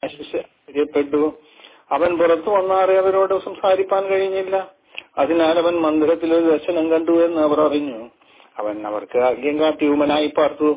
ആശ്ചര്യപ്പെട്ടു അവൻ പുറത്തു വന്നാറെ അവരോട് സംസാരിപ്പാൻ കഴിഞ്ഞില്ല അതിനാൽ അവൻ മന്ദിരത്തിൽ ഒരു ദർശനം കണ്ടു എന്ന് അവർ അറിഞ്ഞു അവൻ അവർക്ക് ആഗ്യം കാട്ടി ഉമനായി പാർത്തു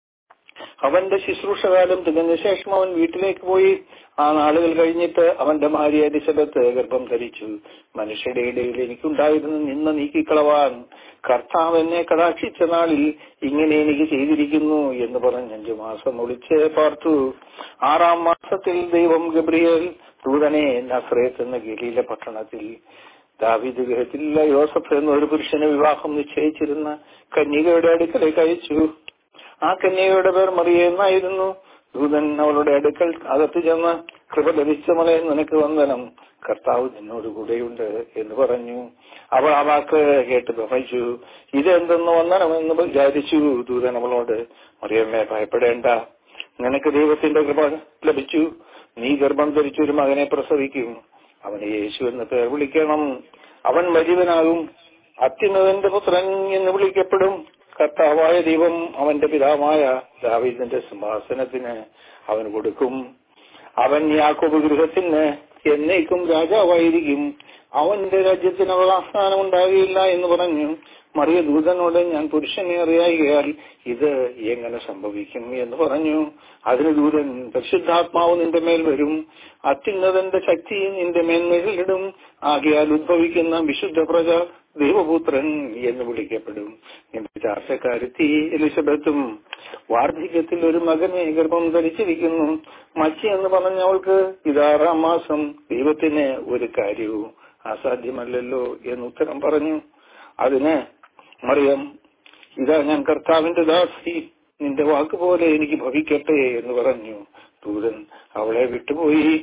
അവന്റെ ശുശ്രൂഷകാലം തികഞ്ഞ ശേഷം അവൻ വീട്ടിലേക്ക് പോയി ആ നാളുകൾ കഴിഞ്ഞിട്ട് അവന്റെ ഭാര്യ എലിസബത്ത് ഗർഭം ധരിച്ചു മനുഷ്യരുടെ ഇടയിൽ എനിക്കുണ്ടായിരുന്ന നിന്ന നീക്കിക്കളവാൻ കർത്താവ് എന്നെ കടാക്ഷിച്ച നാളിൽ ഇങ്ങനെ എനിക്ക് ചെയ്തിരിക്കുന്നു എന്ന് പറഞ്ഞ് അഞ്ചു മാസം ഒളിച്ച് പാർത്തു ആറാം മാസത്തിൽ ദൈവം ഗബ്രിയേൽ ദൂതനെ നസ്രേത്ത് എന്ന ഗലീല പട്ടണത്തിൽ ദാവിദ് ഗൃഹത്തിലുള്ള യോസഫ് എന്ന ഒരു പുരുഷന് വിവാഹം നിശ്ചയിച്ചിരുന്ന കന്യകയുടെ അടുക്കലേക്ക് അയച്ചു ആ കന്യകയുടെ പേർ മറിയ എന്നായിരുന്നു ദൂതൻ അവളുടെ അടുക്കൽ അകത്ത് ചെന്ന് കൃപ ലഭിച്ച മളെ നിനക്ക് വന്ദനം കർത്താവ് നിന്നോട് കൂടെയുണ്ട് എന്ന് പറഞ്ഞു അവൾ ആ വാക്ക് കേട്ട് ഭ്രമിച്ചു ഇതെന്തെന്ന് വന്ദനമെന്ന് വിചാരിച്ചു ദൂതൻ അവളോട് മറിയമ്മേ ഭയപ്പെടേണ്ട നിനക്ക് ദൈവത്തിന്റെ കൃപ ലഭിച്ചു നീ ഗർഭം ധരിച്ചൊരു മകനെ പ്രസവിക്കും അവന് യേശു എന്ന് പേർ വിളിക്കണം അവൻ വലിയവനാകും അത്യുന്നതന്റെ പുത്രൻ എന്ന് വിളിക്കപ്പെടും കർത്താവായ ദൈവം അവന്റെ പിതാവായ ദാവീദിന്റെ സിംഹാസനത്തിന് അവൻ കൊടുക്കും അവൻ യാക്കോബ് ഗൃഹത്തിന് എന്നേക്കും രാജാവായിരിക്കും അവന്റെ രാജ്യത്തിന് അവകാസ്ഥാനം ഉണ്ടാകുകയില്ല എന്ന് പറഞ്ഞു മറിയ ദൂതനോട് ഞാൻ പുരുഷനെ അറിയായികയാൽ ഇത് എങ്ങനെ സംഭവിക്കും എന്ന് പറഞ്ഞു അതിന് ദൂതൻ പരിശുദ്ധാത്മാവ് നിന്റെ മേൽ വരും അത്യുന്നതന്റെ ശക്തി നിന്റെ മേന്മേലിടും ആകയാൽ ഉദ്ഭവിക്കുന്ന വിശുദ്ധ പ്രജ ദൈവപുത്രൻ എന്ന് വിളിക്കപ്പെടും നിന്റെ ചാർച്ചക്കാരത്തി എലിസബത്തും വാർദ്ധക്യത്തിൽ ഒരു മകനെ ഗർഭം ധരിച്ചിരിക്കുന്നു മച്ചി എന്ന് പറഞ്ഞവൾക്ക് ഇതാറാം മാസം ദൈവത്തിന് ഒരു കാര്യവും അസാധ്യമല്ലല്ലോ എന്ന് ഉത്തരം പറഞ്ഞു അതിന് മറിയം ഇതാ ഞാൻ കർത്താവിന്റെ ദാസി നിന്റെ വാക്ക് പോലെ എനിക്ക് ഭവിക്കട്ടെ എന്ന് പറഞ്ഞു ദൂതൻ അവളെ വിട്ടുപോയി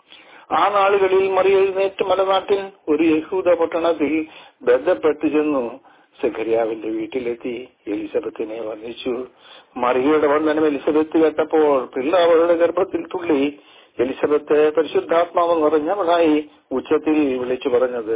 ആ നാളുകളിൽ മറിയ എഴുന്നേറ്റ് മലനാട്ടിൽ ഒരു യഹൂദ പട്ടണത്തിൽ ബന്ധപ്പെട്ടു ചെന്നു സെഖരിയാവിന്റെ വീട്ടിലെത്തി എലിസബത്തിനെ വന്ദിച്ചു മറിയയുടെ വന്ദനം എലിസബത്ത് കേട്ടപ്പോൾ പിള്ള അവളുടെ ഗർഭത്തിൽ തുള്ളി എലിസബത്ത് പരിശുദ്ധാത്മാവ് നിറഞ്ഞവളായി ഉച്ചത്തിൽ വിളിച്ചു പറഞ്ഞത്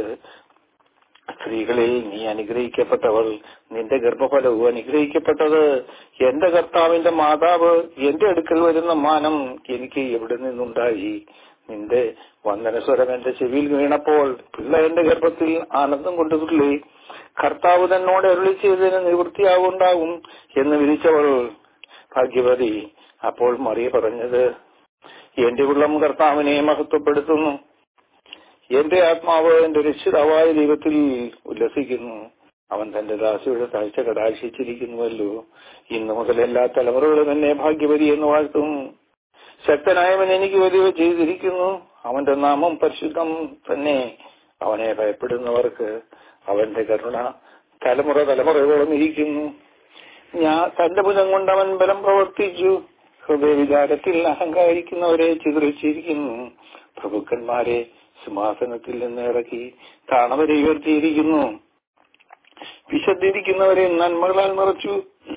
സ്ത്രീകളിൽ നീ അനുഗ്രഹിക്കപ്പെട്ടവൾ നിന്റെ ഗർഭഫലവും അനുഗ്രഹിക്കപ്പെട്ടത് എന്റെ കർത്താവിന്റെ മാതാവ് എന്റെ അടുക്കൽ വരുന്ന മാനം എനിക്ക് എവിടെ നിന്നുണ്ടായി നിന്റെ വന്ദനസ്വരം എന്റെ ചെവിയിൽ വീണപ്പോൾ പിള്ള എന്റെ ഗർഭത്തിൽ ആനന്ദം കൊണ്ടു തുള്ളി കർത്താവ് തന്നോട് അരുളി ചെയ്തതിന് നിവൃത്തിയാവുണ്ടാകും എന്ന് വിധിച്ചവൾ ഭാഗ്യവതി അപ്പോൾ മറിയ പറഞ്ഞത് എന്റെ ഉള്ളം കർത്താവിനെ മഹത്വപ്പെടുത്തുന്നു എന്റെ ആത്മാവ് എന്റെ രക്ഷിതാവായ ദൈവത്തിൽ ഉല്ലസിക്കുന്നു അവൻ തന്റെ ദാസിയുടെ താഴ്ച കടാക്ഷിച്ചിരിക്കുന്നുവല്ലോ ഇന്നു മുതൽ എല്ലാ തലമുറകളും എന്നെ ഭാഗ്യവതി എന്ന് വാഴ്ത്തും ശക്തനായവൻ എനിക്ക് വലിയ ചെയ്തിരിക്കുന്നു അവന്റെ നാമം പരിശുദ്ധം തന്നെ അവനെ ഭയപ്പെടുന്നവർക്ക് അവന്റെ കരുണ തലമുറ തലമുറയോളം ഇരിക്കുന്നു ഞാൻ തന്റെ ഭുജം കൊണ്ട് അവൻ ബലം പ്രവർത്തിച്ചു ഹൃദയവികാരത്തിൽ അഹങ്കാരിക്കുന്നവരെ ചിതറിച്ചിരിക്കുന്നു പ്രഭുക്കന്മാരെ സിംഹാസനത്തിൽ നിന്ന് ഇറക്കി താണവരെ ഉയർത്തിയിരിക്കുന്നു വിശദിരിക്കുന്നവരെ നന്മകളാൽ നിറച്ചു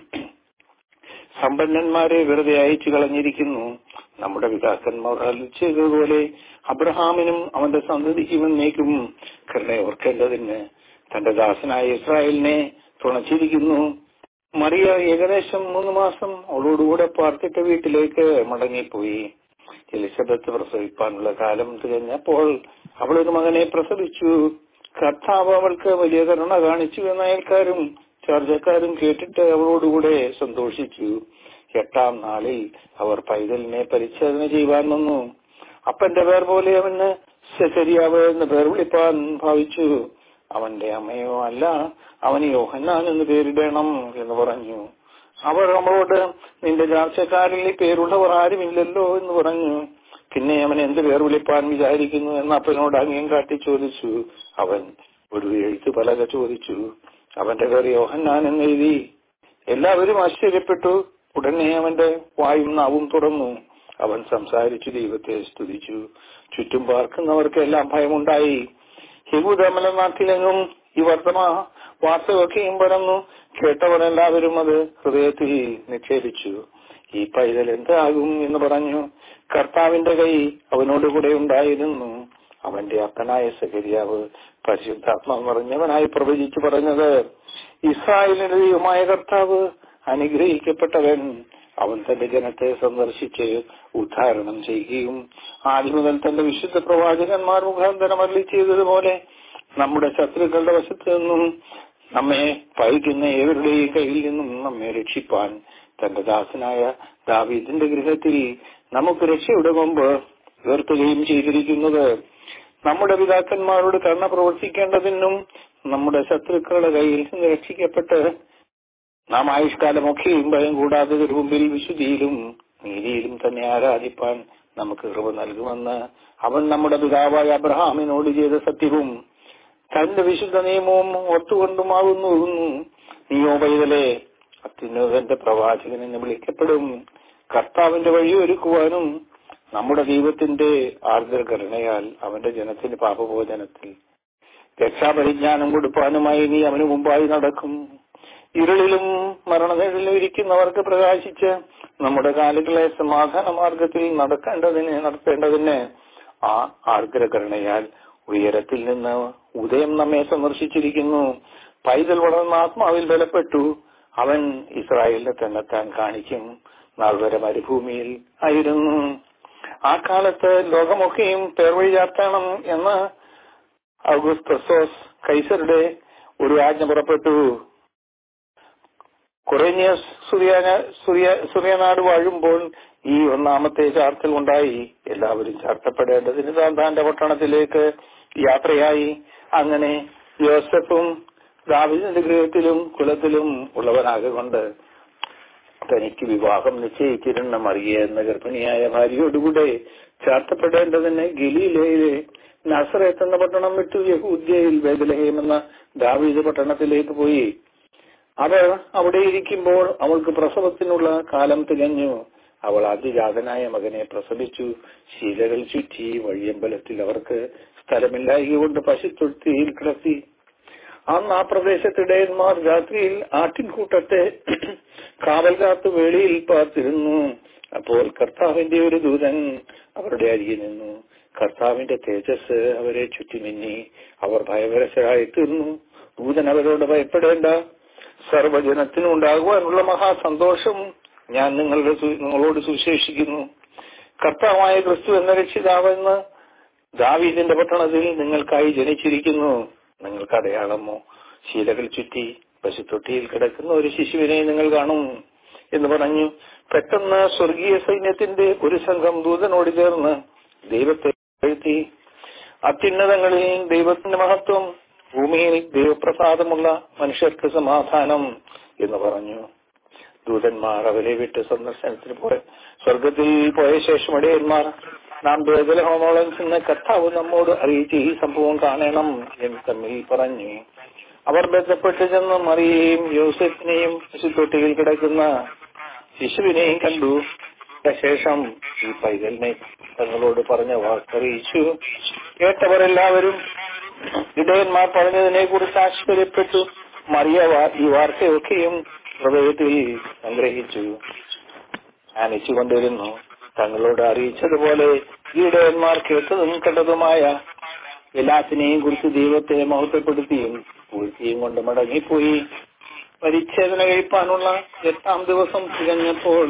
സമ്പന്നന്മാരെ വെറുതെ അയച്ചു കളഞ്ഞിരിക്കുന്നു നമ്മുടെ പിതാക്കന്മാർ ചെയ്തതുപോലെ അബ്രഹാമിനും അവന്റെ സന്തതിക്കും എന്നേക്കും കരുണ ഓർക്കേണ്ടതിന് തന്റെ ദാസനായ ഇസ്രായേലിനെ തുണച്ചിരിക്കുന്നു മറിയ ഏകദേശം മൂന്ന് മാസം അവളോടുകൂടെ പാർത്തിട്ട വീട്ടിലേക്ക് മടങ്ങിപ്പോയി എലിസബത്ത് പ്രസവിപ്പാനുള്ള കാലം തികഞ്ഞപ്പോൾ അവൾ ഒരു മകനെ പ്രസവിച്ചു കർത്താവ് അവൾക്ക് വലിയ കരുണ കാണിച്ചു എന്ന അയൽക്കാരും ചർച്ചക്കാരും കേട്ടിട്ട് അവളോടുകൂടെ സന്തോഷിച്ചു എട്ടാം നാളിൽ അവർ പൈതലിനെ പരിച്ഛേദന ചെയ്യുവാൻ വന്നു അപ്പന്റെ പേർ പോലെ അവന് ശരിയാവ് എന്ന് പേർ വിളിപ്പാൻ ഭാവിച്ചു അവന്റെ അമ്മയോ അല്ല അവന് യോഹന്നാൻ എന്ന് പേരിടണം എന്ന് പറഞ്ഞു അവർ നമ്മളോട് നിന്റെ ചാർച്ചക്കാരിൽ ഈ പേരുള്ളവർ ആരുമില്ലല്ലോ എന്ന് പറഞ്ഞു പിന്നെ അവൻ എന്ത് പേർ വിളിപ്പാൻ വിചാരിക്കുന്നു എന്ന് അപ്പനോട് അംഗം കാട്ടി ചോദിച്ചു അവൻ ഒരു എഴുത്തു പലക ചോദിച്ചു അവന്റെ പേർ യോഹന്നാൻ എന്ന് എഴുതി എല്ലാവരും ആശ്ചര്യപ്പെട്ടു ഉടനെ അവന്റെ വായും നാവും തുറന്നു അവൻ സംസാരിച്ചു ദൈവത്തെ സ്തുതിച്ചു ചുറ്റും പാർക്കുന്നവർക്കെല്ലാം ഭയമുണ്ടായി യഹൂദമലനാട്ടിലെങ്ങും ഈ വർത്തമാ വാർത്തയൊക്കെയും പരന്നു കേട്ടവരെല്ലാവരും അത് ഹൃദയത്തിൽ നിക്ഷേപിച്ചു ഈ പൈതൽ എന്താകും എന്ന് പറഞ്ഞു കർത്താവിന്റെ കൈ അവനോടുകൂടെ ഉണ്ടായിരുന്നു അവന്റെ അപ്പനായ സകരിയാവ് പരിശുദ്ധാത്മാവ് നിറഞ്ഞവനായി പ്രവചിച്ചു പറഞ്ഞത് ഇസ്രായേലിന്റെ ദൈവമായ കർത്താവ് അനുഗ്രഹിക്കപ്പെട്ടവൻ അവൻ തന്റെ ജനത്തെ സന്ദർശിച്ച് ഉദ്ധാരണം ചെയ്യുകയും ആദ്യം മുതൽ തന്റെ വിശുദ്ധ പ്രവാചകന്മാർ മുഖാന്തരം അരളി ചെയ്തതുപോലെ നമ്മുടെ ശത്രുക്കളുടെ വശത്ത് നിന്നും നമ്മെ പഴിക്കുന്ന ഏവരുടെയും കയ്യിൽ നിന്നും നമ്മെ രക്ഷിപ്പാൻ തന്റെ ദാസനായ ദാവീദിന്റെ ഗൃഹത്തിൽ നമുക്ക് രക്ഷയുടെ മുമ്പ് ഉയർത്തുകയും ചെയ്തിരിക്കുന്നത് നമ്മുടെ പിതാക്കന്മാരോട് കർണ പ്രവർത്തിക്കേണ്ടതിനും നമ്മുടെ ശത്രുക്കളുടെ കയ്യിൽ നിന്ന് രക്ഷിക്കപ്പെട്ട് നാം ആയുഷ്കാലമൊക്കെയും ഭയം കൂടാതെ മുമ്പിൽ വിശുദ്ധിയിലും നീതിയിലും തന്നെ ആരാധിപ്പാൻ നമുക്ക് കൃപ നൽകുമെന്ന് അവൻ നമ്മുടെ പിതാവായ അബ്രഹാമിനോട് ചെയ്ത സത്യവും തന്റെ വിശുദ്ധ നിയമവും ഒത്തുകൊണ്ടുമാകുന്നു നീയോ പൈതലെ അത്യുന്നതന്റെ പ്രവാചകൻ എന്ന് വിളിക്കപ്പെടും കർത്താവിന്റെ വഴി ഒരുക്കുവാനും നമ്മുടെ ദൈവത്തിന്റെ ആർദ്രകരുണയാൽ അവന്റെ ജനത്തിന് പാപഭോജനത്തിൽ രക്ഷാപരിജ്ഞാനം കൊടുപ്പാനുമായി നീ അവന് മുമ്പായി നടക്കും ഇരുളിലും മരണനിഴലിലും ഇരിക്കുന്നവർക്ക് പ്രകാശിച്ച് നമ്മുടെ കാലുകളെ സമാധാന മാർഗത്തിൽ നടക്കേണ്ടതിന് നടത്തേണ്ടതിന് ആ ആർദ്രകരുണയാൽ ഉയരത്തിൽ നിന്ന് ഉദയം നമ്മെ സന്ദർശിച്ചിരിക്കുന്നു പൈതൽ വളർന്ന ആത്മാവിൽ ബലപ്പെട്ടു അവൻ ഇസ്രായേലിനെ തന്നെത്താൻ കാണിക്കും നാൾ വരെ മരുഭൂമിയിൽ ആയിരുന്നു ആ കാലത്ത് ലോകമൊക്കെയും പേർവഴി ചാർത്തണം എന്ന് ഔഗുസ്തസോസ് കൈസറുടെ ഒരു ആജ്ഞ പുറപ്പെട്ടു കൊറേനിയസ് സുറിയനാട് വാഴുമ്പോൾ ഈ ഒന്നാമത്തെ ചാർത്തൽ ഉണ്ടായി എല്ലാവരും ചാർത്തപ്പെടേണ്ടതിന് താൻ താന്റെ പട്ടണത്തിലേക്ക് യാത്രയായി അങ്ങനെ യോസഫും ദാവിദിന്റെ ഗൃഹത്തിലും കുലത്തിലും ഉള്ളവനാകൊണ്ട് തനിക്ക് വിവാഹം നിശ്ചയിച്ചിരുന്ന മറിയ എന്ന ഗർഭിണിയായ ഭാര്യയോടുകൂടെ ചാർത്തപ്പെടേണ്ടതിന് ഗലീലയിലെ നസറത്ത് എന്ന പട്ടണം വിട്ടു യഹൂദ്യയിൽ ബേദലഹേം എന്ന ദാവീദ് പട്ടണത്തിലേക്ക് പോയി അവർ അവിടെ ഇരിക്കുമ്പോൾ അവൾക്ക് പ്രസവത്തിനുള്ള കാലം തികഞ്ഞു അവൾ അതിജാതനായ മകനെ പ്രസവിച്ചു ശീലകൾ ചുറ്റി വഴിയമ്പലത്തിൽ അവർക്ക് സ്ഥലമില്ലായകൊണ്ട് പശുത്തൊഴുത്തിയിൽ കിടത്തി അന്ന് ആ പ്രദേശത്തിടയന്മാർ രാത്രിയിൽ ആട്ടിൻകൂട്ടത്തെ കാവൽ കാത്തു വേളിയിൽ പാർത്തിരുന്നു അപ്പോൾ കർത്താവിന്റെ ഒരു ദൂതൻ അവരുടെ അരികെ നിന്നു കർത്താവിന്റെ തേജസ് അവരെ ചുറ്റിമിന്നി അവർ ഭയപരശരായി തീർന്നു ദൂതൻ അവരോട് ഭയപ്പെടേണ്ട സർവജനത്തിനും ഉണ്ടാകുവാനുള്ള മഹാസന്തോഷം ഞാൻ നിങ്ങളുടെ നിങ്ങളോട് സുവിശേഷിക്കുന്നു കർത്താവായ ക്രിസ്തു എന്ന രക്ഷിതാവെന്ന് ദാവീദിന്റെ പട്ടണത്തിൽ നിങ്ങൾക്കായി ജനിച്ചിരിക്കുന്നു നിങ്ങൾക്ക് അടയാളമോ ശീലകൾ ചുറ്റി പശുത്തൊട്ടിയിൽ കിടക്കുന്ന ഒരു ശിശുവിനെ നിങ്ങൾ കാണും എന്ന് പറഞ്ഞു പെട്ടെന്ന് സ്വർഗീയ സൈന്യത്തിന്റെ ഒരു സംഘം ദൂതനോട് ചേർന്ന് ദൈവത്തെ എഴുത്തി അത്യുന്നതങ്ങളിൽ ദൈവത്തിന്റെ മഹത്വം ഭൂമിയിൽ ദൈവപ്രസാദമുള്ള മനുഷ്യർക്ക് സമാധാനം എന്ന് പറഞ്ഞു ദൂതന്മാർ അവരെ വിട്ട് സന്ദർശനത്തിന് പോയ സ്വർഗത്തിൽ പോയ ശേഷം ഇടയന്മാർ നാം ബേദലഹോമോളം ചെന്ന് കർത്താവ് നമ്മോട് അറിയിച്ച് ഈ സംഭവം കാണണം എന്ന് തമ്മിൽ പറഞ്ഞു അവർ ബന്ധപ്പെട്ട് ചെന്ന് മറിയെയും യോസഫിനെയും പശുത്തൊട്ടിയിൽ കിടക്കുന്ന ശിശുവിനെയും കണ്ടു ശേഷം ഈ പൈതലിനെ തങ്ങളോട് പറഞ്ഞ വാക്കറിയിച്ചു കേട്ടവർ എല്ലാവരും ഇടയന്മാർ പറഞ്ഞതിനെ കുറിച്ച് ആശ്ചര്യപ്പെട്ടു മറിയ ഈ വാർത്തയൊക്കെയും ഹൃദയത്തിൽ സംഗ്രഹിച്ചു ധ്യാനിച്ചുകൊണ്ടിരുന്നു തങ്ങളോട് അറിയിച്ചതുപോലെ ഈ ഇടയന്മാർ കേട്ടതും കണ്ടതുമായ എല്ലാത്തിനെയും കുറിച്ച് ദൈവത്തെ മഹത്വപ്പെടുത്തിയും പൂഴ്ത്തിയും കൊണ്ട് മടങ്ങിപ്പോയി പരിച്ഛേദന കഴിപ്പാനുള്ള എട്ടാം ദിവസം തികഞ്ഞപ്പോൾ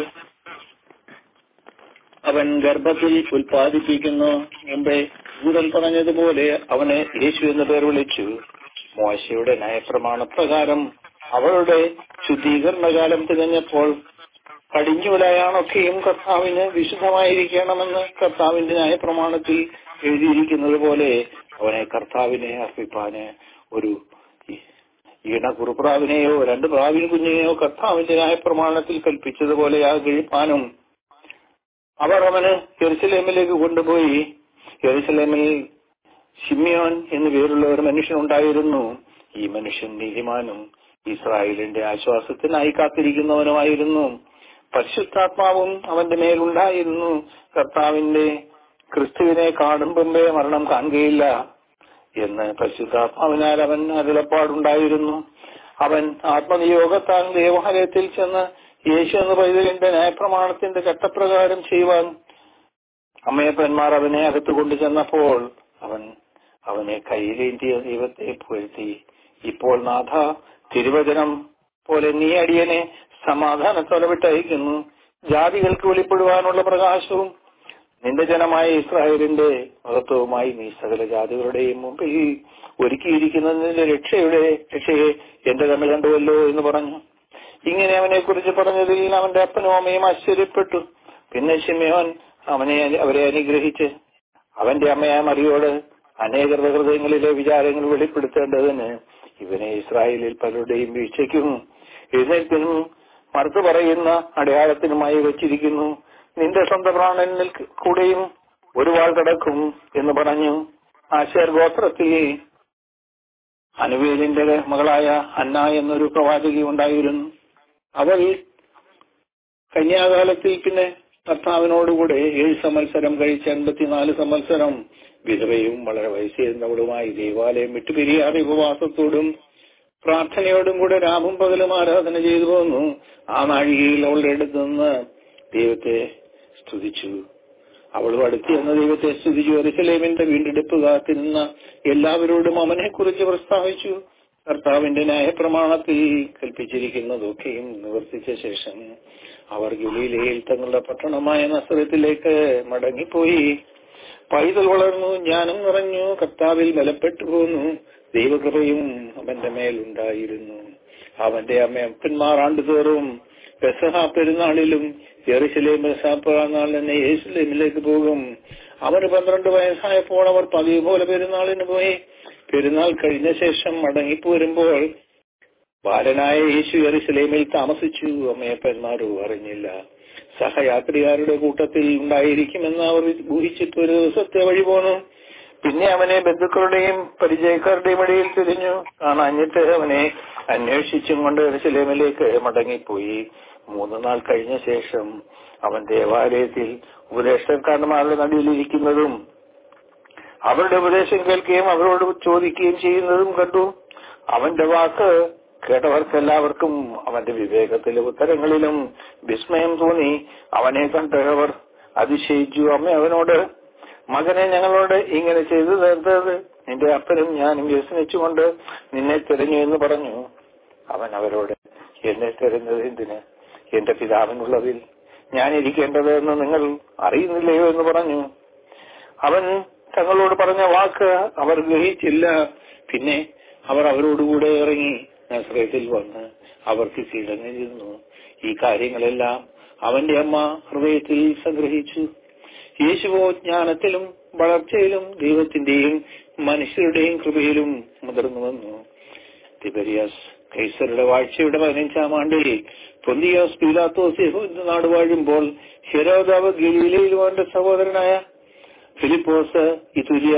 അവൻ ഗർഭത്തിൽ ഉൽപ്പാദിപ്പിക്കുന്നു മുമ്പേ ദൂതൻ പറഞ്ഞതുപോലെ അവനെ യേശു എന്ന് പേർ വിളിച്ചു മോശയുടെ നയപ്രമാണ പ്രകാരം അവളുടെ ശുദ്ധീകരണകാലം തികഞ്ഞപ്പോൾ കടിഞ്ഞൂലായാണൊക്കെയും കർത്താവിന് വിശുദ്ധമായിരിക്കണമെന്ന് കർത്താവിന്റെ ന്യായപ്രമാണത്തിൽ എഴുതിയിരിക്കുന്നത് പോലെ അവനെ കർത്താവിനെ അർപ്പിപ്പാന് ഒരു ഈണ കുറുപ്രാവിനെയോ രണ്ട് പ്രാവിൻ കുഞ്ഞിനെയോ കർത്താവിന്റെ ന്യായപ്രമാണത്തിൽ കൽപ്പിച്ചതുപോലെ ആ കഴിപ്പാനും അവർ അവന് ജെറുസലേമിലേക്ക് കൊണ്ടുപോയി ജെറുസലേമിൽ ഷിമിയോൻ എന്നു പേരുള്ള ഒരു മനുഷ്യനുണ്ടായിരുന്നു ഈ മനുഷ്യൻ നീതിമാനും ഇസ്രായേലിന്റെ ആശ്വാസത്തിനായി കാത്തിരിക്കുന്നവനുമായിരുന്നു പരിശുദ്ധാത്മാവും അവന്റെ മേലുണ്ടായിരുന്നു കർത്താവിന്റെ ക്രിസ്തുവിനെ കാണും മുമ്പേ മരണം കാണുകയില്ല എന്ന് പരിശുദ്ധാത്മാവിനാൽ അവൻ അരുളപ്പാടുണ്ടായിരുന്നു അവൻ ആത്മനിയോഗത്താൽ ദേവാലയത്തിൽ ചെന്ന് യേശു എന്ന പൈതലിന്റെ ന്യായപ്രമാണത്തിന്റെ ചട്ടപ്രകാരം ചെയ്യുവാൻ അമ്മയപ്പന്മാർ അവനെ അകത്ത് കൊണ്ടു ചെന്നപ്പോൾ അവൻ അവനെ കയ്യിലേന്തിയ ദൈവത്തെ പുകഴ്ത്തി ഇപ്പോൾ നാഥ തിരുവചനം പോലെ നീ അടിയനെ സമാധാനത്തോടെ വിട്ടയക്കുന്നു ജാതികൾക്ക് വെളിപ്പെടുവാനുള്ള പ്രകാശവും നിന്റെ ജനമായ ഇസ്രായേലിന്റെ മഹത്വവുമായി നീ സകല ജാതികളുടെയും മുമ്പിൽ ഒരുക്കിയിരിക്കുന്ന നിന്റെ രക്ഷയുടെ രക്ഷയെ എന്റെ കണ്ണ് കണ്ടുവല്ലോ എന്ന് പറഞ്ഞു ഇങ്ങനെ അവനെ കുറിച്ച് പറഞ്ഞതിൽ അവന്റെ അപ്പനും അമ്മയും ആശ്ചര്യപ്പെട്ടു പിന്നെ ശിമയോൻ അവനെ അവരെ അനുഗ്രഹിച്ച് അവന്റെ അമ്മയായ മറിയോട് അനേകരുടെ ഹൃദയങ്ങളിലെ വിചാരങ്ങൾ വെളിപ്പെടുത്തേണ്ടതിന് ഇവനെ ഇസ്രായേലിൽ പലരുടെയും വീഴ്ചയ്ക്കും എഴുന്നേൽപ്പിനും മറുത്തു പറയുന്ന അടയാളത്തിനുമായി വെച്ചിരിക്കുന്നു നിന്റെ സ്വന്തം പ്രാണനിൽ കൂടെയും ഒരു വാൾ കിടക്കും എന്ന് പറഞ്ഞു ആശേർ ഗോത്രത്തിൽ അനുവേലിന്റെ മകളായ അന്ന എന്നൊരു പ്രവാചകി ഉണ്ടായിരുന്നു അവൾ കന്യാകാലത്തിൽ പിന്നെ ഭർത്താവിനോടുകൂടെ ഏഴ് സംവത്സരം കഴിച്ച് എൺപത്തിനാല് സംവത്സരം വിധവയും വളരെ വയസ്സേരുന്നവളുമായി ദേവാലയം വിട്ടുപിരിയാതെ ഉപവാസത്തോടും പ്രാർത്ഥനയോടും കൂടെ രാവും പകലും ആരാധന ചെയ്തു പോന്നു ആ നാഴികയിൽ അവളുടെ അടുത്ത് നിന്ന് ദൈവത്തെ സ്തുതിച്ചു അവളും അടുത്ത് എന്ന ദൈവത്തെ സ്തുതിച്ചു എറുസലേമിന്റെ വീണ്ടെടുപ്പ് കാത്തിരുന്ന എല്ലാവരോടും അവനെ കുറിച്ച് പ്രസ്താവിച്ചു കർത്താവിന്റെ ന്യായപ്രമാണത്തിൽ കൽപ്പിച്ചിരിക്കുന്നതൊക്കെയും നിവർത്തിച്ച ശേഷം അവർ ഗലീലയിൽ തങ്ങളുടെ പട്ടണമായ നസ്രത്തിലേക്ക് മടങ്ങിപ്പോയി പൈതൽ വളർന്നു ജ്ഞാനം നിറഞ്ഞു കർത്താവിൽ ബലപ്പെട്ടു പോന്നു ദൈവകൃപയും അവന്റെ മേലുണ്ടായിരുന്നു അവന്റെ അമ്മ അപ്പന്മാർ ആണ്ടുതോറും പെസഹ പെരുന്നാളിലും യെറുശലേം പെസഹ പെരുന്നാൾ തന്നെ യേശുലേമിലേക്ക് പോകും അവന് പന്ത്രണ്ട് വയസ്സായപ്പോൾ അവർ പതിവ് പോലെ പെരുന്നാളിന് പോയി പെരുന്നാൾ കഴിഞ്ഞ ശേഷം മടങ്ങിപ്പോരുമ്പോൾ ബാലനായ യേശു യെറുശലേമിൽ താമസിച്ചു അമ്മയപ്പന്മാരും അറിഞ്ഞില്ല സഹയാത്രികാരുടെ കൂട്ടത്തിൽ ഉണ്ടായിരിക്കുമെന്ന് അവർ ഊഹിച്ചിട്ട് ഒരു ദിവസത്തെ വഴി പോന്നു പിന്നെ അവനെ ബന്ധുക്കളുടെയും പരിചയക്കാരുടെയും ഇടയിൽ തിരിഞ്ഞു കാണാഞ്ഞിട്ട് അവനെ അന്വേഷിച്ചും കൊണ്ട് എറുസലേമിലേക്ക് മടങ്ങിപ്പോയി മൂന്ന് നാൾ കഴിഞ്ഞ ശേഷം അവൻ ദേവാലയത്തിൽ ഉപദേഷ്ടക്കാരന്മാരുടെ നടുവിലിരിക്കുന്നതും അവരുടെ ഉപദേശം കേൾക്കുകയും അവരോട് ചോദിക്കുകയും ചെയ്യുന്നതും കണ്ടു അവന്റെ വാക്ക് കേട്ടവർക്കെല്ലാവർക്കും അവന്റെ വിവേകത്തിലും ഉത്തരങ്ങളിലും വിസ്മയം തോന്നി അവനെ കണ്ടവർ അതിശയിച്ചു അമ്മ അവനോട് മകനെ ഞങ്ങളോട് ഇങ്ങനെ ചെയ്തു തീർത്തത് നിന്റെ അപ്പനും ഞാനും വ്യസനിച്ചുകൊണ്ട് നിന്നെ തിരഞ്ഞു എന്ന് പറഞ്ഞു അവൻ അവരോട് എന്നെ തിരഞ്ഞത് എന്തിന് എന്റെ പിതാവിനുള്ളതിൽ ഞാൻ ഇരിക്കേണ്ടത് എന്ന് നിങ്ങൾ അറിയുന്നില്ലയോ എന്ന് പറഞ്ഞു അവൻ തങ്ങളോട് പറഞ്ഞ വാക്ക് അവർ ഗ്രഹിച്ചില്ല പിന്നെ അവർ അവരോടുകൂടെ ഇറങ്ങി നസ്രത്തിൽ വന്ന് അവർക്ക് കിടങ്ങിരുന്നു ഈ കാര്യങ്ങളെല്ലാം അവന്റെ അമ്മ ഹൃദയത്തിൽ സംഗ്രഹിച്ചു യേശുവോ ജ്ഞാനത്തിലും വളർച്ചയിലും ദൈവത്തിന്റെയും മനുഷ്യരുടെയും കൃപയിലും മുതിർന്നു വന്നു തിബരിയാസ് കൈസറുടെ വാഴ്ചയുടെ പതിനഞ്ചാം ആണ്ടിൽ പൊന്തിയാസ് പീലാത്തോസ് യഹൂദ നാട് വാഴുമ്പോൾ ഹെരോദാവ് ഗലീലയിലും അവന്റെ സഹോദരനായ ഫിലിപ്പോസ് ഇതുലിയ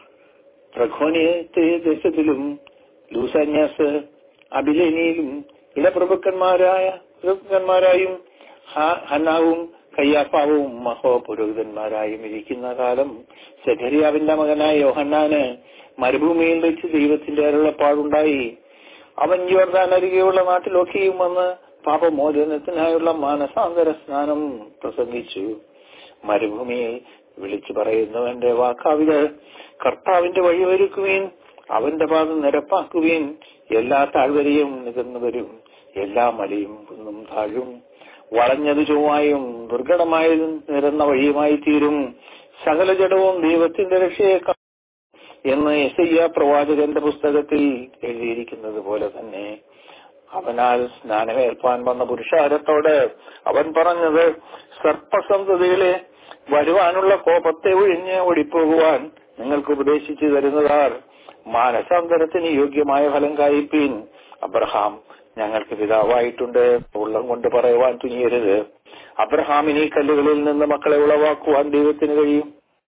പ്രഖോനിയത്തെ ദേശത്തിലും ലൂസാന്യാസ് അബിലേനിയിലും ഇടപ്രഭുക്കന്മാരായ പ്രഭുക്കന്മാരായും ഹന്നാവും കയ്യാപ്പാവും മഹോപുരോഹിതന്മാരായും ഇരിക്കുന്ന കാലം സെഖരിയാവിന്റെ മകനായ യോഹന്നാന് മരുഭൂമിയിൽ വെച്ച് ദൈവത്തിന്റെ അരുളപ്പാടുണ്ടായി അവൻ ജോർദാൻ അരികെയുള്ള നാട്ടിലൊക്കെയും വന്ന് പാപമോചനത്തിനായുള്ള മാനസാന്തര സ്നാനം പ്രസംഗിച്ചു മരുഭൂമിയിൽ വിളിച്ചു പറയുന്നവന്റെ വാക്കാവിത് കർത്താവിന്റെ വഴിയൊരുക്കുവീൻ അവന്റെ പാദം നിരപ്പാക്കുവീൻ എല്ലാ താഴ്വരയും നികന്നു വരും എല്ലാ മലയും കുന്നും താഴും വളഞ്ഞത് ചൊവ്വായും ദുർഘടമായതും നിരന്ന വഴിയുമായി തീരും സകല ജഡവും ദൈവത്തിന്റെ രക്ഷയെ എന്ന് എസയ്യ പ്രവാചകന്റെ പുസ്തകത്തിൽ എഴുതിയിരിക്കുന്നത് പോലെ തന്നെ അവനാൽ സ്നാനമേൽപ്പാൻ വന്ന പുരുഷാരത്തോട് അവൻ പറഞ്ഞത് സർപ്പസന്തതികളെ വരുവാനുള്ള കോപത്തെ ഒഴിഞ്ഞ് ഓടിപ്പോകുവാൻ നിങ്ങൾക്ക് ഉപദേശിച്ചു തരുന്നതാർ മാനസാന്തരത്തിന് യോഗ്യമായ ഫലം കായിപ്പീൻ അബ്രഹാം ഞങ്ങൾക്ക് പിതാവായിട്ടുണ്ട് ഉള്ളം കൊണ്ട് പറയുവാൻ തുനിയരുത് അബ്രഹാമിന് ഈ കല്ലുകളിൽ നിന്ന് മക്കളെ ഉളവാക്കുവാൻ ദൈവത്തിന് കഴിയും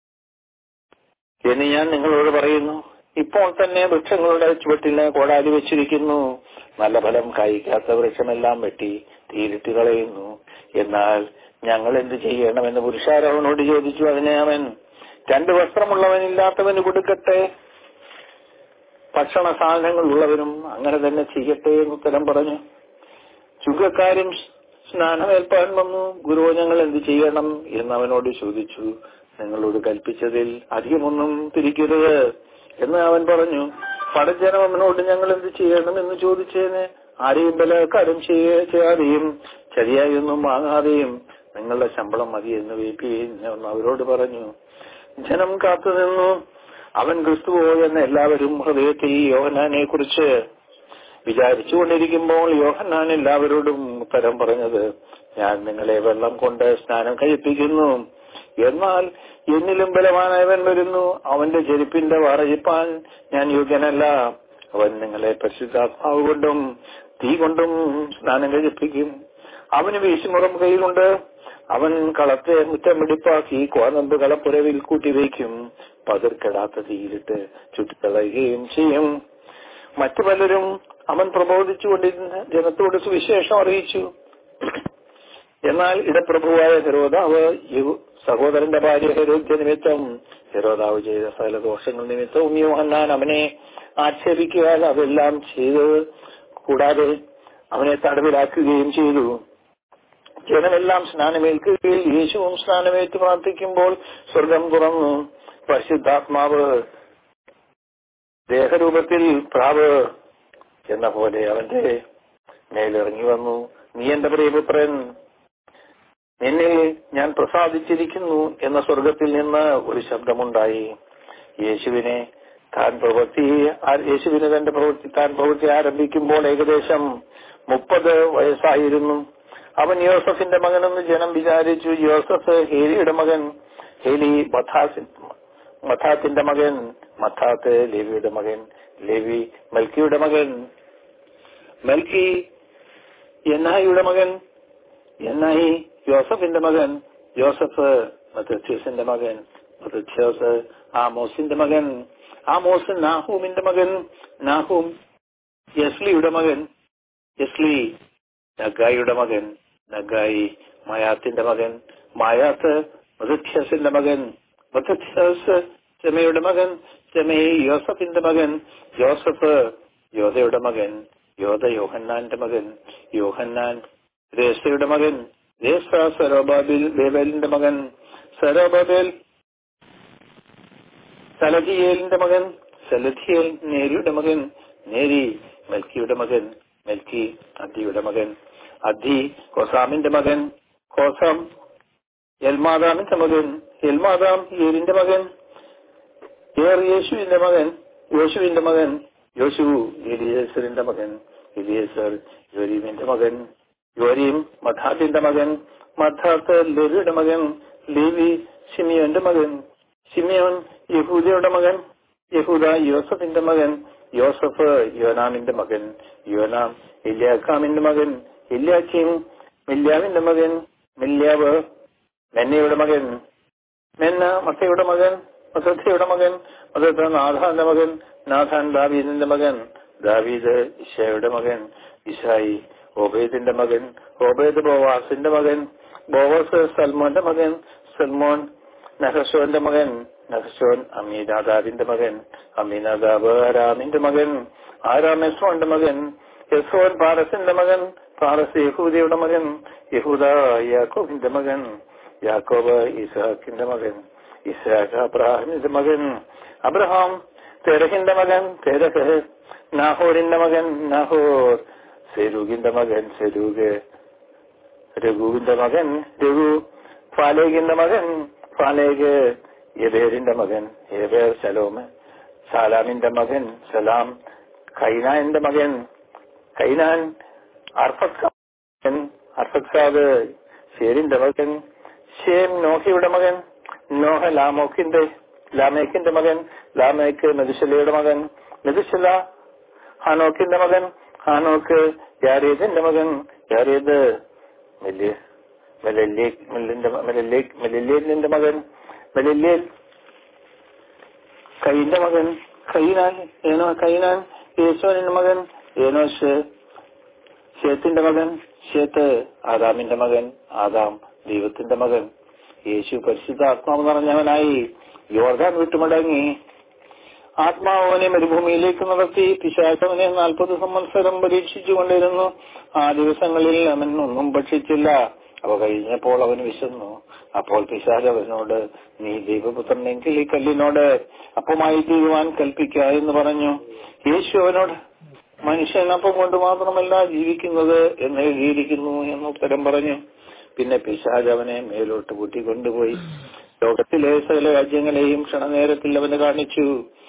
എന്ന് ഞാൻ നിങ്ങളോട് പറയുന്നു ഇപ്പോൾ തന്നെ വൃക്ഷങ്ങളുടെ ചുവട്ടിന് കോടാലി വെച്ചിരിക്കുന്നു നല്ല ഫലം കായ്ക്കാത്ത വൃക്ഷമെല്ലാം വെട്ടി തീരിട്ട് കളയുന്നു എന്നാൽ ഞങ്ങൾ എന്ത് ചെയ്യണമെന്ന് പുരുഷാരവനോട് ചോദിച്ചു അതിനെ അവൻ രണ്ട് വസ്ത്രമുള്ളവനില്ലാത്തവന് കൊടുക്കട്ടെ ഭക്ഷണ സാധനങ്ങൾ ഉള്ളവനും അങ്ങനെ തന്നെ ചെയ്യട്ടെ എന്ന് ഉത്തരം പറഞ്ഞു ചുങ്കക്കാരും സ്നാനമേൽപ്പാൻ വന്നു ഗുരു ഞങ്ങൾ എന്ത് ചെയ്യണം എന്ന് അവനോട് ചോദിച്ചു നിങ്ങളോട് കൽപ്പിച്ചതിൽ അധികമൊന്നും തിരിക്കരുത് എന്ന് അവൻ പറഞ്ഞു പടജനം അവനോട് ഞങ്ങൾ എന്ത് ചെയ്യണം എന്ന് ചോദിച്ചതിന് ആരെയും ബലക്കാരും ചെയ്യ- ചെയ്യാതെയും ചതിയായൊന്നും വാങ്ങാതെയും നിങ്ങളുടെ ശമ്പളം മതി എന്ന് വീപ്പീൻ എന്ന് അവരോട് പറഞ്ഞു ജനം കാത്തുനിന്നു അവൻ ക്രിസ്തുവോ എന്ന് എല്ലാവരും ഹൃദയത്തിൽ യോഹനാനെ കുറിച്ച് വിചാരിച്ചുകൊണ്ടിരിക്കുമ്പോൾ യോഹന്നാൻ എല്ലാവരോടും ഉത്തരം പറഞ്ഞത് ഞാൻ നിങ്ങളെ വെള്ളം കൊണ്ട് സ്നാനം കഴിപ്പിക്കുന്നു എന്നാൽ എന്നിലും ബലവാനവൻ വരുന്നു അവന്റെ ചെരുപ്പിന്റെ വറയിപ്പാൻ ഞാൻ യോഗ്യനല്ല അവൻ നിങ്ങളെ പരിശുദ്ധാത്മാവ് കൊണ്ടും തീ കൊണ്ടും സ്നാനം കഴിപ്പിക്കും അവന് വീശുമുറം കയ്യിലുണ്ട് അവൻ കളത്തെ മുറ്റം വെടിപ്പാക്കി കോതമ്പ് കളപ്പുരവിൽ കൂട്ടിവയ്ക്കും പതിർക്കെടാത്ത തീയിലിട്ട് ചുറ്റിക്കളയുകയും ചെയ്യും മറ്റു പലരും അവൻ പ്രബോധിച്ചുകൊണ്ടിരുന്ന ജനത്തോട് സുവിശേഷം അറിയിച്ചു എന്നാൽ ഇടപ്രഭുവായ ഹെരോദാവ് യഹു- സഹോദരന്റെ ഭാര്യ ഹെരോദ്യ നിമിത്തം ഹെരോദാവ് ചെയ്ത സകല ദോഷങ്ങൾ നിമിത്തവും യോഹന്നാൻ അവനെ ആക്ഷേപിക്കുവാൻ അതെല്ലാം ചെയ്ത് കൂടാതെ അവനെ തടവിലാക്കുകയും ചെയ്തു ജനമെല്ലാം സ്നാനമേൽക്കുകയും യേശുവും സ്നാനമേറ്റ് പ്രാർത്ഥിക്കുമ്പോൾ സ്വർഗം തുറന്നു പരിശുദ്ധാത്മാവ് ദേഹരൂപത്തിൽ പ്രാവ് എന്ന പോലെ അവന്റെ മേലിറങ്ങി വന്നു നീ എന്റെ പ്രിയപുത്രൻ നിന്നിൽ ഞാൻ പ്രസാദിച്ചിരിക്കുന്നു എന്ന സ്വർഗത്തിൽ നിന്ന് ഒരു ശബ്ദമുണ്ടായി യേശുവിനെ താൻ പ്രവൃത്തി ആ- യേശുവിന് തന്റെ പ്രവൃത്തി താൻ പ്രവൃത്തി ആരംഭിക്കുമ്പോൾ ഏകദേശം മുപ്പത് വയസ്സായിരുന്നു അവൻ യോസഫിന്റെ മകനെന്ന് ജനം വിചാരിച്ചു യോസഫ് ഹേലിയുടെ മകൻ ഹേലി മഥാസ് മഥാത്തിന്റെ മകൻ മഥാത്ത് ലേവിയുടെ മകൻ ലേവി മൽക്കിയുടെ മകൻ മൽക്കി എന്നായിയുടെ മകൻ എന്നായി യോസഫിന്റെ മകൻ യോസഫ് മത്തസ്യൂസിന്റെ മകൻ മത്തസ്യൂസ് ആമോസിന്റെ മകൻ ആമോസ് നാഹൂമിന്റെ മകൻ നാഹൂം യസ്ലിയുടെ മകൻ യസ്ലി നഗായിയുടെ മകൻ നഗായി മയാത്തിന്റെ മകൻ മായാത്ത് മതധ്യാസിന്റെ മകൻ മതധ്യാസ് ചെമയുടെ മകൻ ചെമയെ യോസഫിന്റെ മകൻ യോസഫ് യോധയുടെ മകൻ യോധ യോഹന്നാന്റെ മകൻ യോഹന്നാൻ രേസയുടെ മകൻ രേസ സരോബാബിൽ ബേബേലിന്റെ മകൻ സരോബാബേൽ സലധിയേലിന്റെ മകൻ സലധിയേൽ നേരിയുടെ മകൻ നേരി മെൽക്കിയുടെ മകൻ മെൽക്കി അദ്ദിയുടെ മകൻ അദ്ദി കോസാമിന്റെ മകൻ കോസാം എൽമാദാമിന്റെ മകൻ എൽമാദാം ഏരിന്റെ മകൻ ഏർ യേശുവിന്റെ മകൻ യോശുവിന്റെ മകൻ യോശു എലിയേസറിന്റെ മകൻ എലിയേസർ യോരീമിന്റെ മകൻ യോരീം മഥാത്തിന്റെ മകൻ മഥാത്ത് ലേവിയുടെ മകൻ ലേവി ഷിമിയോന്റെ മകൻ ഷിമിയോൻ യഹൂദയുടെ മകൻ യഹൂദ യോസഫിന്റെ മകൻ യോസഫ് യോനാമിന്റെ മകൻ യോനാം ഇല്യാഖാമിന്റെ മകൻ ഇല്യാഖീം മില്യാവിന്റെ മകൻ മില്യാവ് മെന്നയുടെ മകൻ മെന്ന മത്തയുടെ മകൻ മത്തയുടെ മകൻ മത്തത്ത് നാഥാന്റെ മകൻ നാഥാൻ ദാവീദിന്റെ മകൻ ദാവീദ് ഇഷയുടെ മകൻ ഇഷായി ഓബേദിന്റെ മകൻ ഓബേദ് ബോവാസിന്റെ മകൻ ബോവസ് സൽമോന്റെ മകൻ സൽമോൻ നഹസോന്റെ മകൻ നഹസോൻ അമീനാദാബിന്റെ മകൻ അമീനാദാബ് ആരാമിന്റെ മകൻ ആരാം യസ്മോന്റെ മകൻ യസ്മോൻ പാരസിന്റെ മകൻ പാരസ് യഹൂദയുടെ മകൻ യഹൂദ യാക്കോബിന്റെ മകൻ യാക്കോബ് ഇസ്ഹാക്കിന്റെ മകൻ ഇസ്ഹാഖ് അബ്രാഹിമിന്റെ മകൻ അബ്രഹാം തെരഹിന്റെ മകൻ തെരഹ് നാഹോറിന്റെ മകൻ നാഹോർ സെരൂഗിന്റെ മകൻ സെരൂഗ് രഘുവിന്റെ മകൻ രഘു ഫാലേഗിന്റെ മകൻ ഫാലേഗ് യബേറിന്റെ മകൻ യബേർ സലോമ് സാലാമിന്റെ മകൻ സലാം കൈനാന്റെ മകൻ കൈനാൻ അർഫക്സാദ് അർഫക്സാദ് ഷേരിന്റെ മകൻ ഷേം നോഹയുടെ മകൻ നോഹ ലാമോക്കിന്റെ ലാമേക്കിന്റെ മകൻ ലാമേക്ക് മെതുശലയുടെ മകൻ മെതുശല ഹാനോക്കിന്റെ മകൻ ഹാനോക്ക് യാരേദിന്റെ മകൻ യാരേദ് മെല്ലിയ മെലില്ലേലിന്റെ മകൻ മെലില്ലേൽ കൈന്റെ മകൻ കൈനാൻ ഏനോ കൈനാൻ യേശോനിന്റെ മകൻ ഏനോഷ് ഷേത്തിന്റെ മകൻ ഷേത്ത് ആദാമിന്റെ മകൻ ആദാം ദൈവത്തിന്റെ മകൻ യേശു പരിശുദ്ധ ആത്മാവ് നിറഞ്ഞവനായി യോർദാൻ വിട്ടുമടങ്ങി ആത്മാവ് അവനെ മരുഭൂമിയിലേക്ക് നടത്തി പിശാചവനെ നാൽപ്പത് സംവത്സരം പരീക്ഷിച്ചു കൊണ്ടിരുന്നു ആ ദിവസങ്ങളിൽ അവൻ ഒന്നും ഭക്ഷിച്ചില്ല അവ കഴിഞ്ഞപ്പോൾ അവൻ വിശന്നു അപ്പോൾ പിശാച് അവനോട് നീ ദൈവപുത്രനെങ്കിൽ ഈ കല്ലിനോട് അപ്പമായി തീരുവാൻ കൽപ്പിക്ക എന്ന് പറഞ്ഞു യേശു അവനോട് മനുഷ്യൻ അപ്പം കൊണ്ട് മാത്രമല്ല ജീവിക്കുന്നത് എന്ന് എഴുതിയിരിക്കുന്നു എന്ന് ഉത്തരം പറഞ്ഞു പിന്നെ പിശാജ് അവനെ മേലോട്ട് കൂട്ടിക്കൊണ്ടുപോയി ലോകത്തിലെ സകല രാജ്യങ്ങളെയും ക്ഷണനേരത്തിൽ അവന് കാണിച്ചു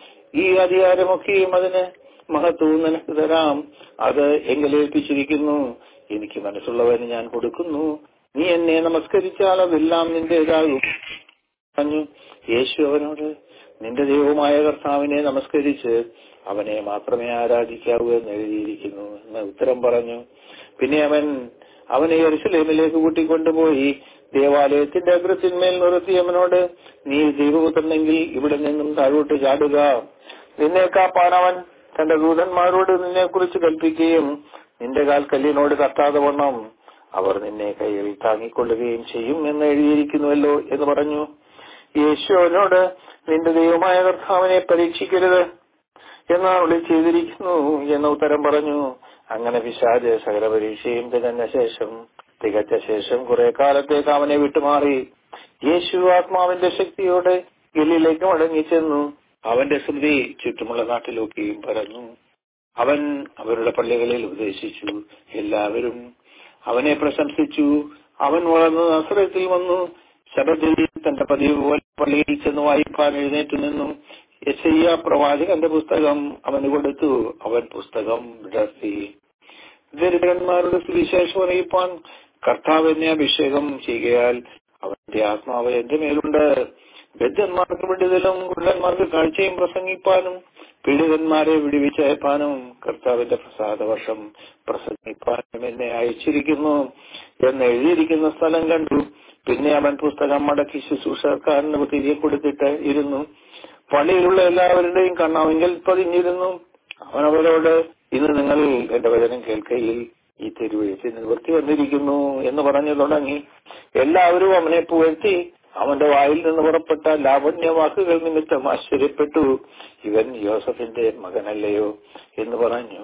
ഈ അധികാരമൊക്കെയും അതിന് മഹത്വവും നിനക്ക് തരാം അത് എങ്കിലേൽപ്പിച്ചിരിക്കുന്നു എനിക്ക് മനസ്സുള്ളവന് ഞാൻ കൊടുക്കുന്നു നീ എന്നെ നമസ്കരിച്ചാൽ അതെല്ലാം നിന്റേതാകും പറഞ്ഞു യേശു അവനോട് നിന്റെ ദൈവമായ കർത്താവിനെ നമസ്കരിച്ച് അവനെ മാത്രമേ ആരാധിക്കാവൂ എന്ന് എഴുതിയിരിക്കുന്നു എന്ന് ഉത്തരം പറഞ്ഞു പിന്നെ അവൻ അവനെ യെരുസലേമിലേക്ക് കൂട്ടിക്കൊണ്ടുപോയി ദേവാലയത്തിന്റെ അഗ്രത്തിന്മേൽ നിർത്തി അവനോട് നീ ദൈവപുത്രനെങ്കിൽ ഇവിടെ നിന്നും താഴോട്ട് ചാടുക നിന്നെ കാപ്പാൻ അവൻ തന്റെ ദൂതന്മാരോട് നിന്നെ കുറിച്ച് കൽപ്പിക്കുകയും നിന്റെ കാൽ കല്ലിനോട് തട്ടാതെ വണ്ണം അവർ നിന്നെ കയ്യിൽ താങ്ങിക്കൊള്ളുകയും ചെയ്യും എന്ന് എഴുതിയിരിക്കുന്നുവല്ലോ എന്ന് പറഞ്ഞു യേശു അവനോട് നിന്റെ ദൈവമായ കർത്താവിനെ പരീക്ഷിക്കരുത് എന്ന് അരുളി ചെയ്തിരിക്കുന്നു എന്ന് ഉത്തരം പറഞ്ഞു അങ്ങനെ പിശാജ് സകല പരീക്ഷയും തികഞ്ഞ ശേഷം തികച്ച ശേഷം കുറെ കാലത്തേക്ക് അവനെ വിട്ടുമാറി യേശു ആത്മാവിന്റെ ശക്തിയോടെ ഗലിയിലേക്ക് മടങ്ങിച്ചെന്നു അവന്റെ ശ്രുതി ചുറ്റുമുള്ള നാട്ടിലൊക്കെയും പരന്നു അവൻ അവരുടെ പള്ളികളിൽ ഉപദേശിച്ചു എല്ലാവരും അവനെ പ്രശംസിച്ചു അവൻ വളർന്ന് നസ്രത്തിൽ വന്നു ശബദിൽ തന്റെ പതിവ് പോലെ പള്ളിയിൽ ചെന്ന് വായിപ്പാൻ എഴുന്നേറ്റ് നിന്നും യശയ്യ പ്രവാചകന്റെ പുസ്തകം അവന് കൊടുത്തു അവൻ പുസ്തകം വിടർത്തി ദരിദ്രന്മാരുടെ സുവിശേഷം അറിയിപ്പാൻ കർത്താവ് എന്നെ അഭിഷേകം ചെയ്യുകയാൽ അവന്റെ ആത്മാവ് എന്റെ മേലുണ്ട് ബദ്ധന്മാർക്ക് വിടുതലും കുള്ളന്മാർക്ക് കാഴ്ചയും പ്രസംഗിപ്പാനും പീഡിതന്മാരെ വിടുവിച്ചയപ്പാനും കർത്താവിന്റെ പ്രസാദ വർഷം പ്രസംഗിപ്പാനും എന്നെ അയച്ചിരിക്കുന്നു എന്ന് എഴുതിയിരിക്കുന്ന സ്ഥലം കണ്ടു പിന്നെ അവൻ പുസ്തകം മടക്കി ശുശ്രൂഷക്കാരന് തിരികെ കൊടുത്തിട്ട് ഇരുന്നു പള്ളിയിലുള്ള എല്ലാവരുടെയും കണ്ണാവെങ്കിൽ പതിഞ്ഞിരുന്നു അവൻ അവരോട് ഇന്ന് നിങ്ങൾ എന്റെ വചനം കേൾക്കയിൽ ഈ തെരുവെഴുത്ത് നിവൃത്തി വന്നിരിക്കുന്നു എന്ന് പറഞ്ഞു തുടങ്ങി എല്ലാവരും അവനെ പുകഴ്ത്തി അവന്റെ വായിൽ നിന്ന് പുറപ്പെട്ട ലാവണ്യ വാക്കുകൾ നിമിത്തം ആശ്ചര്യപ്പെട്ടു ഇവൻ യോസഫിന്റെ മകനല്ലയോ എന്ന് പറഞ്ഞു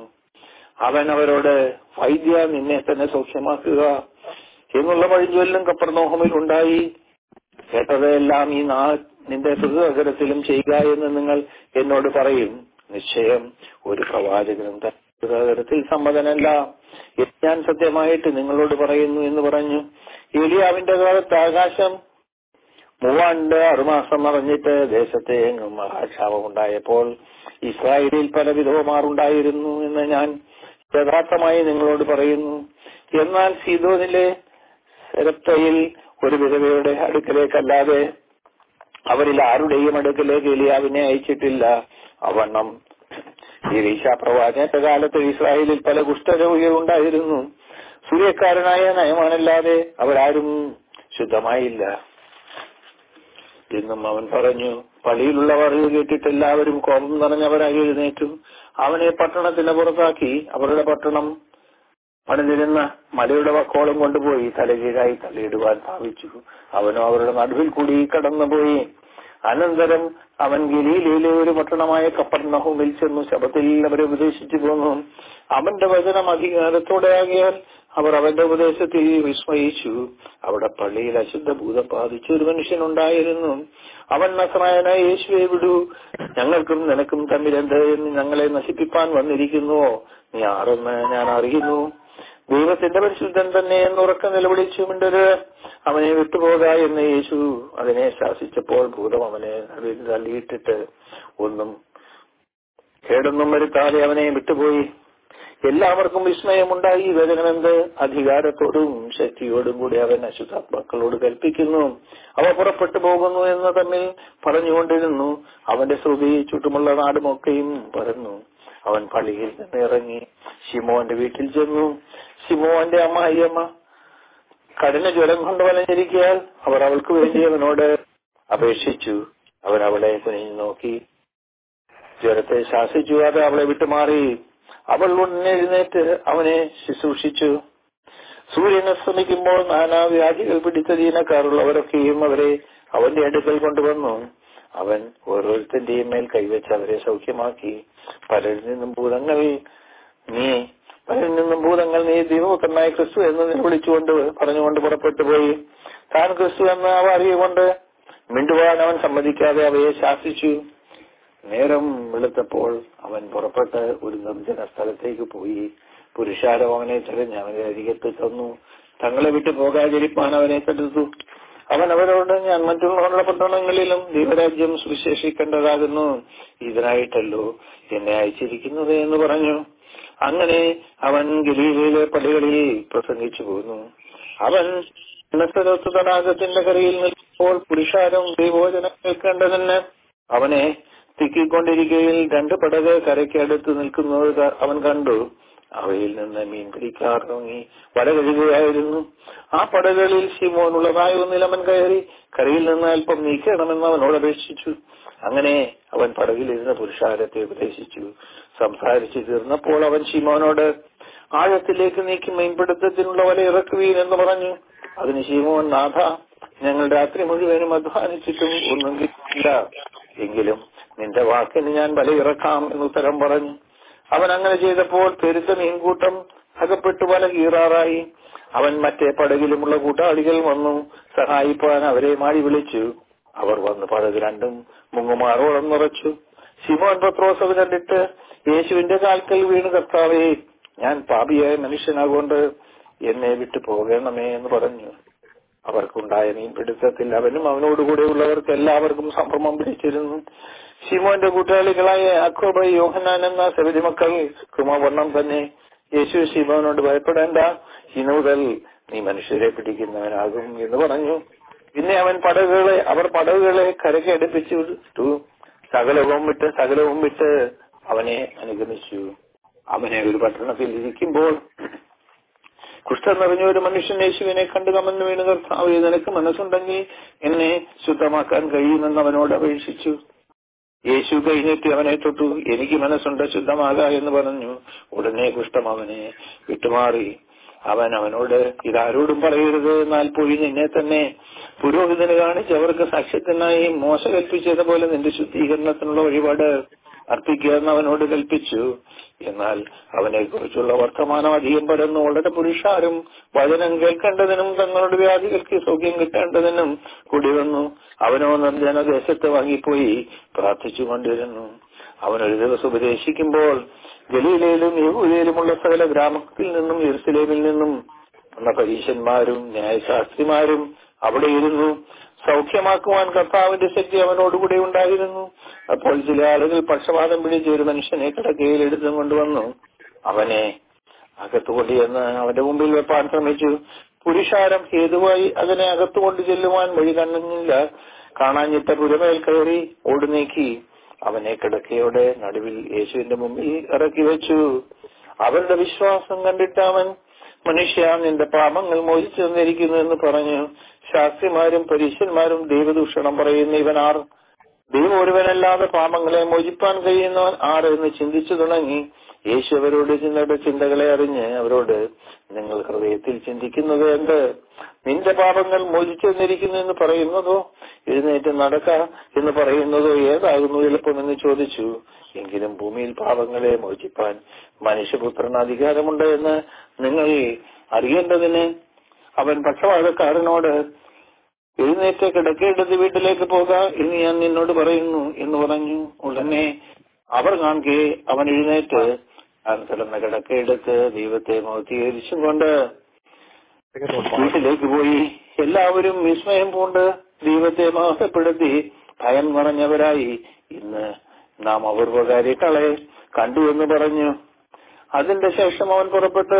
അവൻ അവരോട് വൈദ്യ നിന്നെ തന്നെ സൗഖ്യമാക്കുക എന്നുള്ള വഴിജൊല്ലും കപ്പർനോഹമിൽ ഉണ്ടായി കേട്ടതെല്ലാം ഈ നാ നിന്റെ ഹൃദയകരത്തിലും ചെയ്യുക എന്ന് നിങ്ങൾ എന്നോട് പറയും നിശ്ചയം ഒരു പ്രവാചകനും ഹൃദയകരത്തിൽ സമ്മതനല്ല ഞാൻ സത്യമായിട്ട് നിങ്ങളോട് പറയുന്നു എന്ന് പറഞ്ഞു ഏലിയാവിന്റെ കാലത്ത് ആകാശം മൂവാണ്ട് ആറുമാസം മറഞ്ഞിട്ട് ദേശത്തെ എങ്ങും മഹാക്ഷാപം ഉണ്ടായപ്പോൾ ഇസ്രായേലിൽ പല വിധവമാറുണ്ടായിരുന്നു എന്ന് ഞാൻ യഥാർത്ഥമായി നിങ്ങളോട് പറയുന്നു എന്നാൽ സീതോനിലെ സെരപ്തയിൽ ഒരു വിധവയുടെ അടുക്കലേക്കല്ലാതെ അവരിൽ ആരുടെയും അടുക്കലേക്ക് എലിയാവിനെ അയച്ചിട്ടില്ല അവണ്ണം ഈ പ്രവാചകന്റെ കാലത്ത് ഇസ്രായേലിൽ പല കുഷ്ഠരോഗികൾ ഉണ്ടായിരുന്നു സൂര്യക്കാരനായ നയമാനല്ലാതെ അവരാരും ശുദ്ധമായില്ല എന്നും അവൻ പറഞ്ഞു പള്ളിയിലുള്ളവർ ഇത് കേട്ടിട്ട് എല്ലാവരും കോപം നിറഞ്ഞവരായി എഴുന്നേറ്റു അവനെ പട്ടണത്തിന് പുറത്താക്കി അവരുടെ പട്ടണം പണിതിരുന്ന മലയുടെ വക്കോളം കൊണ്ടുപോയി തലകീഴായി തള്ളിയിടുവാൻ ഭാവിച്ചു അവനും അവരുടെ നടുവിൽ കൂടി കടന്നുപോയി അനന്തരം അവൻ ഗലീലയിലെ ഒരു പട്ടണമായ കപ്പർണഹൂമിൽ ചെന്നു ശബത്തിൽ അവരെ ഉപദേശിച്ചു പോന്നു അവന്റെ വചനം അധികാരത്തോടെ ആകിയാൽ അവർ അവന്റെ ഉപദേശത്തിൽ വിസ്മയിച്ചു അവിടെ പള്ളിയിൽ അശുദ്ധ ഭൂതം ബാധിച്ച ഒരു മനുഷ്യനുണ്ടായിരുന്നു അവൻ നസ്രായനായ യേശുവെ വിടൂ ഞങ്ങൾക്കും നിനക്കും തമ്മിലെന്ത് എന്ന് ഞങ്ങളെ നശിപ്പിപ്പാൻ വന്നിരിക്കുന്നുവോ നീ ആരെന്ന് ഞാൻ അറിയുന്നു ദൈവത്തിന്റെ പരിശുദ്ധൻ തന്നെ എന്ന് ഉറക്കം നിലവിളിച്ചു മിണ്ടരുത് അവനെ വിട്ടുപോക എന്ന് യേശു അതിനെ ശാസിച്ചപ്പോൾ ഭൂതം അവനെ നടുവിൽ തള്ളിയിട്ടിട്ട് ഒന്നും കേടൊന്നും വരുത്താതെ അവനെ വിട്ടുപോയി എല്ലാവർക്കും വിസ്മയമുണ്ടായി വേദനമെന്ത് അധികാരത്തോടും ശക്തിയോടും കൂടി അവൻ അശുദ്ധാത്മാക്കളോട് കൽപ്പിക്കുന്നു അവ പുറപ്പെട്ടു പോകുന്നു എന്ന് തമ്മിൽ പറഞ്ഞുകൊണ്ടിരുന്നു അവന്റെ ശ്രുതി ചുറ്റുമുള്ള നാടുമൊക്കെയും പരന്നു അവൻ പള്ളിയിൽ നിന്ന് ഇറങ്ങി ഷിമോന്റെ വീട്ടിൽ ചെന്നു ഷിമോന്റെ അമ്മായിയമ്മ കഠിന ജ്വരം കൊണ്ട് വലഞ്ഞിരിക്കാൻ അവർ അവൾക്ക് വേണ്ടി അവനോട് അപേക്ഷിച്ചു അവൻ അവളെ കുനിഞ്ഞു നോക്കി ജ്വരത്തെ ശാസിച്ചു അത് അവളെ വിട്ടുമാറി അവൾ ഉടനെ എഴുന്നേറ്റ് അവനെ ശുശ്രൂഷിച്ചു സൂര്യൻ അസ്തമിക്കുമ്പോൾ നാനാവ്യാധികൾ പിടിച്ച ദീനക്കാരുള്ളവരൊക്കെയും അവരെ അവന്റെ അടുക്കൽ കൊണ്ടുവന്നു അവൻ ഓരോരുത്തന്റെയും മേൽ കൈവച്ച് അവരെ സൗഖ്യമാക്കി പലരിൽ നിന്നും ഭൂതങ്ങൾ നീ പലരിൽ നിന്നും ഭൂതങ്ങൾ നീ ദൈവപുത്രനായ ക്രിസ്തു എന്ന് വിളിച്ചുകൊണ്ട് പറഞ്ഞുകൊണ്ട് പുറപ്പെട്ടു പോയി താൻ ക്രിസ്തു എന്ന് അവ അറിയുകൊണ്ട് മിണ്ടുവാൻ അവൻ സമ്മതിക്കാതെ അവയെ ശാസിച്ചു നേരം വെളുത്തപ്പോൾ അവൻ പുറപ്പെട്ട് ഒരു നിർജ്ജന സ്ഥലത്തേക്ക് പോയി പുരുഷാരം അവനെ തിരഞ്ഞ് അവനെ അരികത്ത് തന്നു തങ്ങളെ വിട്ടു പോകാതിരിപ്പാൻ അവനെ തടുത്തു അവൻ അവരോട് ഞാൻ മറ്റുള്ള പട്ടണങ്ങളിലും ദൈവരാജ്യം സുവിശേഷിക്കേണ്ടതാകുന്നു ഇതിനായിട്ടല്ലോ എന്നെ അയച്ചിരിക്കുന്നത് എന്ന് പറഞ്ഞു അങ്ങനെ അവൻ ഗലീലയിലെ പടികളിൽ പ്രസംഗിച്ചു പോന്നു അവൻ നസരത്ത് തടാകത്തിന്റെ കരയിൽ നിൽക്കുമ്പോൾ പുരുഷാരം ദൈവോചനം കേൾക്കേണ്ടതിന് അവനെ തിക്കിക്കൊണ്ടിരിക്കയിൽ രണ്ട് പടക് കരയ്ക്കടുത്ത് നിൽക്കുന്നത് ക- അവൻ കണ്ടു അവയിൽ നിന്ന് മീൻ പിടിക്കാർ തുടങ്ങി വല കഴുകുകയായിരുന്നു ആ പടകളിൽ ശിമോനുള്ളതായ ഒന്നിൽ അവൻ കയറി കരയിൽ നിന്ന് അല്പം നീക്കണമെന്ന് അവനോട് അപേക്ഷിച്ചു അങ്ങനെ അവൻ പടകിലിരുന്ന പുരുഷാരത്തെ ഉപദേശിച്ചു സംസാരിച്ചു തീർന്നപ്പോൾ അവൻ ശിമോനോട് ആഴത്തിലേക്ക് നീക്കി മീൻപിടുത്തത്തിനുള്ള വല ഇറക്കുവീൻ എന്ന് പറഞ്ഞു അതിന് ശിമോൻ നാഥ ഞങ്ങൾ രാത്രി മുഴുവനും അധ്വാനിച്ചിട്ടും ഒന്നും കിട്ടില്ല എങ്കിലും നിന്റെ വാക്കിന് ഞാൻ വല ഇറക്കാം എന്ന് ഉത്തരം പറഞ്ഞു അവൻ അങ്ങനെ ചെയ്തപ്പോൾ പെരുത്ത മീൻകൂട്ടം അകപ്പെട്ടു വല കീറാറായി അവൻ മറ്റേ പടകിലുമുള്ള കൂട്ടാളികൾ വന്നു സഹായിപ്പാൻ അവരെ മാടി വിളിച്ചു അവർ വന്ന് പടക് രണ്ടും മുങ്ങുമാറോളം നിറച്ചു ശിമോൻ പത്രോസ് അത് കണ്ടിട്ട് യേശുവിന്റെ കാൽക്കൽ വീണ് കർത്താവേ ഞാൻ പാപിയായ മനുഷ്യനാകൊണ്ട് എന്നെ വിട്ടു പോകണമേ എന്ന് പറഞ്ഞു അവർക്കുണ്ടായ മീൻപിടുത്തത്തിൽ അവനും അവനോടുകൂടെ ഉള്ളവർക്ക് എല്ലാവർക്കും സംഭ്രമം പിടിച്ചിരുന്നു ശിമോന്റെ കൂട്ടാളികളായ അക്കോബ യോഹനാൻ എന്ന സബരി മക്കൾ കുമവർണ്ണം തന്നെ യേശു ശിമോനോട് ഭയപ്പെടേണ്ട ഇനി മുതൽ നീ മനുഷ്യരെ പിടിക്കുന്നവനാകും എന്ന് പറഞ്ഞു പിന്നെ അവൻ പടകുകളെ അവർ പടകുകളെ കരയ്ക്ക് അടുപ്പിച്ചു വിട്ടു സകലവും വിട്ട് സകലവും വിട്ട് അവനെ അനുഗമിച്ചു അവനെ ഒരു പട്ടണത്തിൽ ഇരിക്കുമ്പോൾ കുഷ്ഠം നിറഞ്ഞ ഒരു മനുഷ്യൻ യേശുവിനെ കണ്ടു കമന്ന് വീണ് കർത്താവ് നിനക്ക് മനസ്സുണ്ടെങ്കിൽ എന്നെ ശുദ്ധമാക്കാൻ കഴിയുമെന്ന് അവനോട് അപേക്ഷിച്ചു യേശു കഴിഞ്ഞിട്ട് അവനെ തൊട്ടു എനിക്ക് മനസ്സുണ്ട് ശുദ്ധമാക എന്ന് പറഞ്ഞു ഉടനെ കുഷ്ഠം അവനെ വിട്ടുമാറി അവൻ അവനോട് ഇതാരോടും പറയരുത് എന്നാൽ പോയി നിന്നെ തന്നെ പുരോഹിതന് കാണിച്ച് അവർക്ക് സാക്ഷ്യത്തിനായി മോശ കൽപ്പിച്ചതുപോലെ നിന്റെ ശുദ്ധീകരണത്തിനുള്ള വഴിപാട് അർപ്പിക്കുക എന്ന് അവനോട് കൽപ്പിച്ചു എന്നാൽ അവനെ കുറിച്ചുള്ള വർത്തമാനം അധികം പരന്നു വളരെ പുരുഷാരും വചനം കേൾക്കേണ്ടതിനും തങ്ങളുടെ വ്യാധികൾക്ക് സൗഖ്യം കിട്ടേണ്ടതിനും കൂടി വന്നു അവനോ നിർജ്ജനദേശത്ത് വാങ്ങിപ്പോയി പ്രാർത്ഥിച്ചുകൊണ്ടിരുന്നു അവൻ ഒരു ദിവസം ഉപദേശിക്കുമ്പോൾ ഗലീലയിലും യഹൂദയിലുമുള്ള സകല ഗ്രാമത്തിൽ നിന്നും യെരുസലേമിൽ നിന്നും വന്ന പരീശന്മാരും ന്യായശാസ്ത്രിമാരും അവിടെ ഇരുന്നു സൗഖ്യമാക്കുവാൻ കർത്താവിന്റെ ശക്തി അവനോടുകൂടെ ഉണ്ടായിരുന്നു അപ്പോൾ ചില ആളുകൾ പക്ഷപാതം പിടിച്ച ഒരു മനുഷ്യനെ കിടക്കയിൽ എടുത്തും കൊണ്ടുവന്നു അവനെ അകത്തുകൊണ്ടുചെന്ന് അവന്റെ മുമ്പിൽ വെപ്പാൻ ശ്രമിച്ചു പുരുഷാരം ഹേതുവായി അതിനെ അകത്തുകൊണ്ട് ചെല്ലുവാൻ വഴി കണ്ണില്ല കാണാഞ്ഞിട്ട പുരമേൽ കയറി ഓടി നീക്കി അവനെ കിടക്കയുടെ നടുവിൽ യേശുവിന്റെ മുമ്പിൽ ഇറക്കി വെച്ചു അവരുടെ വിശ്വാസം കണ്ടിട്ട് അവൻ മനുഷ്യ നിന്റെ പാപങ്ങൾ മോചിച്ചു തന്നിരിക്കുന്നു എന്ന് പറഞ്ഞു ശാസ്ത്രിമാരും പരീശന്മാരും ദൈവദൂഷണം പറയുന്ന ഇവനാർ ദൈവം ഒരുവനല്ലാതെ പാപങ്ങളെ മോചിപ്പാൻ കഴിയുന്നവൻ ആർ എന്ന് ചിന്തിച്ചു തുടങ്ങി യേശു അവരോട് ചിന്തയുടെ ചിന്തകളെ അറിഞ്ഞ് അവരോട് നിങ്ങൾ ഹൃദയത്തിൽ ചിന്തിക്കുന്നത് എന്ത് നിന്റെ പാപങ്ങൾ മോചിച്ചു തന്നിരിക്കുന്നു എന്ന് പറയുന്നതോ എഴുന്നേറ്റ് നടക്ക എന്ന് പറയുന്നതോ ഏതാകുന്നു എളുപ്പമെന്ന് ചോദിച്ചു എങ്കിലും ഭൂമിയിൽ പാപങ്ങളെ മോചിപ്പാൻ മനുഷ്യപുത്രന് അധികാരമുണ്ട് എന്ന് നിങ്ങൾ അറിയേണ്ടതിന് അവൻ പക്ഷപാതക്കാരനോട് എഴുന്നേറ്റ് കിടക്കേണ്ടത് വീട്ടിലേക്ക് പോക എന്ന് ഞാൻ നിന്നോട് പറയുന്നു എന്ന് പറഞ്ഞു ഉടനെ അവർ കാണുകെ അവൻ എഴുന്നേറ്റ് താൻ കിടന്ന കിടക്കയെടുത്ത് ദൈവത്തെ മോത്തീകരിച്ചും കൊണ്ട് വീട്ടിലേക്ക് പോയി എല്ലാവരും വിസ്മയം പൂണ്ട് ദൈവത്തെ മോഹപ്പെടുത്തി ഭയം നിറഞ്ഞവരായി ഇന്ന് നാം അപൂർവകാര്യങ്ങളെ കണ്ടു എന്ന് പറഞ്ഞു അതിന്റെ ശേഷം അവൻ പുറപ്പെട്ട്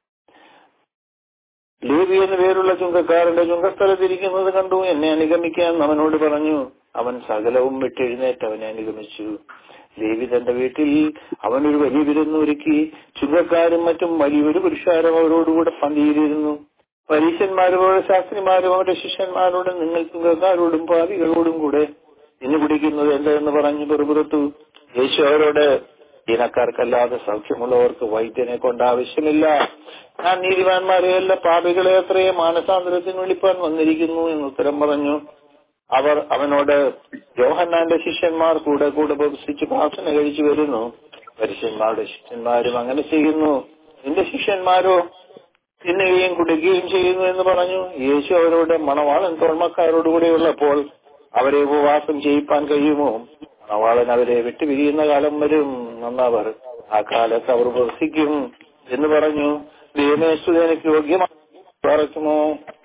ലേവി എന്നു പേരുള്ള ചുങ്കക്കാരന്റെ ചുങ്കസ്ഥലത്തിരിക്കുന്നത് കണ്ടു എന്നെ അനുഗമിക്കാൻ അവനോട് പറഞ്ഞു അവൻ സകലവും വിട്ടെഴുന്നേറ്റ് അവനെ അനുഗമിച്ചു ലേവി തന്റെ വീട്ടിൽ അവനൊരു വലിയ വിരുന്നൊരുക്കി ചുങ്കക്കാരും മറ്റും വലിയൊരു പുരുഷാരം അവരോടുകൂടെ പന്തിയിരിക്കുന്നു പരീശന്മാരും അവരുടെ ശാസ്ത്രിമാരും അവരുടെ ശിഷ്യന്മാരോടും നിങ്ങൾ ചുങ്കക്കാരോടും പാപികളോടും കൂടെ ഇന്ന് പിടിക്കുന്നത് എന്തെന്ന് പറഞ്ഞു പെറുപുറത്തു യേശു അവരോട് ദീനക്കാർക്കല്ലാതെ സൗഖ്യമുള്ളവർക്ക് വൈദ്യനെ കൊണ്ട് ആവശ്യമില്ല ഞാൻ നീതിമാന്മാരെയല്ല പാപികളെ അത്രയും മാനസാന്തരത്തിന് വിളിപ്പാൻ വന്നിരിക്കുന്നു എന്ന് ഉത്തരം പറഞ്ഞു അവർ അവനോട് യോഹന്നാന്റെ ശിഷ്യന്മാർ കൂടെ കൂടെ ഉപസിച്ച് പ്രാർത്ഥന കഴിച്ചു വരുന്നു പരീശന്മാരുടെ ശിഷ്യന്മാരും അങ്ങനെ ചെയ്യുന്നു നിന്റെ ശിഷ്യന്മാരോ തിന്നുകയും കുടിക്കുകയും ചെയ്യുന്നു എന്ന് പറഞ്ഞു യേശു അവരോട് മണവാളൻ തോൾമക്കാരോടുകൂടെ ഉള്ളപ്പോൾ അവരെ ഉപവാസം ചെയ്യിപ്പാൻ കഴിയുമോ നവാളൻ അവരെ വിട്ടുപിരിയുന്ന കാലം വരും എന്നവർ ആ കാലത്ത് അവർ വസിക്കും എന്ന് പറഞ്ഞു ദൈവമേശ്വര എനിക്ക് യോഗ്യമായി പറയുമോ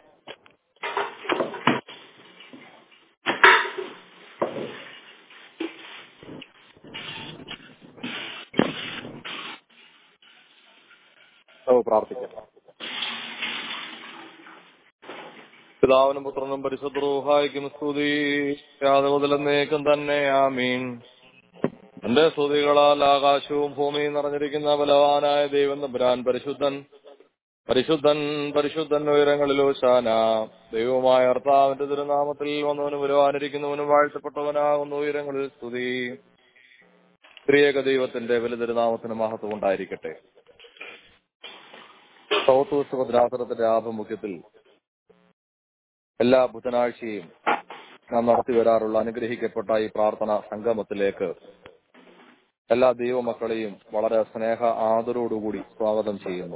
നമുക്ക് പ്രാർത്ഥിക്കാം പിതാവിനും പുത്രനും പരിശുദ്ധ റൂഹായിക്കും സ്തുതി യാത മുതലെന്നേക്കും തന്നെ ആമീൻ എന്റെ സ്തുതികളാൽ ആകാശവും ഭൂമിയും നിറഞ്ഞിരിക്കുന്ന ബലവാനായ ദൈവം തമ്പുരാൻ പരിശുദ്ധൻ പരിശുദ്ധൻ പരിശുദ്ധൻ ഉയരങ്ങളിലോ ശാന ദൈവമായ കർത്താവിന്റെ തിരുനാമത്തിൽ വന്നവനും വരുവാനിരിക്കുന്നവനും വാഴ്ത്തപ്പെട്ടവനാകുന്ന ഉയരങ്ങളിൽ സ്തുതി സ്ത്രീയക ദൈവത്തിന്റെ വലിയ തിരുനാമത്തിന് മഹത്വം ഉണ്ടായിരിക്കട്ടെ സൗത്ത് വെസ്റ്റ് ഭദ്രാസനത്തിന്റെ ആഭിമുഖ്യത്തിൽ എല്ലാ ബുധനാഴ്ചയും നാം നടത്തി വരാറുള്ള അനുഗ്രഹിക്കപ്പെട്ട ഈ പ്രാർത്ഥന സംഗമത്തിലേക്ക് എല്ലാ ദൈവമക്കളെയും വളരെ സ്നേഹ ആദരോടുകൂടി സ്വാഗതം ചെയ്യുന്നു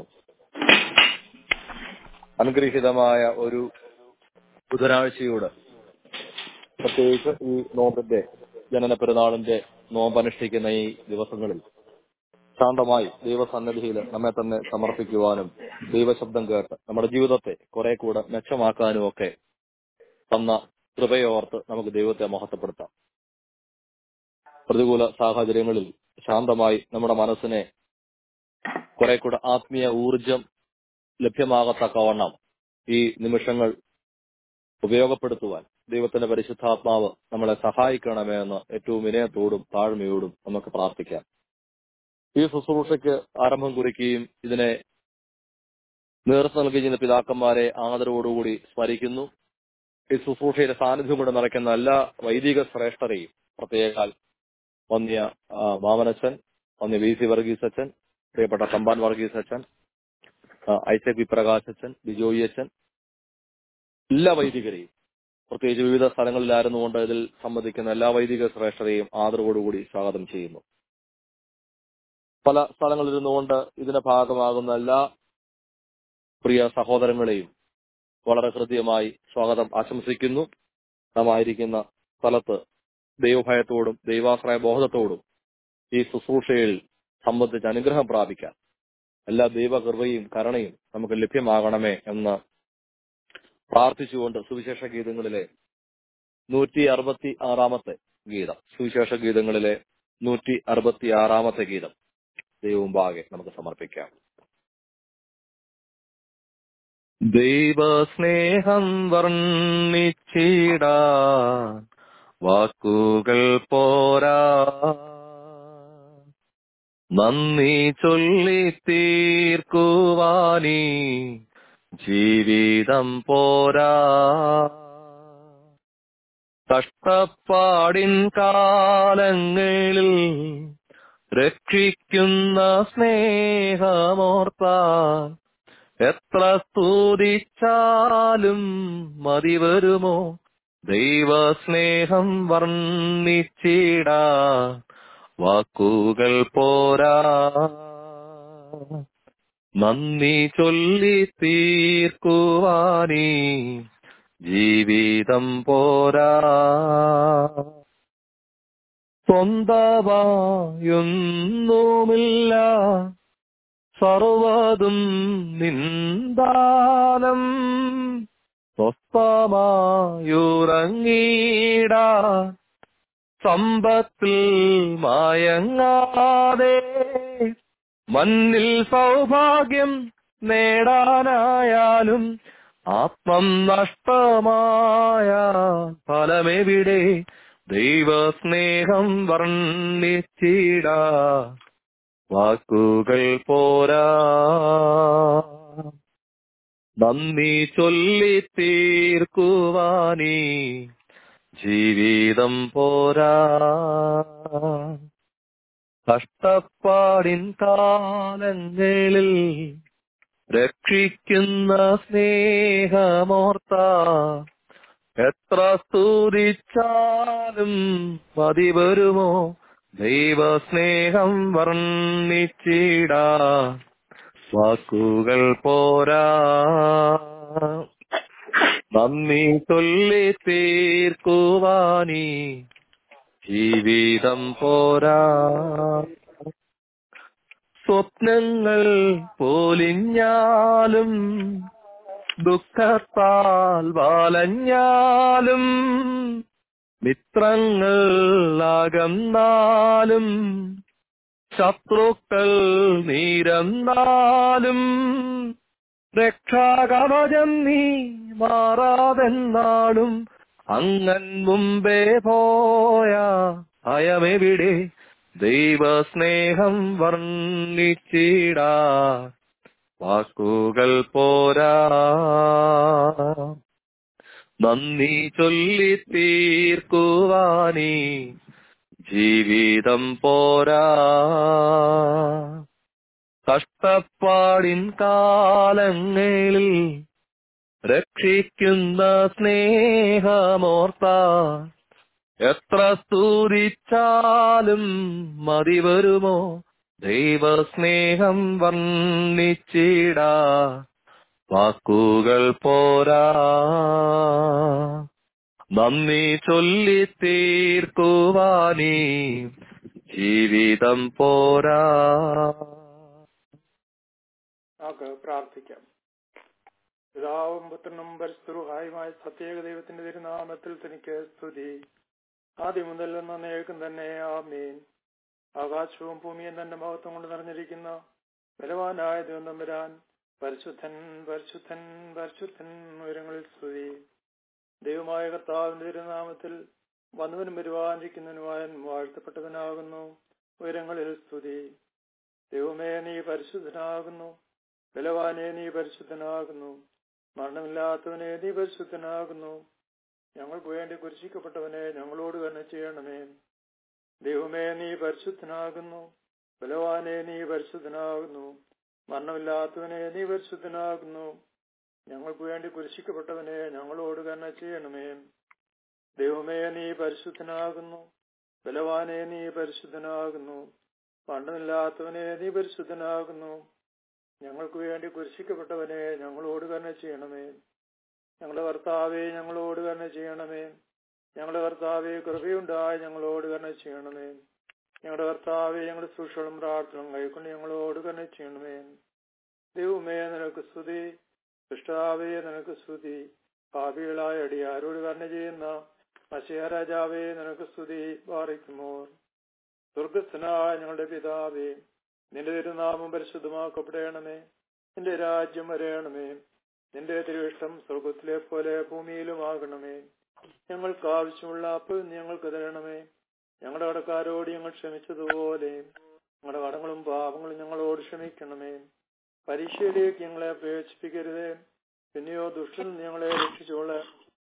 അനുഗ്രഹീതമായ ഒരു ബുധനാഴ്ചയോട് പ്രത്യേകിച്ച് ഈ നോമ്പിന്റെ ജനന പെരുന്നാളിന്റെ നോമ്പ് അനുഷ്ഠിക്കുന്ന ഈ ദിവസങ്ങളിൽ ശാന്തമായി ദൈവസന്നിധിയിൽ നമ്മെ തന്നെ സമർപ്പിക്കുവാനും ദൈവശബ്ദം കേട്ട് നമ്മുടെ ജീവിതത്തെ കുറെ കൂടെ മെച്ചമാക്കാനും ഒക്കെ തന്ന കൃപയോർത്ത് നമുക്ക് ദൈവത്തെ മഹത്വപ്പെടുത്താം പ്രതികൂല സാഹചര്യങ്ങളിൽ ശാന്തമായി നമ്മുടെ മനസ്സിനെ കുറെ കൂടെ ആത്മീയ ഊർജം ലഭ്യമാകത്തക്കവണ്ണം ഈ നിമിഷങ്ങൾ ഉപയോഗപ്പെടുത്തുവാൻ ദൈവത്തിന്റെ പരിശുദ്ധാത്മാവ് നമ്മളെ സഹായിക്കണമേ എന്ന് ഏറ്റവും വിനയത്തോടും താഴ്മയോടും നമുക്ക് പ്രാർത്ഥിക്കാം ഈ ശുശ്രൂഷയ്ക്ക് ആരംഭം കുറിക്കുകയും ഇതിനെ നേതൃത്വം നൽകി ചെയ്യുന്ന പിതാക്കന്മാരെ ആദരവോടുകൂടി സ്മരിക്കുന്നു ഈ ശുശ്രൂഷയുടെ സാന്നിധ്യം കൊണ്ട് നിറയ്ക്കുന്ന എല്ലാ വൈദിക ശ്രേഷ്ഠരെയും പ്രത്യേകാൽ വന്യ ആ, മാമനച്ചൻ വന്യ വി സി വർഗീസ് അച്ഛൻ പ്രിയപ്പെട്ട തമ്പാൻ വർഗീസ് അച്ഛൻ ആ, ഐസക് വി പ്രകാശ് അച്ഛൻ ബിജോയി അച്ഛൻ എല്ലാ വൈദികരെയും പ്രത്യേകിച്ച് വിവിധ സ്ഥലങ്ങളിലായിരുന്നുകൊണ്ട് ഇതിൽ സംബന്ധിക്കുന്ന എല്ലാ വൈദിക ശ്രേഷ്ഠരെയും ആദരവോടുകൂടി സ്വാഗതം ചെയ്യുന്നു പല സ്ഥലങ്ങളിൽ ഇരുന്നുകൊണ്ട് ഇതിന്റെ ഭാഗമാകുന്ന എല്ലാ പ്രിയ സഹോദരങ്ങളെയും വളരെ ഹൃദ്യമായി സ്വാഗതം ആശംസിക്കുന്നു നാം ആയിരിക്കുന്ന സ്ഥലത്ത് ദൈവഭയത്തോടും ദൈവാശ്രയ ബോധത്തോടും ഈ ശുശ്രൂഷയിൽ സംബന്ധിച്ച് അനുഗ്രഹം പ്രാപിക്കാൻ എല്ലാ ദൈവകൃപയും കരുണയും നമുക്ക് ലഭ്യമാകണമേ എന്ന് പ്രാർത്ഥിച്ചുകൊണ്ട് സുവിശേഷ ഗീതങ്ങളിലെ നൂറ്റി അറുപത്തി ആറാമത്തെ ഗീതം സുവിശേഷ ഗീതങ്ങളിലെ നൂറ്റി അറുപത്തി ആറാമത്തെ ഗീതം ദൈവമുമ്പാകെ നമുക്ക് സമർപ്പിക്കാം ദൈവസ്നേഹം വർണ്ണിച്ചിടാ വാക്കുകൾ പോരാ നന്ദി ചൊല്ലി തീർക്കുവാനീ ജീവിതം പോരാ കഷ്ടപ്പാടിൻ കാലങ്ങളിൽ രക്ഷിക്കുന്ന സ്നേഹമോർത്താൽ എത്ര സ്തുതിച്ചാലും മതി വരുമോ ദൈവസ്നേഹം വർണ്ണിച്ചിടാ വാക്കുകൾ പോരാ നന്ദി ചൊല്ലി തീർക്കുവാനീ ജീവിതം പോരാ സ്വന്തമായൊന്നുമില്ല സർവതും നിന്ദാനം സ്വസ്ഥമായുറങ്ങീടാ സമ്പത്തിൽ മയങ്ങാതെ മണ്ണിൽ സൗഭാഗ്യം നേടാനായാലും ആത്മം നഷ്ടമായ ഫലമെവിടെ ദൈവസ്നേഹം വർണ്ണിച്ചിടാ വാക്കുകൾ പോരാ നന്ദി ചൊല്ലി തീർക്കുവാനീ ജീവിതം പോരാ കഷ്ടപ്പാടിൻ കാലങ്ങളിൽ രക്ഷിക്കുന്ന സ്നേഹമോർത്ത എത്ര സ്തുതിച്ചാലും മതി വരുമോ ദൈവസ്നേഹം വർണ്ണിച്ചിടാ വാക്കുകൾ പോരാ നന്ദി ചൊല്ലി തീർക്കുവാനീ ജീവിതം പോരാ സ്വപ്നങ്ങൾ പോലിഞ്ഞാലും ദുഃഖത്താൽ വാലഞ്ഞാലും മിത്രങ്ങൾ അകന്നാലും ശത്രുക്കൾ നീരന്നാലും രക്ഷാകവചം നീ മാറാതെന്നാളും അങ്ങൻ മുമ്പേ പോയ ഭയമെവിടെ ദൈവസ്നേഹം വർണ്ണിച്ചിടാ വാക്കുകൾ പോരാ നന്ദി ചൊല്ലി തീർക്കുവാനീ ജീവിതം പോരാ കഷ്ടപ്പാടിൻ കാലങ്ങളിൽ രക്ഷിക്കുന്ന സ്നേഹമോർത്ത എത്ര സ്തുതിച്ചാലും മതി വരുമോ ദൈവസ്നേഹം വർണ്ണിച്ചിടാ വാക്കുകൾ പോരാ നന്ദി ചൊല്ലി തീർക്കുവാനീ ജീവിതം പോരാ നമുക്ക് പ്രാർത്ഥിക്കാം പിതാവും പുത്രനും പരിസ്ഥിതിഹായുമായ സത്യേക ദൈവത്തിന്റെ തിരുനാമത്തിൽ തനിക്ക് സ്തുതി ആദ്യം മുതൽ നന്നേക്കും തന്നെ ആമീൻ ആകാശവും ഭൂമിയും തന്റെ മഹത്വം കൊണ്ട് നിറഞ്ഞിരിക്കുന്ന ബലവാനായ ദൈവം തമ്പുരാൻ പരിശുദ്ധൻ പരിശുദ്ധൻ പരിശുദ്ധൻ ഉയരങ്ങളിൽ സ്തുതി ദൈവമായ കർത്താവിന്റെ തിരുനാമത്തിൽ വന്നവനും വരുവാനിരിക്കുന്നവനുമായ വാഴ്ത്തപ്പെട്ടവനാകുന്നു ഉയരങ്ങളിൽ സ്തുതി ദൈവമേ നീ പരിശുദ്ധനാകുന്നു ബലവാനെ നീ പരിശുദ്ധനാകുന്നു മരണമില്ലാത്തവനെ നീ പരിശുദ്ധനാകുന്നു ഞങ്ങൾക്ക് വേണ്ടി കുരിശിക്കപ്പെട്ടവനെ ഞങ്ങളോട് തന്നെ ചെയ്യണമേ ദൈവമേ നീ പരിശുദ്ധനാകുന്നു ബലവാനെ നീ പരിശുദ്ധനാകുന്നു മരണമില്ലാത്തവനെ നീ പരിശുദ്ധനാകുന്നു ഞങ്ങൾക്ക് വേണ്ടി കുരിശിക്കപ്പെട്ടവനെ ഞങ്ങളോട് തന്നെ ചെയ്യണമേ ദൈവമേ നീ പരിശുദ്ധനാകുന്നു ബലവാനെ നീ പരിശുദ്ധനാകുന്നു മരണമില്ലാത്തവനെ നീ പരിശുദ്ധനാകുന്നു ഞങ്ങൾക്ക് വേണ്ടി കുരിശിക്കപ്പെട്ടവനെ ഞങ്ങളോട് തന്നെ ചെയ്യണമേ ഞങ്ങളുടെ കർത്താവെ ഞങ്ങളോട് തന്നെ ചെയ്യണമേ ഞങ്ങളുടെ കർത്താവെ കൃപയുണ്ടായി ഞങ്ങളോട് തന്നെ ചെയ്യണമേ ഞങ്ങളുടെ കർത്താവെ ഞങ്ങളുടെ സൂക്ഷകളും പ്രാർത്ഥനയും കൈക്കൊണ്ട് ഞങ്ങളോട് തന്നെ ചെയ്യണമേ ദൈവമേ നിനക്ക് സ്തുതി കൃഷ്ടാവേ നിനക്ക് സ്തുതി പാപികളായ അടിയാരോട് തന്നെ ചെയ്യുന്ന മശിയ രാജാവേ നിനക്ക് സ്തുതി പാറിക്കുമോ സ്വർഗസ്ഥനായ ഞങ്ങളുടെ പിതാവേ നിന്റെ തിരുനാമം പരിശുദ്ധമാക്കപ്പെടണമേ നിന്റെ രാജ്യം വരയണമേ നിന്റെ തിരുവിഷ്ടം സ്വർഗത്തിലെ പോലെ ഭൂമിയിലുമാകണമേ ഞങ്ങൾക്ക് ആവശ്യമുള്ള അപ്പോൾ ഞങ്ങൾക്ക് തരണമേ ഞങ്ങളുടെ കടക്കാരോട് ഞങ്ങൾ ക്ഷമിച്ചതുപോലെ ഞങ്ങളുടെ കടങ്ങളും പാപങ്ങളും ഞങ്ങളോട് ക്ഷമിക്കണമേ പരീക്ഷയിലേക്ക് ഞങ്ങളെ പ്രവേശിപ്പിക്കരുതേ പിന്നെയോ ദുഷ്ടൻ ഞങ്ങളെ രക്ഷിച്ചോളെ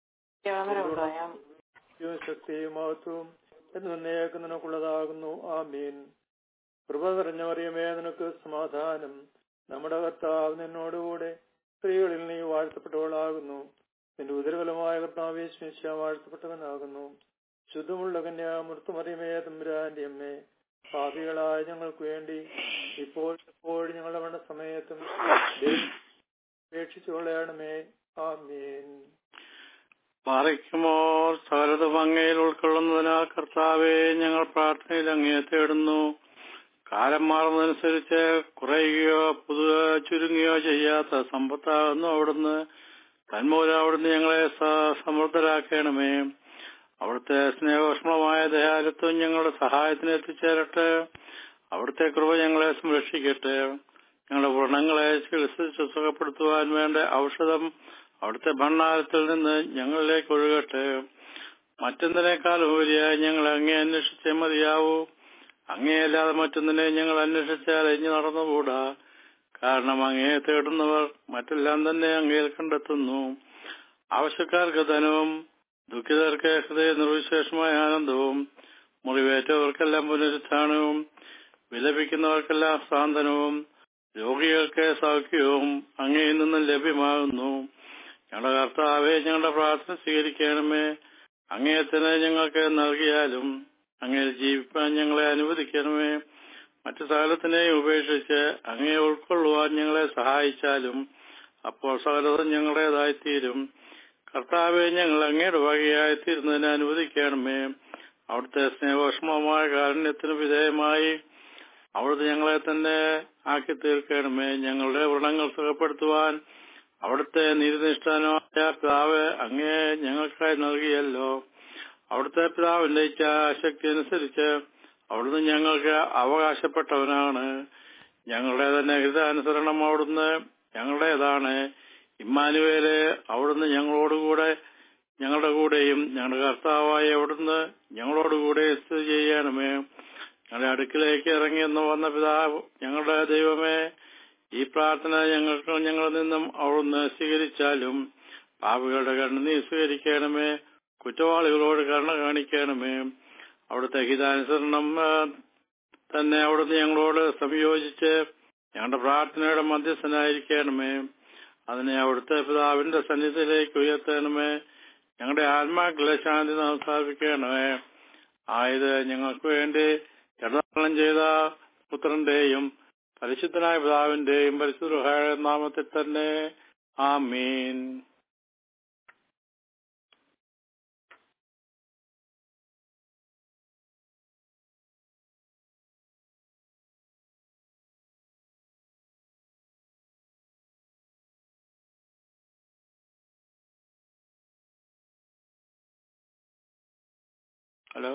ശക്തിയും മഹത്വവും എന്ന് നേക്ക് നിനക്കുള്ളതാകുന്നു ആ മീൻ കൃപ നിറഞ്ഞ മറിയമേ നിനക്ക് സമാധാനം നമ്മുടെ കർത്താവ് നിന്നോടുകൂടെ സ്ത്രീകളിൽ നീ വാഴ്ത്തപ്പെട്ടവളാകുന്നു നിന്റെ ഉദരഫലമായ കർത്താവെ സ്മിച്ച വാഴ്ത്തപ്പെട്ടവനാകുന്നു ശുദ്ധമുള്ള കന്യാമൃത്തുമറിയമേ തമ്പുരാന്റെ അമ്മേ പാപികളായ ഞങ്ങൾക്ക് വേണ്ടി ഇപ്പോൾ എപ്പോഴും ഞങ്ങളുടെ മരണ സമയത്തും അപേക്ഷിച്ചുകൊള്ളണമേ ആമീൻ പാറയ്ക്കുമോർ സകലതും അങ്ങയിൽ ഉൾക്കൊള്ളുന്നതിനാൽ കർത്താവെ ഞങ്ങൾ പ്രാർത്ഥനയിൽ അങ്ങേ തേടുന്നു കാലം മാറുന്നതനുസരിച്ച് കുറയുകയോ പുതുക ചുരുങ്ങുകയോ ചെയ്യാത്ത സമ്പത്താകുന്നു അവിടുന്ന് തന്മൂലം അവിടുന്ന് ഞങ്ങളെ സമൃദ്ധരാക്കണമേ അവിടുത്തെ സ്നേഹോഷ്മമായ ദയാലുത്വം ഞങ്ങളുടെ സഹായത്തിന് എത്തിച്ചേരട്ടെ അവിടുത്തെ കൃപ ഞങ്ങളെ സംരക്ഷിക്കട്ടെ ഞങ്ങളുടെ വ്രണങ്ങളെ ചികിത്സിച്ച് സുഖപ്പെടുത്തുവാൻ വേണ്ട ഔഷധം അവിടുത്തെ ഭണ്ഡാരത്തിൽ നിന്ന് ഞങ്ങളിലേക്ക് ഒഴുകട്ടെ മറ്റെന്തിനേക്കാൾ ഉപരിയായി ഞങ്ങൾ അങ്ങേ അന്വേഷിച്ചേ മതിയാവൂ അങ്ങേയല്ലാതെ മറ്റൊന്നിനെ ഞങ്ങൾ അന്വേഷിച്ചാൽ ഇഞ്ഞു നടന്നുകൂടാ കാരണം അങ്ങയെ തേടുന്നവർ മറ്റെല്ലാം തന്നെ അങ്ങയിൽ കണ്ടെത്തുന്നു ആവശ്യക്കാർക്ക് ധനവും ദുഃഖിതർക്ക് ഹൃദയ നിർവിശേഷമായ ആനന്ദവും മുറിവേറ്റവർക്കെല്ലാം പുനരുത്ഥാനവും വിലപിക്കുന്നവർക്കെല്ലാം സാന്ത്വനവും രോഗികൾക്ക് സൗഖ്യവും അങ്ങയിൽ നിന്നും ലഭ്യമാകുന്നു ഞങ്ങളുടെ കർത്താവെ ഞങ്ങളുടെ പ്രാർത്ഥന സ്വീകരിക്കണമേ അങ്ങേയത്തിന് ഞങ്ങൾക്ക് നൽകിയാലും അങ്ങേ ജീവിപ്പാൻ ഞങ്ങളെ അനുവദിക്കണമേ മറ്റു സകലത്തിനെയും ഉപേക്ഷിച്ച് അങ്ങേ ഉൾക്കൊള്ളുവാൻ ഞങ്ങളെ സഹായിച്ചാലും അപ്പോൾ സകലതും ഞങ്ങളുടേതായിത്തീരും കർത്താവെ ഞങ്ങൾ അങ്ങയുടെ വകയായിത്തീരുന്നതിന് അനുവദിക്കണമേ അവിടുത്തെ സ്നേഹോഷ്മമായ കാരുണ്യത്തിന് വിധേയമായി അവിടുത്തെ ഞങ്ങളെ തന്നെ ആക്കി തീർക്കണമേ ഞങ്ങളുടെ വ്രണങ്ങൾ സുഖപ്പെടുത്തുവാൻ അവിടുത്തെ നീതിനിഷ്ഠാനമായ പിതാവ് അങ്ങേ ഞങ്ങൾക്കായി നൽകിയല്ലോ അവിടുത്തെ പിതാവിന്റെ ഇച്ഛാശക്തി അനുസരിച്ച് അവിടുന്ന് ഞങ്ങൾക്ക് അവകാശപ്പെട്ടവനാണ് ഞങ്ങളുടെ തന്നെ ഹിതാനുസരണം അവിടുന്ന് ഞങ്ങളുടേതാണ് ഇമ്മാനുവേലെ അവിടുന്ന് ഞങ്ങളോടുകൂടെ ഞങ്ങളുടെ കൂടെയും ഞങ്ങളുടെ കർത്താവായ അവിടുന്ന് ഞങ്ങളോടുകൂടെ സ്ഥിതി ചെയ്യണമേ ഞങ്ങളുടെ അടുക്കിലേക്ക് ഇറങ്ങിയെന്ന് വന്ന പിതാവ് ഞങ്ങളുടെ ദൈവമേ ഈ പ്രാർത്ഥന ഞങ്ങൾക്ക് ഞങ്ങളിൽ നിന്നും അവിടുന്ന് സ്വീകരിച്ചാലും പാപികളുടെ കണ്ണ് നീ സ്വീകരിക്കണമേ കുറ്റവാളികളോട് കരുണ കാണിക്കണമേ അവിടുത്തെ ഹിതാനുസരണം ആ, തന്നെ അവിടുന്ന് ഞങ്ങളോട് സംയോജിച്ച് ഞങ്ങളുടെ പ്രാർത്ഥനയുടെ മധ്യസ്ഥനായിരിക്കണമേ അതിനെ അവിടുത്തെ പിതാവിന്റെ സന്നിധിയിലേക്ക് ഉയർത്തണമേ ഞങ്ങളുടെ ആത്മാക്കളെ ശാന്തി സ്ഥാപിക്കണമേ ആയത് ഞങ്ങൾക്ക് വേണ്ടി ജഡദാനം ചെയ്ത പുത്രന്റെയും പരിശുദ്ധനായ പിതാവിന്റെയും പരിശുദ്ധ നാമത്തിൽ തന്നെ ആമീൻ ഹലോ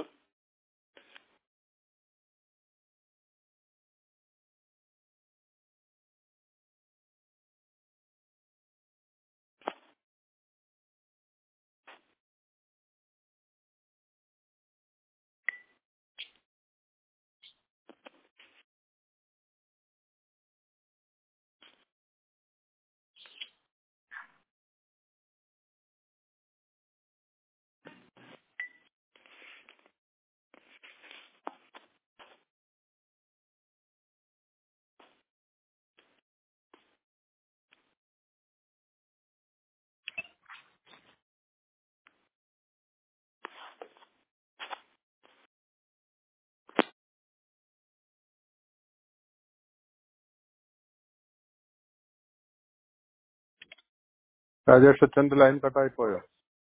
രാജേഷ് അച്ഛന്റെ ലൈൻ കട്ടായി പോയോ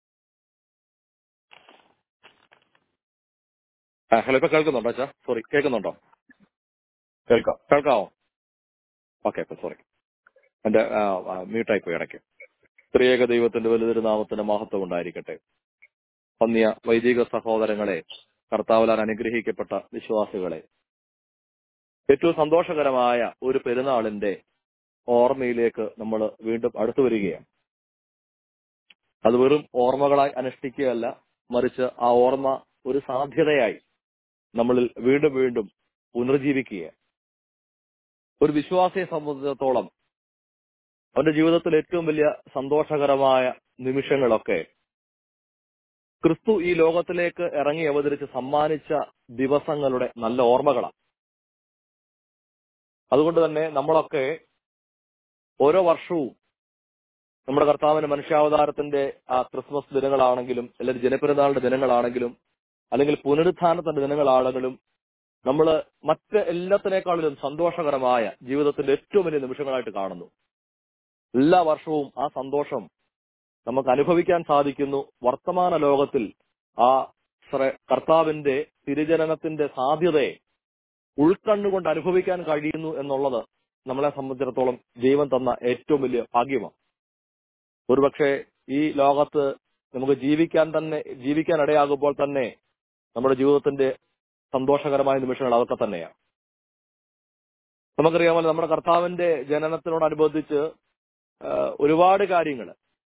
ആ, ഹലോ ഇപ്പൊ കേൾക്കുന്നുണ്ടോ അച്ഛാ സോറി കേൾക്കുന്നുണ്ടോ കേൾക്കാം കേൾക്കാമോ ഓക്കെ അപ്പൊ സോറി എന്റെ മ്യൂട്ടായി പോയി ഇടയ്ക്ക് ത്രിയേക ദൈവത്തിന്റെ വലുതൊരു നാമത്തിന്റെ മഹത്വം ഉണ്ടായിരിക്കട്ടെ പന്നിയ വൈദിക സഹോദരങ്ങളെ കർത്താവലാൻ അനുഗ്രഹിക്കപ്പെട്ട വിശ്വാസികളെ ഏറ്റവും സന്തോഷകരമായ ഒരു പെരുന്നാളിന്റെ ഓർമ്മയിലേക്ക് നമ്മൾ വീണ്ടും അടുത്തു വരികയാണ് അത് വെറും ഓർമ്മകളായി അനുഷ്ഠിക്കുകയല്ല മറിച്ച് ആ ഓർമ്മ ഒരു സാധ്യതയായി നമ്മളിൽ വീണ്ടും വീണ്ടും പുനർജീവിക്കുക ഒരു വിശ്വാസിയെ സംബന്ധിച്ചിടത്തോളം അവന്റെ ജീവിതത്തിൽ ഏറ്റവും വലിയ സന്തോഷകരമായ നിമിഷങ്ങളൊക്കെ ക്രിസ്തു ഈ ലോകത്തിലേക്ക് ഇറങ്ങി അവതരിച്ച് സമ്മാനിച്ച ദിവസങ്ങളുടെ നല്ല ഓർമ്മകളാണ് അതുകൊണ്ട് തന്നെ നമ്മളൊക്കെ ഓരോ വർഷവും നമ്മുടെ കർത്താവിന്റെ മനുഷ്യാവതാരത്തിന്റെ ആ ക്രിസ്മസ് ദിനങ്ങളാണെങ്കിലും അല്ലെങ്കിൽ ജനപ്പെരുന്നാളിന്റെ ദിനങ്ങളാണെങ്കിലും അല്ലെങ്കിൽ പുനരുത്ഥാനത്തിന്റെ ദിനങ്ങളാണെങ്കിലും നമ്മൾ മറ്റ് എല്ലാത്തിനേക്കാളിലും സന്തോഷകരമായ ജീവിതത്തിന്റെ ഏറ്റവും വലിയ നിമിഷങ്ങളായിട്ട് കാണുന്നു എല്ലാ വർഷവും ആ സന്തോഷം നമുക്ക് അനുഭവിക്കാൻ സാധിക്കുന്നു വർത്തമാന ലോകത്തിൽ ആ ശ്ര- കർത്താവിന്റെ തിരുജനനത്തിന്റെ സാധ്യതയെ ഉൾക്കണ്ണുകൊണ്ട് അനുഭവിക്കാൻ കഴിയുന്നു എന്നുള്ളത് നമ്മളെ സംബന്ധിച്ചിടത്തോളം ദൈവം തന്ന ഏറ്റവും വലിയ ഭാഗ്യമാണ് ഒരുപക്ഷെ ഈ ലോകത്ത് നമുക്ക് ജീവിക്കാൻ തന്നെ ജീവിക്കാൻ ഇടയാകുമ്പോൾ തന്നെ നമ്മുടെ ജീവിതത്തിന്റെ സന്തോഷകരമായ നിമിഷങ്ങൾ അതൊക്കെ തന്നെയാണ് നമുക്കറിയാമല്ലോ നമ്മുടെ കർത്താവിന്റെ ജനനത്തിനോടനുബന്ധിച്ച് ആ, ഒരുപാട് കാര്യങ്ങൾ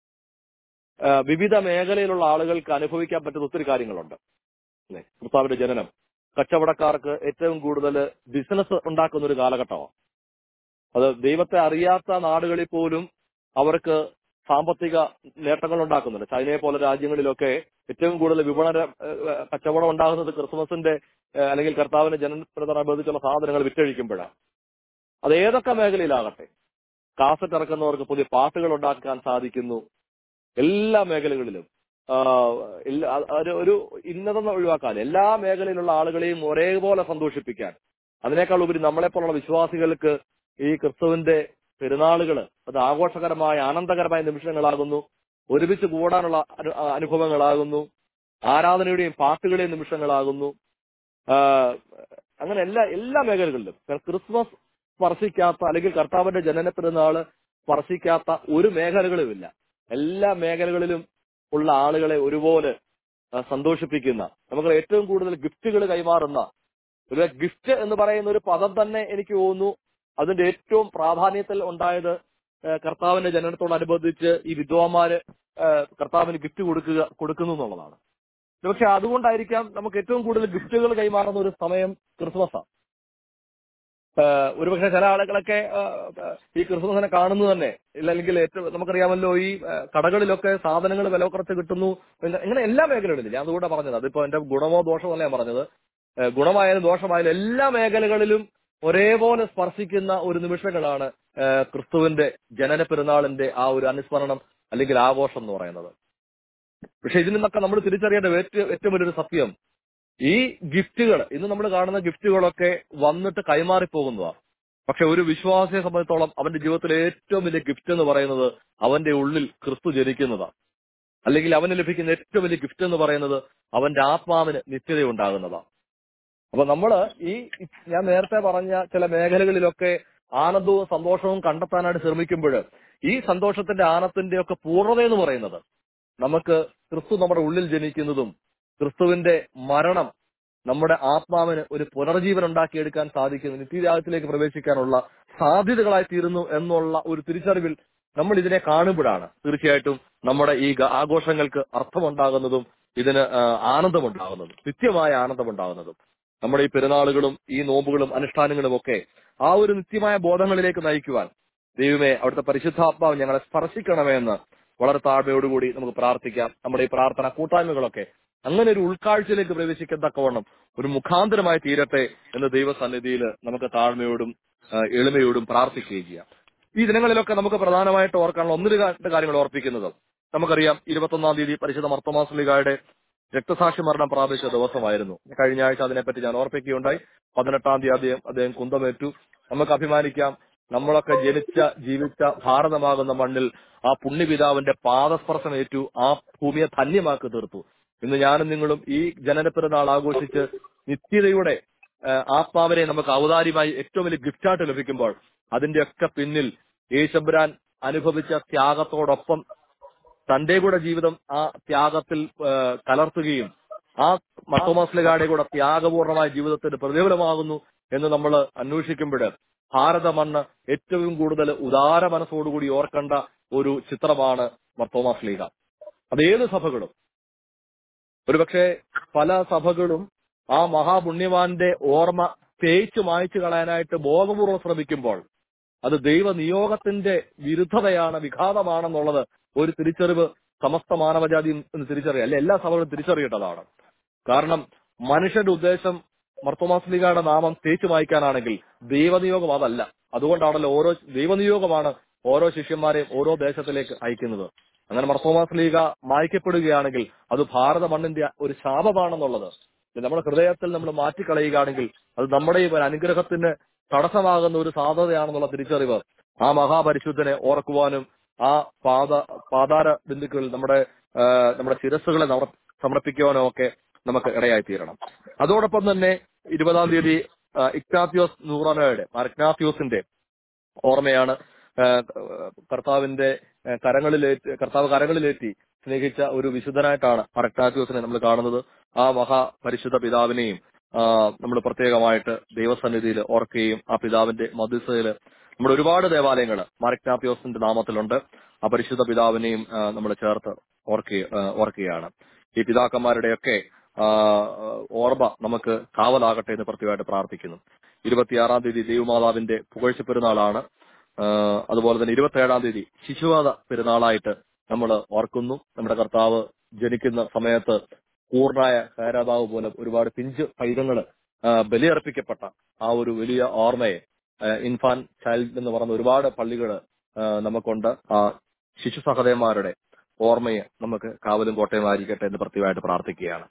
വിവിധ മേഖലയിലുള്ള ആളുകൾക്ക് അനുഭവിക്കാൻ പറ്റുന്ന ഒത്തിരി കാര്യങ്ങളുണ്ട് അല്ലേ? കർത്താവിന്റെ ജനനം കച്ചവടക്കാർക്ക് ഏറ്റവും കൂടുതൽ ബിസിനസ് ഉണ്ടാക്കുന്ന ഒരു കാലഘട്ടമാണ് അത് ദൈവത്തെ അറിയാത്ത നാടുകളിൽ പോലും അവർക്ക് സാമ്പത്തിക നേട്ടങ്ങൾ ഉണ്ടാക്കുന്നുണ്ട് ചൈനയെ പോലെ രാജ്യങ്ങളിലൊക്കെ ഏറ്റവും കൂടുതൽ വിപണന ഏഹ്, കച്ചവടം ഉണ്ടാകുന്നത് ക്രിസ്മസിന്റെ ഏഹ്, അല്ലെങ്കിൽ കർത്താവിന്റെ ജനനപ്രദനുബന്ധിച്ചുള്ള സാധനങ്ങൾ വിറ്റഴിക്കുമ്പോഴാണ് അത് ഏതൊക്കെ മേഖലയിലാകട്ടെ കാസറ്റ് ഇറക്കുന്നവർക്ക് പുതിയ പാട്ടുകൾ ഉണ്ടാക്കാൻ സാധിക്കുന്നു എല്ലാ മേഖലകളിലും ആ, എല്ലാ- അത് ഒരു- ഒരു ഇന്നതെന്ന് ഒഴിവാക്കാൻ എല്ലാ മേഖലയിലുള്ള ആളുകളെയും ഒരേപോലെ സന്തോഷിപ്പിക്കാൻ അതിനേക്കാൾ ഉപരി നമ്മളെപ്പോലുള്ള വിശ്വാസികൾക്ക് ഈ ക്രിസ്തുവിന്റെ പെരുന്നാളുകൾ അത് ആഘോഷകരമായ ആനന്ദകരമായ നിമിഷങ്ങളാകുന്നു ഒരുമിച്ച് കൂടാനുള്ള അനു- അനുഭവങ്ങളാകുന്നു ആരാധനയുടെയും പാട്ടുകളുടെയും നിമിഷങ്ങളാകുന്നു ആ, അങ്ങനെ എല്ലാ എല്ലാ മേഖലകളിലും ക്രിസ്മസ് സ്പർശിക്കാത്ത അല്ലെങ്കിൽ കർത്താവിന്റെ ജനന പെരുന്നാള് സ്പർശിക്കാത്ത ഒരു മേഖലകളുമില്ല എല്ലാ മേഖലകളിലും ഉള്ള ആളുകളെ ഒരുപോലെ ആ, സന്തോഷിപ്പിക്കുന്ന നമുക്ക് ഏറ്റവും കൂടുതൽ ഗിഫ്റ്റുകൾ കൈമാറുന്ന ഒരു ഗിഫ്റ്റ് എന്ന് പറയുന്ന ഒരു പദം തന്നെ എനിക്ക് തോന്നുന്നു അതിന്റെ ഏറ്റവും പ്രാധാന്യത്തിൽ ഉണ്ടായത് ആ, കർത്താവിന്റെ ജനനത്തോടനുബന്ധിച്ച് ഈ വിദ്വാന്മാര് ആ, കർത്താവിന് ഗിഫ്റ്റ് കൊടുക്കുക കൊടുക്കുന്നു എന്നുള്ളതാണ് പക്ഷെ അതുകൊണ്ടായിരിക്കാം നമുക്ക് ഏറ്റവും കൂടുതൽ ഗിഫ്റ്റുകൾ കൈമാറുന്ന ഒരു സമയം ക്രിസ്മസാണ് ഒരുപക്ഷെ ചില ആളുകളൊക്കെ ആ, ആ, ഈ ക്രിസ്മസിനെ കാണുന്നു തന്നെ ഇല്ല അല്ലെങ്കിൽ ഏറ്റവും നമുക്കറിയാമല്ലോ ഈ ആ, കടകളിലൊക്കെ സാധനങ്ങൾ വില കുറച്ച് കിട്ടുന്നു പിന്നെ ഇങ്ങനെ എല്ലാ മേഖലകളിലും ഞാൻ അതുകൂടെ പറഞ്ഞത് അതിപ്പോ എന്റെ ഗുണമോ ദോഷമോ അല്ല ഞാൻ പറഞ്ഞത് ആ, ഗുണമായാലും ദോഷമായാലും എല്ലാ മേഖലകളിലും ഒരേപോലെ സ്പർശിക്കുന്ന ഒരു നിമിഷങ്ങളാണ് ആ, ക്രിസ്തുവിന്റെ ജനന പെരുന്നാളിന്റെ ആ ഒരു അനുസ്മരണം അല്ലെങ്കിൽ ആഘോഷം എന്ന് പറയുന്നത് പക്ഷെ ഇതിൽ നിന്നൊക്കെ നമ്മൾ തിരിച്ചറിയേണ്ട ഏറ്റവും ഏറ്റവും വലിയൊരു സത്യം ഈ ഗിഫ്റ്റുകൾ ഇന്ന് നമ്മൾ കാണുന്ന ഗിഫ്റ്റുകളൊക്കെ വന്നിട്ട് കൈമാറിപ്പോകുന്നതാണ് പക്ഷെ ഒരു വിശ്വാസിയെ സംബന്ധിച്ചോളം അവന്റെ ജീവിതത്തിലെ ഏറ്റവും വലിയ ഗിഫ്റ്റ് എന്ന് പറയുന്നത് അവന്റെ ഉള്ളിൽ ക്രിസ്തു ജനിക്കുന്നതാണ് അല്ലെങ്കിൽ അവന് ലഭിക്കുന്ന ഏറ്റവും വലിയ ഗിഫ്റ്റ് എന്ന് പറയുന്നത് അവന്റെ ആത്മാവിന് നിത്യത ഉണ്ടാകുന്നതാണ് അപ്പൊ നമ്മള് ഈ ഞാൻ നേരത്തെ പറഞ്ഞ ചില മേഖലകളിലൊക്കെ ആനന്ദവും സന്തോഷവും കണ്ടെത്താനായിട്ട് ശ്രമിക്കുമ്പോൾ ഈ സന്തോഷത്തിന്റെ ആനന്ദത്തിന്റെ ഒക്കെ പൂർണ്ണത എന്ന് പറയുന്നത് നമുക്ക് ക്രിസ്തു നമ്മുടെ ഉള്ളിൽ ജനിക്കുന്നതും ക്രിസ്തുവിന്റെ മരണം നമ്മുടെ ആത്മാവിന് ഒരു പുനർജീവൻ ഉണ്ടാക്കിയെടുക്കാൻ സാധിക്കുന്നു നിത്യരാഗത്തിലേക്ക് പ്രവേശിക്കാനുള്ള സാധ്യതകളായി തീരുന്നു എന്നുള്ള ഒരു തിരിച്ചറിവിൽ നമ്മൾ ഇതിനെ കാണുമ്പോഴാണ് തീർച്ചയായിട്ടും നമ്മുടെ ഈ ഗ- ആഘോഷങ്ങൾക്ക് അർത്ഥമുണ്ടാകുന്നതും ഇതിന് ആ, ആനന്ദമുണ്ടാകുന്നതും നിത്യമായ ആനന്ദമുണ്ടാകുന്നതും നമ്മുടെ ഈ പെരുന്നാളുകളും ഈ നോമ്പുകളും അനുഷ്ഠാനങ്ങളും ഒക്കെ ആ ഒരു നിത്യമായ ബോധങ്ങളിലേക്ക് നയിക്കുവാൻ ദൈവമേ അവിടുത്തെ പരിശുദ്ധാത്മാവ് ഞങ്ങളെ സ്പർശിക്കണമേ എന്ന് വളരെ താഴ്മയോടുകൂടി നമുക്ക് പ്രാർത്ഥിക്കാം നമ്മുടെ ഈ പ്രാർത്ഥന കൂട്ടായ്മകളൊക്കെ അങ്ങനെ ഒരു ഉൾക്കാഴ്ചയിലേക്ക് പ്രവേശിക്കത്തക്കവണ്ണം ഒരു മുഖാന്തരമായി തീരട്ടെ എന്ന് ദൈവസന്നിധിയിൽ നമുക്ക് താഴ്മയോടും ആ, എളിമയോടും പ്രാർത്ഥിക്കുകയും ചെയ്യാം ഈ ദിനങ്ങളിലൊക്കെ നമുക്ക് പ്രധാനമായിട്ട് ഓർക്കാനുള്ള ഒന്ന് രണ്ട് കാര്യങ്ങൾ ഓർപ്പിക്കുന്നത് നമുക്കറിയാം ഇരുപത്തൊന്നാം തീയതി പരിശുദ്ധ മർത്തമാസ്ലിഗായുടെ രക്തസാക്ഷി മരണം പ്രാപിച്ച ദിവസമായിരുന്നു കഴിഞ്ഞ ആഴ്ച അതിനെപ്പറ്റി ഞാൻ ഓർപ്പിക്കുകയുണ്ടായി പതിനെട്ടാം തീയതി അദ്ദേഹം അദ്ദേഹം കുന്തമേറ്റു നമുക്ക് അഭിമാനിക്കാം നമ്മളൊക്കെ ജനിച്ച ജീവിച്ച ഭാരതമാകുന്ന മണ്ണിൽ ആ പുണ്യപിതാവിന്റെ പാദസ്പർശമേറ്റു ആ ഭൂമിയെ ധന്യമാക്കി തീർത്തു ഇന്ന് ഞാനും നിങ്ങളും ഈ ജനന പെരുന്നാൾ ആഘോഷിച്ച് നിത്യതയുടെ ആ, ആത്മാവിനെ നമുക്ക് ഔദാര്യമായി ഏറ്റവും വലിയ ഗിഫ്റ്റായിട്ട് ലഭിക്കുമ്പോൾ അതിന്റെയൊക്കെ പിന്നിൽ യേശബ്രാൻ അനുഭവിച്ച ത്യാഗത്തോടൊപ്പം തന്റെ കൂടെ ജീവിതം ആ ത്യാഗത്തിൽ ആ, കലർത്തുകയും ആ മത്തോമാസ്ലിഗാടെ കൂടെ ത്യാഗപൂർണമായ ജീവിതത്തിന് പ്രതിഫലമാകുന്നു എന്ന് നമ്മൾ അന്വേഷിക്കുമ്പോൾ ഭാരത മണ്ണ് ഏറ്റവും കൂടുതൽ ഉദാര മനസ്സോടുകൂടി ഓർക്കേണ്ട ഒരു ചിത്രമാണ് മർത്തോമാസ്ലീഗ അത് ഏത് സഭകളും ഒരുപക്ഷെ പല സഭകളും ആ മഹാപുണ്യവാന്റെ ഓർമ്മ തേച്ചു മായ്ച്ചു കളയാനായിട്ട് ബോധപൂർവ്വം ശ്രമിക്കുമ്പോൾ അത് ദൈവ നിയോഗത്തിന്റെ വിരുദ്ധതയാണ് വിഘാതമാണെന്നുള്ളത് ഒരു തിരിച്ചറിവ് സമസ്ത മാനവജാതി എന്ന് തിരിച്ചറിയുക അല്ലെ എല്ലാ സഭകളും തിരിച്ചറിയേണ്ടതാണ് കാരണം മനുഷ്യന്റെ ഉദ്ദേശം മർത്തോമാസ്ലിഗയുടെ നാമം തേച്ചു മായ്ക്കാനാണെങ്കിൽ ദൈവനിയോഗം അതല്ല അതുകൊണ്ടാണല്ലോ ഓരോ ദൈവനിയോഗമാണ് ഓരോ ശിഷ്യന്മാരെയും ഓരോ ദേശത്തിലേക്ക് അയക്കുന്നത് അങ്ങനെ മർത്തോമാസ്ലീഗ മായ്ക്കപ്പെടുകയാണെങ്കിൽ അത് ഭാരത മണ്ണിന്റെ ഒരു ശാപമാണെന്നുള്ളത് ഇത് നമ്മുടെ ഹൃദയത്തിൽ നമ്മൾ മാറ്റിക്കളയുകയാണെങ്കിൽ അത് നമ്മുടെയും ഒരു അനുഗ്രഹത്തിന് തടസ്സമാകുന്ന ഒരു സാധ്യതയാണെന്നുള്ള തിരിച്ചറിവ് ആ മഹാപരിശുദ്ധനെ ഓർക്കുവാനും ആ പാത പാതാര ബിന്ദുക്കളിൽ നമ്മുടെ ആ, നമ്മുടെ ശിരസ്സുകളെ സമർ- സമർപ്പിക്കുവാനും ഒക്കെ നമുക്ക് ഇടയായി തീരണം അതോടൊപ്പം തന്നെ ഇരുപതാം തീയതി ആ, ഇഗ്നാത്യോസ് നൂറാനയുടെ ഇഗ്നാത്യോസിന്റെ ഓർമ്മയാണ് ആ, കർത്താവിന്റെ ആ, കരങ്ങളിലേറ്റ് കർത്താവ് കരങ്ങളിലേറ്റി സ്നേഹിച്ച ഒരു വിശുദ്ധനായിട്ടാണ് മറക്ടാത്യോസിനെ നമ്മൾ കാണുന്നത് ആ മഹാപരിശുദ്ധ പിതാവിനെയും നമ്മൾ പ്രത്യേകമായിട്ട് ദൈവസന്നിധിയിൽ ഓർക്കുകയും ആ പിതാവിന്റെ മധ്യസ്ഥതയിൽ നമ്മുടെ ഒരുപാട് ദേവാലയങ്ങൾ മറക്നാത്യോസിന്റെ നാമത്തിലുണ്ട് ആ പരിശുദ്ധ പിതാവിനെയും നമ്മൾ ചേർത്ത് ഓർക്കുക ആ, ഓർക്കുകയാണ് ഈ പിതാക്കന്മാരുടെയൊക്കെ ആ, ഓർമ്മ നമുക്ക് കാവലാകട്ടെ എന്ന് പ്രത്യേകമായിട്ട് പ്രാർത്ഥിക്കുന്നു ഇരുപത്തിയാറാം തീയതി ദൈവമാതാവിന്റെ പുകഴ്ച പെരുന്നാളാണ് ആ, അതുപോലെ തന്നെ ഇരുപത്തിയേഴാം തീയതി ശിശുവാദ പെരുന്നാളായിട്ട് നമ്മൾ ഓർക്കുന്നു നമ്മുടെ കർത്താവ് ജനിക്കുന്ന സമയത്ത് പൂർണ്ണായ ഹേരാതാവ് പോലെ ഒരുപാട് പിഞ്ച് പൈതങ്ങള് ആ, ബലിയർപ്പിക്കപ്പെട്ട ആ ഒരു വലിയ ഓർമ്മയെ ഇൻഫാൻ ചൈൽഡ് എന്ന് പറയുന്ന ഒരുപാട് പള്ളികള് ആ, നമുക്കുണ്ട് ആ ശിശു സഹോദയന്മാരുടെ ഓർമ്മയെ നമുക്ക് കാവലും കോട്ടയമായിരിക്കട്ടെ എന്ന് പ്രത്യേകമായിട്ട് പ്രാർത്ഥിക്കുകയാണ്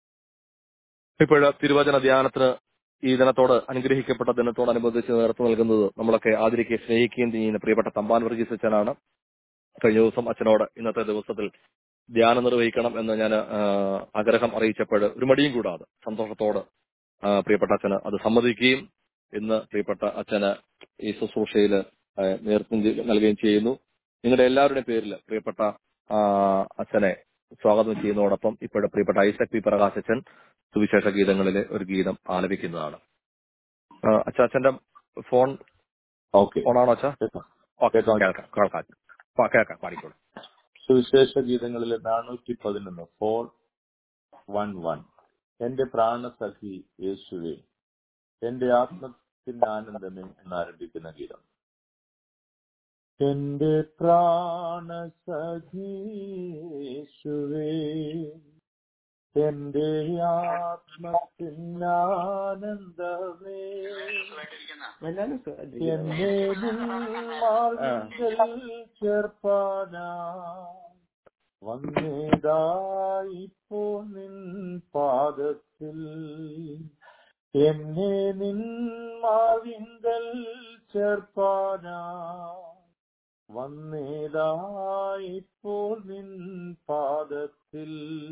ഇപ്പോഴ് തിരുവചന ധ്യാനത്തിന് ഈ ദിനത്തോട് അനുഗ്രഹിക്കപ്പെട്ട ദിനത്തോടനുബന്ധിച്ച് നേതൃത്വം നൽകുന്നത് നമ്മളൊക്കെ ആദരിക്കുകയും സ്നേഹിക്കുകയും ചെയ്യുന്ന പ്രിയപ്പെട്ട തമ്പാൻ വർഗീസ് അച്ഛനാണ് കഴിഞ്ഞ ദിവസം അച്ഛനോട് ഇന്നത്തെ ദിവസത്തിൽ ധ്യാനം നിർവഹിക്കണം എന്ന് ഞാൻ ആഗ്രഹം അറിയിച്ചപ്പോൾ ഒരു മടിയും കൂടാതെ സന്തോഷത്തോട് ആ, പ്രിയപ്പെട്ട അച്ഛന് അത് സമ്മതിക്കുകയും ഇന്ന് പ്രിയപ്പെട്ട അച്ഛന് ഈ ശുശ്രൂഷയിൽ നേതൃത്വം ചെയ്- നൽകുകയും ചെയ്യുന്നു നിങ്ങളുടെ എല്ലാവരുടെയും പേരിൽ പ്രിയപ്പെട്ട ആ, അച്ഛനെ സ്വാഗതം ചെയ്യുന്നതോടൊപ്പം ഇപ്പോഴും പ്രിയപ്പെട്ട ഐസക് പി പ്രകാശ് അച്ഛൻ സുവിശേഷ ഗീതങ്ങളിലെ ഒരു ഗീതം ആലപിക്കുന്നതാണ് ആ, അച്ഛ അച്ഛന്റെ ഫോൺ ഓക്കെ ഫോണാണോ അച്ഛ ഓക്കെ കേൾക്കാം. കേൾക്കാം കേൾക്കാം ആ, കേൾക്കാം പാടിക്കോളൂ സുവിശേഷ ഗീതങ്ങളിലെ നാനൂറ്റി പതിനൊന്ന് ഫോർ വൺ വൺ എന്റെ പ്രാണസഖി യേശുവേ എന്റെ ആത്മത്തിന്റെ ആനന്ദമേ എന്നാരംഭിക്കുന്ന ഗീതം എന്റെ പ്രാണസഖി യേശുവേ എന്റെ ആത്മത്തിനാനന്ദമേ എന്നെ നിന്മാർഗത്തിൽ ചേർപ്പാനാ വന്നേതായിപ്പോ നിൻ പാദത്തിൽ എന്നെ നിന്മാവിങ്കൽ ചേർപ്പാനാ വന്നേതായിപ്പോൾ നിൻ പാദത്തിൽ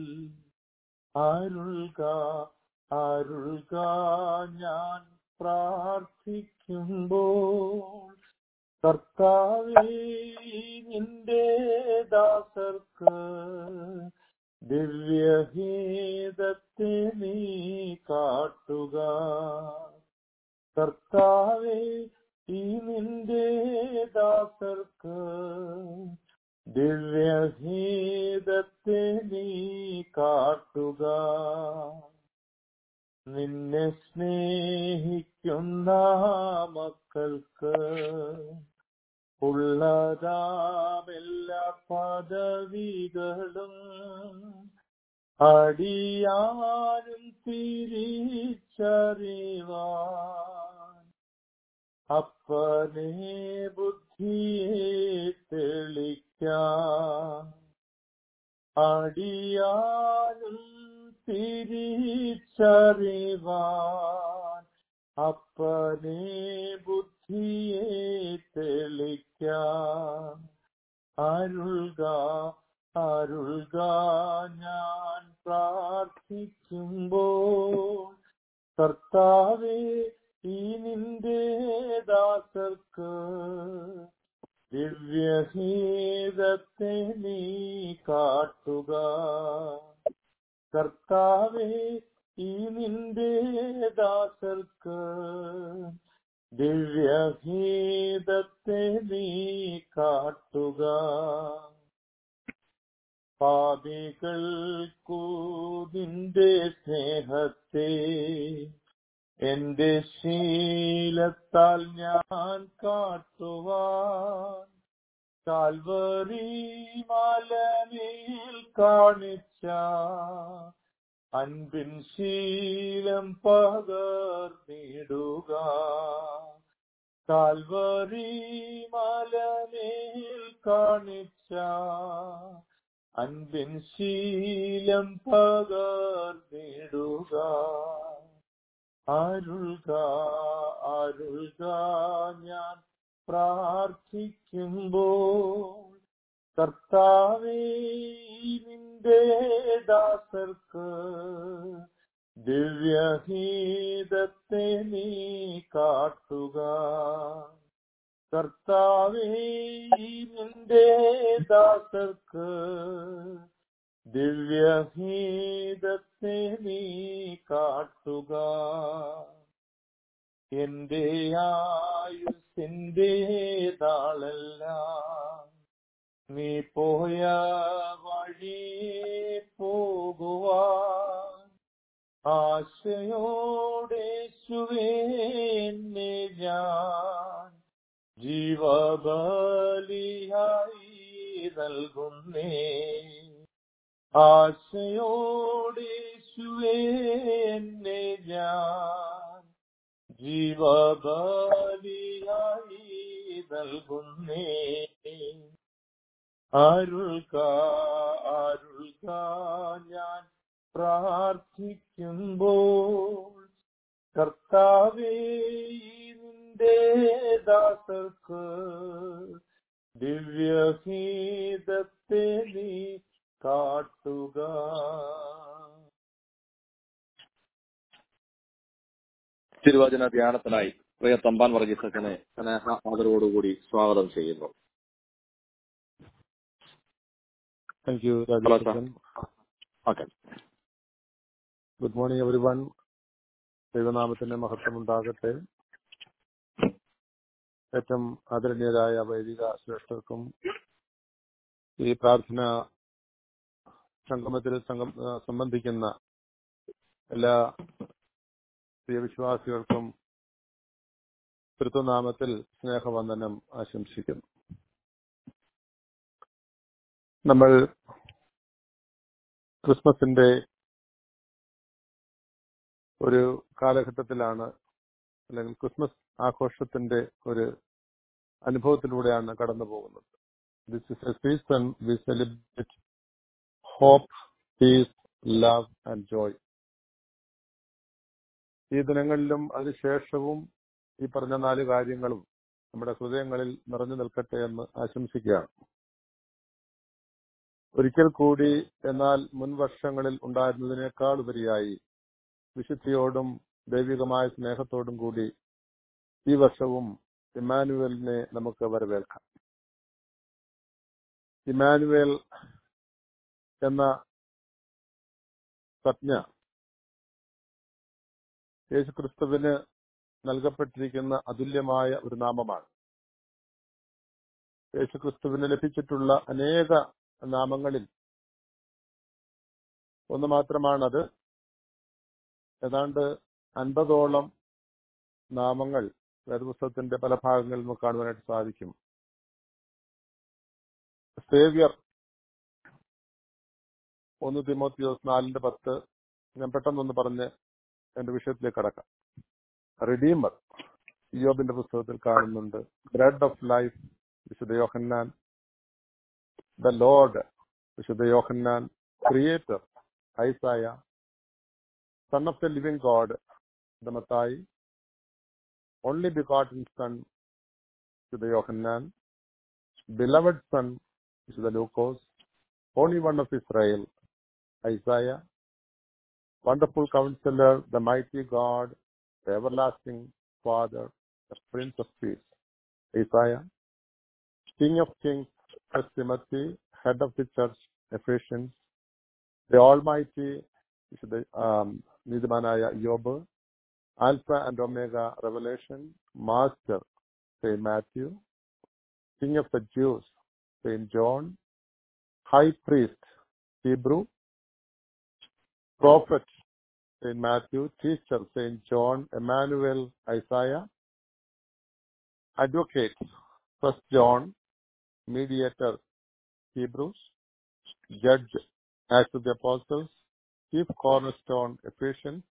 അരുൾക അരുൾക ഞാൻ പ്രാർത്ഥിക്കുമ്പോൾ കർത്താവേ നിന്റെ ദാസർക്ക് ദിവ്യഹേദത്തെ നീ കാട്ടുക കർത്താവേ ഈ നിന്റെ ദാസർക്ക് ദിവ്യഹേദത്തെ നീ കാട്ടുക നിന്നെ സ്നേഹിക്കുന്ന മക്കൾക്ക് ഉള്ളതാമെല്ലാ പദവികളും അടിയാനും തിരിച്ചറിവാൻ അപ്പനെ ബുദ്ധിയെ തെളിക്കാൻ അടിയാനും തിരിച്ചറിവാൻ അപ്പനെ ബുദ്ധിയെ തെളിക്കാൻ അരുൾക അരുൾക ഞാൻ പ്രാർത്ഥിക്കുമ്പോൾ കർത്താവേ ഈ നിന്റെ ദാസർക്ക് ദിവ്യഹീതത്തെ നീ കാട്ടുക കർത്താവേ ഈ നിന്റെ ദാസർക്ക് ദിവ്യഹീതത്തെ നീ കാട്ടുക പാപികൾക്കു നിന്റെ സ്നേഹത്തെ എന്റെ ശീലത്താൽ ഞാൻ കാട്ടുവാൻ കാൽവറി മലമേൽ കാണിച്ച അൻപിൻ ശീലം പകർന്നിടുക കാൽവറി മലമേൽ കാണിച്ച അൻപിൻ ശീലം പകർന്നിടുക അരുൾക അരുൾക ഞാൻ പ്രാർത്ഥിക്കുമ്പോൾ കർത്താവേ നിന്റെ ദാസർക്ക് ദിവ്യഹീതത്തെ നീ കാട്ടുക കർത്താവേ നിന്റെ ദാസർക്ക് ദിവ്യഹീതത്തെ നീ കാട്ടുക എന്റെ ആയുസിന്റെ താളെല്ലാം നീ പോയ വഴി പോകുവാൻ ആശയോടെ സുവേന്നെ ഞാൻ ജീവബലിയായി നൽകുന്നേ ആശയോടെ സുവേന്നെ ഞാൻ ജീവബലിയായി നൽകുന്നേ അരുൾക അരുൾക ഞാൻ പ്രാർത്ഥിക്കുമ്പോൾ കർത്താവേ നിന്റെ ദാസർക്ക് ദിവ്യഹീതത്തെ നീ കാട്ടുക തിരുവചന ധ്യാനത്തിനായി പ്രിയ തമ്പാൻ വർഗീസച്ചനെ സ്നേഹ ആദരവോടുകൂടി സ്വാഗതം ചെയ്യുന്നു thank you Hello, sir. Rajendran okay good morning everyone ദൈവനാമത്തിന്റെ മഹത്വം ഉണ്ടാകട്ടെ ഏറ്റവും ആദരണീയരായ വൈദിക ശ്രേഷ്ഠർക്കും ഈ പ്രാർത്ഥന സംഗമത്തിൽ സംഗം- ആ, സംബന്ധിക്കുന്ന എല്ലാ പ്രിയ വിശ്വാസികൾക്കും തൃത്വനാമത്തിൽ സ്നേഹവന്ദനം ആശംസിക്കുന്നു നമ്മൾ ക്രിസ്മസിന്റെ ഒരു കാലഘട്ടത്തിലാണ് അല്ലെങ്കിൽ ക്രിസ്മസ് ആഘോഷത്തിന്റെ ഒരു അനുഭവത്തിലൂടെയാണ് കടന്നു പോകുന്നത് this is a season we celebrate hope peace love and joy ഈ ദിനങ്ങളിലും അതിനുശേഷവും ഈ പറഞ്ഞ നാല് കാര്യങ്ങളും നമ്മുടെ ഹൃദയങ്ങളിൽ നിറഞ്ഞു നിൽക്കട്ടെ എന്ന് ആശംസിക്കുകയാണ് ഒരിക്കൽ കൂടി എന്നാൽ മുൻ വർഷങ്ങളിൽ ഉണ്ടായിരുന്നതിനേക്കാൾ ഉപരിയായി വിശുദ്ധിയോടും ദൈവികമായ സ്നേഹത്തോടും കൂടി ഈ വർഷവും ഇമാനുവലിനെ നമുക്ക് വരവേൽക്കാം ഇമാനുവേൽ എന്ന സംജ്ഞ യേശുക്രിസ്തുവിന് നൽകപ്പെട്ടിരിക്കുന്ന അതുല്യമായ ഒരു നാമമാണ് യേശുക്രിസ്തുവിന് ലഭിച്ചിട്ടുള്ള അനേക നാമങ്ങളിൽ ഒന്ന് മാത്രമാണത് ഏതാണ്ട് അൻപതോളം നാമങ്ങൾ വേദപുസ്തകത്തിന്റെ പല ഭാഗങ്ങളിൽ നമുക്ക് കാണുവാനായിട്ട് സാധിക്കും സേവ്യർ ഒന്ന് തിമോത്തിയോസ് നാലിന്റെ പത്ത് ഞാൻ പെട്ടെന്നൊന്ന് പറഞ്ഞ് എന്റെ വിഷയത്തിലേക്ക് കടക്കാം റിഡീമർ യോബിന്റെ പുസ്തകത്തിൽ കാണുന്നുണ്ട് ബ്രെഡ് ഓഫ് ലൈഫ് വിശുദ്ധ യോഹന്നാൻ ദ ലോർഡ് വിശുദ്ധ Yohannan creator Isaiah son of the living God the Mathai only begotten son to the Yohanan, beloved son to the Lucas, only one of Israel, Isaiah, wonderful counselor, the mighty God, the everlasting Father, the Prince of Peace, Isaiah, King of Kings, First Timothy, head of the church, Ephesians, the Almighty, which is the um, Nidmanaya Yob, Alpha and Omega Revelation, Master, Saint Matthew, King of the Jews, Saint John, High Priest, Hebrew, Prophet, Saint Matthew, Teacher, Saint John, Emmanuel, Isaiah, Advocate, First John, Mediator, Hebrews, Judge, Acts of the Apostles, Chief Cornerstone, Ephesians,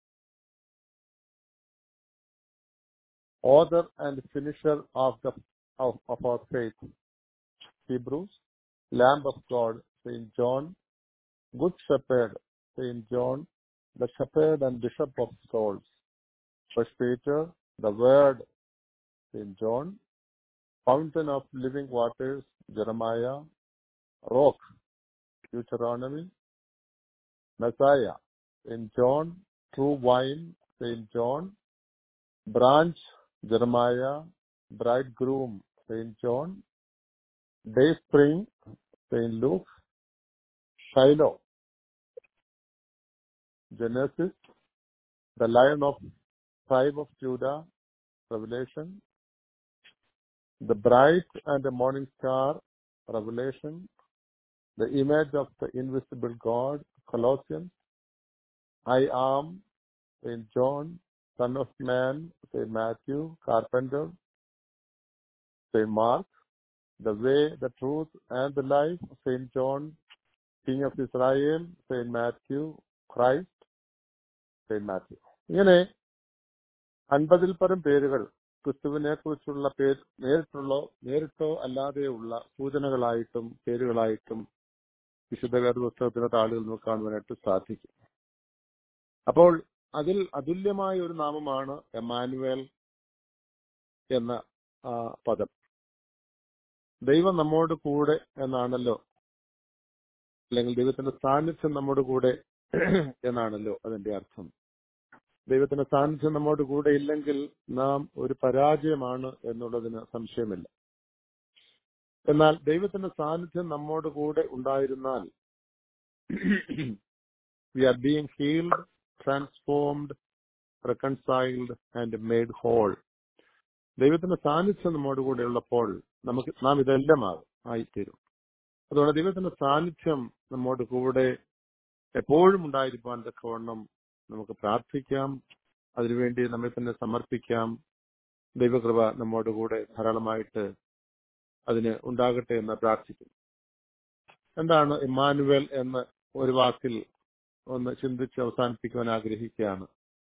author and finisher of the of, of our faith. Hebrews, Lamb of God, Saint John, Good Shepherd, Saint John, the Shepherd and Bishop of souls. First Peter, the Word, Saint John, Fountain of living waters, Jeremiah, Rock, Deuteronomy, Messiah, Saint John, True Wine, Saint John, Branch, Jeremiah, Bridegroom, Saint John, Day Spring, Saint Luke, Shiloh, Genesis, the Lion of Tribe of Judah, Revelation, the Bright and the Morning Star, Revelation, the image of the invisible God, Colossians, I am, Saint John, Son of Man, Saint Matthew, Carpenter, Saint Mark, the way, the truth, and the life, Saint John, King of Israel, Saint Matthew, Christ, Saint Matthew. ഇങ്ങനെ അൻപതിൽ പരം പേരുകൾ ക്രിസ്തുവിനെ കുറിച്ചുള്ള പേര് നേരിട്ടുള്ളോ നേരിട്ടോ അല്ലാതെയുള്ള സൂചനകളായിട്ടും പേരുകളായിട്ടും വിശുദ്ധ വേദപുസ്തകത്തിന്റെ താളുകൾ നമുക്ക് കാണുവാനായിട്ട് സാധിക്കും അപ്പോൾ അതിൽ അതുല്യമായ ഒരു നാമമാണ് എമാനുവേൽ എന്ന ആ, പദം ദൈവം നമ്മോട് കൂടെ എന്നാണല്ലോ അല്ലെങ്കിൽ ദൈവത്തിന്റെ സാന്നിധ്യം നമ്മുടെ കൂടെ എന്നാണല്ലോ അതിന്റെ അർത്ഥം ദൈവത്തിന്റെ സാന്നിധ്യം നമ്മോട് കൂടെ ഇല്ലെങ്കിൽ നാം ഒരു പരാജയമാണ് എന്നുള്ളതിന് സംശയമില്ല എന്നാൽ ദൈവത്തിന്റെ സാന്നിധ്യം നമ്മോട് കൂടെ ഉണ്ടായിരുന്നാൽ we are being healed transformed reconciled and made whole ദൈവത്തിന്റെ സാന്നിധ്യം നമ്മോട് കൂടെ ഉള്ളപ്പോൾ നമുക്ക് നാം ഇതെല്ലാം ആകും ആയിത്തീരും അതുകൊണ്ട് ദൈവത്തിന്റെ സാന്നിധ്യം നമ്മോട് കൂടെ എപ്പോഴും ഉണ്ടായിരിക്കാൻ തക്കവണ്ണം നമുക്ക് പ്രാർത്ഥിക്കാം അതിനുവേണ്ടി നമ്മെ തന്നെ സമർപ്പിക്കാം ദൈവകൃപ നമ്മോട് കൂടെ ധാരാളമായിട്ട് അതിന് ഉണ്ടാകട്ടെ എന്ന് പ്രാർത്ഥിക്കുന്നു എന്താണ് ഇമ്മാനുവൽ എന്ന് ഒരു വാക്കിൽ ഒന്ന് ചിന്തിച്ച് അവസാനിപ്പിക്കുവാൻ ആഗ്രഹിക്കുകയാണ്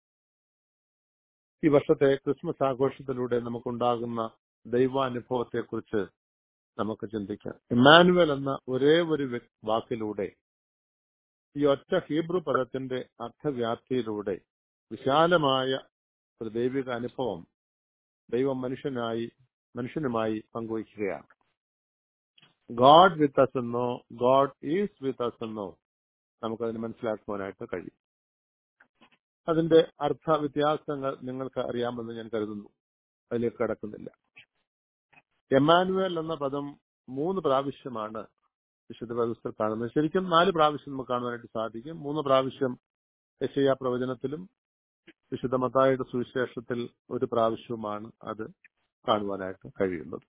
ഈ വർഷത്തെ ക്രിസ്മസ് ആഘോഷത്തിലൂടെ നമുക്കുണ്ടാകുന്ന ദൈവാനുഭവത്തെക്കുറിച്ച് നമുക്ക് ചിന്തിക്കാം ഇമ്മാനുവൽ എന്ന ഒരേ ഒരു വ്യ- വാക്കിലൂടെ ഈ ഒറ്റ ഹീബ്രു പദത്തിന്റെ അർത്ഥവ്യാപ്തിയിലൂടെ വിശാലമായ ഒരു ദൈവിക അനുഭവം ദൈവം മനുഷ്യനായി മനുഷ്യനുമായി പങ്കുവയ്ക്കുകയാണ് ഗോഡ് വിത്ത് അസ് എന്നോ ഗോഡ് ഈസ് വിത്ത് അസ് എന്നോ നമുക്കതിന് മനസ്സിലാക്കുവാനായിട്ട് കഴിയും അതിന്റെ അർത്ഥ വ്യത്യാസങ്ങൾ നിങ്ങൾക്ക് അറിയാമെന്ന് ഞാൻ കരുതുന്നു അതിലേക്ക് കടക്കുന്നില്ല എമാനുവൽ എന്ന പദം മൂന്ന് പ്രാവശ്യമാണ് വിശുദ്ധ വ്യവസ്ഥ കാണുന്നത് ശരിക്കും നാല് പ്രാവശ്യം നമുക്ക് കാണുവാനായിട്ട് സാധിക്കും മൂന്ന് പ്രാവശ്യം യശയ പ്രവചനത്തിലും വിശുദ്ധ മത്തായുടെ സുവിശേഷത്തിൽ ഒരു പ്രാവശ്യവുമാണ് അത് കാണുവാനായിട്ട് കഴിയുന്നത്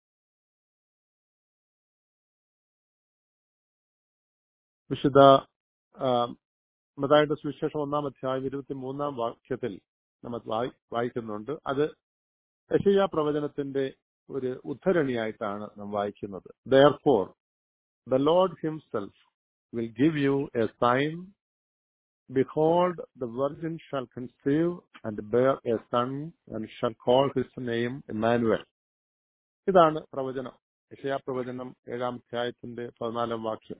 വിശുദ്ധ ആ, മത്തായുടെ സുവിശേഷം ഒന്നാം അധ്യായം ഇരുപത്തി മൂന്നാം വാക്യത്തിൽ നമ്മൾ വായി വായിക്കുന്നുണ്ട് അത് യശയ പ്രവചനത്തിന്റെ ഒരു ഉദ്ധരണിയായിട്ടാണ് നാം വായിക്കുന്നത് therefore the lord himself will give you a sign behold the virgin shall conceive and bear a son and shall call his name Immanuel ഇതാണ് പ്രവചനം യശയാ പ്രവചനം ഏഴാം അധ്യായത്തിന്റെ പതിനാലാം വാക്യം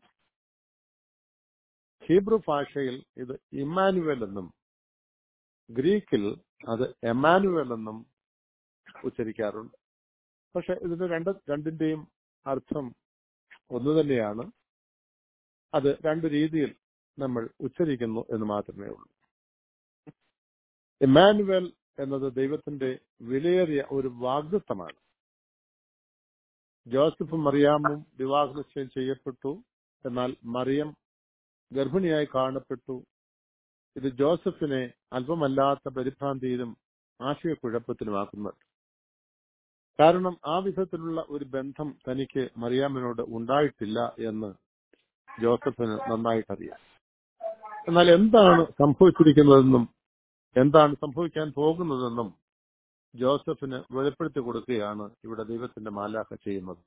ഹീബ്രു ഭാഷയിൽ ഇത് ഇമാനുവൽ എന്നും ഗ്രീക്കിൽ അത് എമാനുവൽ എന്നും ഉച്ചരിക്കാറുണ്ട് പക്ഷെ ഇതിന്റെ രണ്ട് രണ്ടിന്റെയും അർത്ഥം ഒന്നു തന്നെയാണ് അത് രണ്ട് രീതിയിൽ നമ്മൾ ഉച്ചരിക്കുന്നു എന്ന് മാത്രമേ ഉള്ളൂ ഇമാനുവൽ എന്നത് ദൈവത്തിന്റെ വിലയേറിയ ഒരു വാഗ്ദത്തമാണ് ജോസഫും മറിയാമും വിവാഹ നിശ്ചയം ചെയ്യപ്പെട്ടു എന്നാൽ മറിയം ഗർഭിണിയായി കാണപ്പെട്ടു ഇത് ജോസഫിനെ അല്പമല്ലാത്ത പരിഭ്രാന്തിയിലും ആശയക്കുഴപ്പത്തിലുമാക്കുന്നുണ്ട് കാരണം ആ വിധത്തിലുള്ള ഒരു ബന്ധം തനിക്ക് മറിയാമിനോട് ഉണ്ടായിട്ടില്ല എന്ന് ജോസഫിന് നന്നായിട്ടറിയാം എന്നാൽ എന്താണ് സംഭവിച്ചിരിക്കുന്നതെന്നും എന്താണ് സംഭവിക്കാൻ പോകുന്നതെന്നും ജോസഫിന് വെളിപ്പെടുത്തി കൊടുക്കുകയാണ് ഇവിടെ ദൈവത്തിന്റെ മാലാഖ ചെയ്യുന്നത്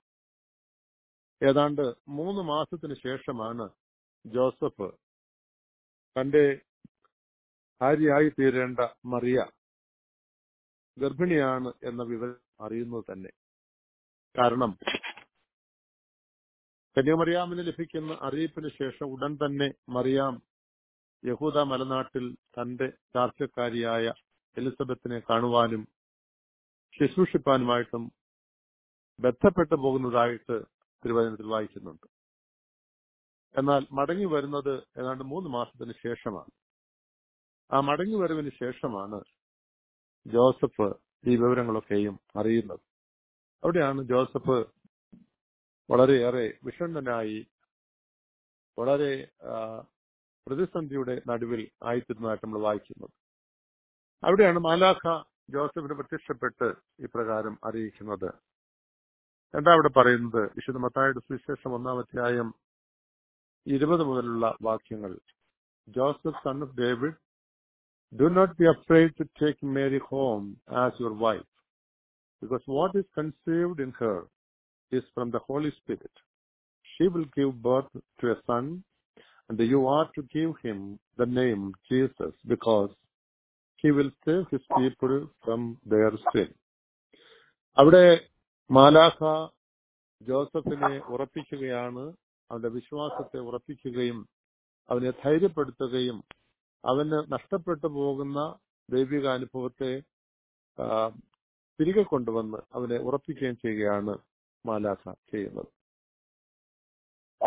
ഏതാണ്ട് മൂന്ന് മാസത്തിന് ശേഷമാണ് ജോസഫ് തന്റെ ഭാര്യയായി തീരേണ്ട മറിയ ഗർഭിണിയാണ് എന്ന വിവരം അറിയുന്നത് തന്നെ കാരണം കന്യാമറിയാമിന് ലഭിക്കുന്ന അറിയിപ്പിന് ശേഷം ഉടൻ തന്നെ മറിയാം യഹൂദ മലനാട്ടിൽ തന്റെ ചാർച്ചക്കാരിയായ എലിസബത്തിനെ കാണുവാനും ശുശ്രൂഷിപ്പാനുമായിട്ടും ബന്ധപ്പെട്ടു പോകുന്നതായിട്ട് തിരുവചനത്തിൽ വായിക്കുന്നുണ്ട് എന്നാൽ മടങ്ങി വരുന്നത് ഏതാണ്ട് മൂന്ന് മാസത്തിന് ശേഷമാണ് ആ മടങ്ങി വരവിന് ശേഷമാണ് ജോസഫ് ഈ വിവരങ്ങളൊക്കെയും അറിയുന്നത് അവിടെയാണ് ജോസഫ് വളരെയേറെ വിഷണ്ണനായി വളരെ ആ, പ്രതിസന്ധിയുടെ നടുവിൽ ആയിത്തീരുന്നതായിട്ട് നമ്മൾ വായിക്കുന്നത് അവിടെയാണ് മാലാഖ ജോസഫിന് പ്രത്യക്ഷപ്പെട്ട് ഇപ്രകാരം അറിയിക്കുന്നത് എന്താ അവിടെ പറയുന്നത് വിശുദ്ധ മത്തായുടെ സുവിശേഷം ഒന്നാം അധ്യായം ഇരുപത് മുതലുള്ള വാക്യങ്ങൾ Joseph son of David do not be afraid to take Mary home as your wife because what is conceived in her is from the Holy Spirit she will give birth to a son and you are to give him the name Jesus because he will save his people from their sin. അവിടെ മാലാഖ ജോസഫിനെ ഉറപ്പിക്കുകയാണ് അവന്റെ വിശ്വാസത്തെ ഉറപ്പിക്കുകയും അവനെ ധൈര്യപ്പെടുത്തുകയും അവന് നഷ്ടപ്പെട്ടു പോകുന്ന ദൈവിക അനുഭവത്തെ ആ, തിരികെ കൊണ്ടുവന്ന് അവനെ ഉറപ്പിക്കുകയും ചെയ്യുകയാണ് മാലാഖ ചെയ്യുന്നത്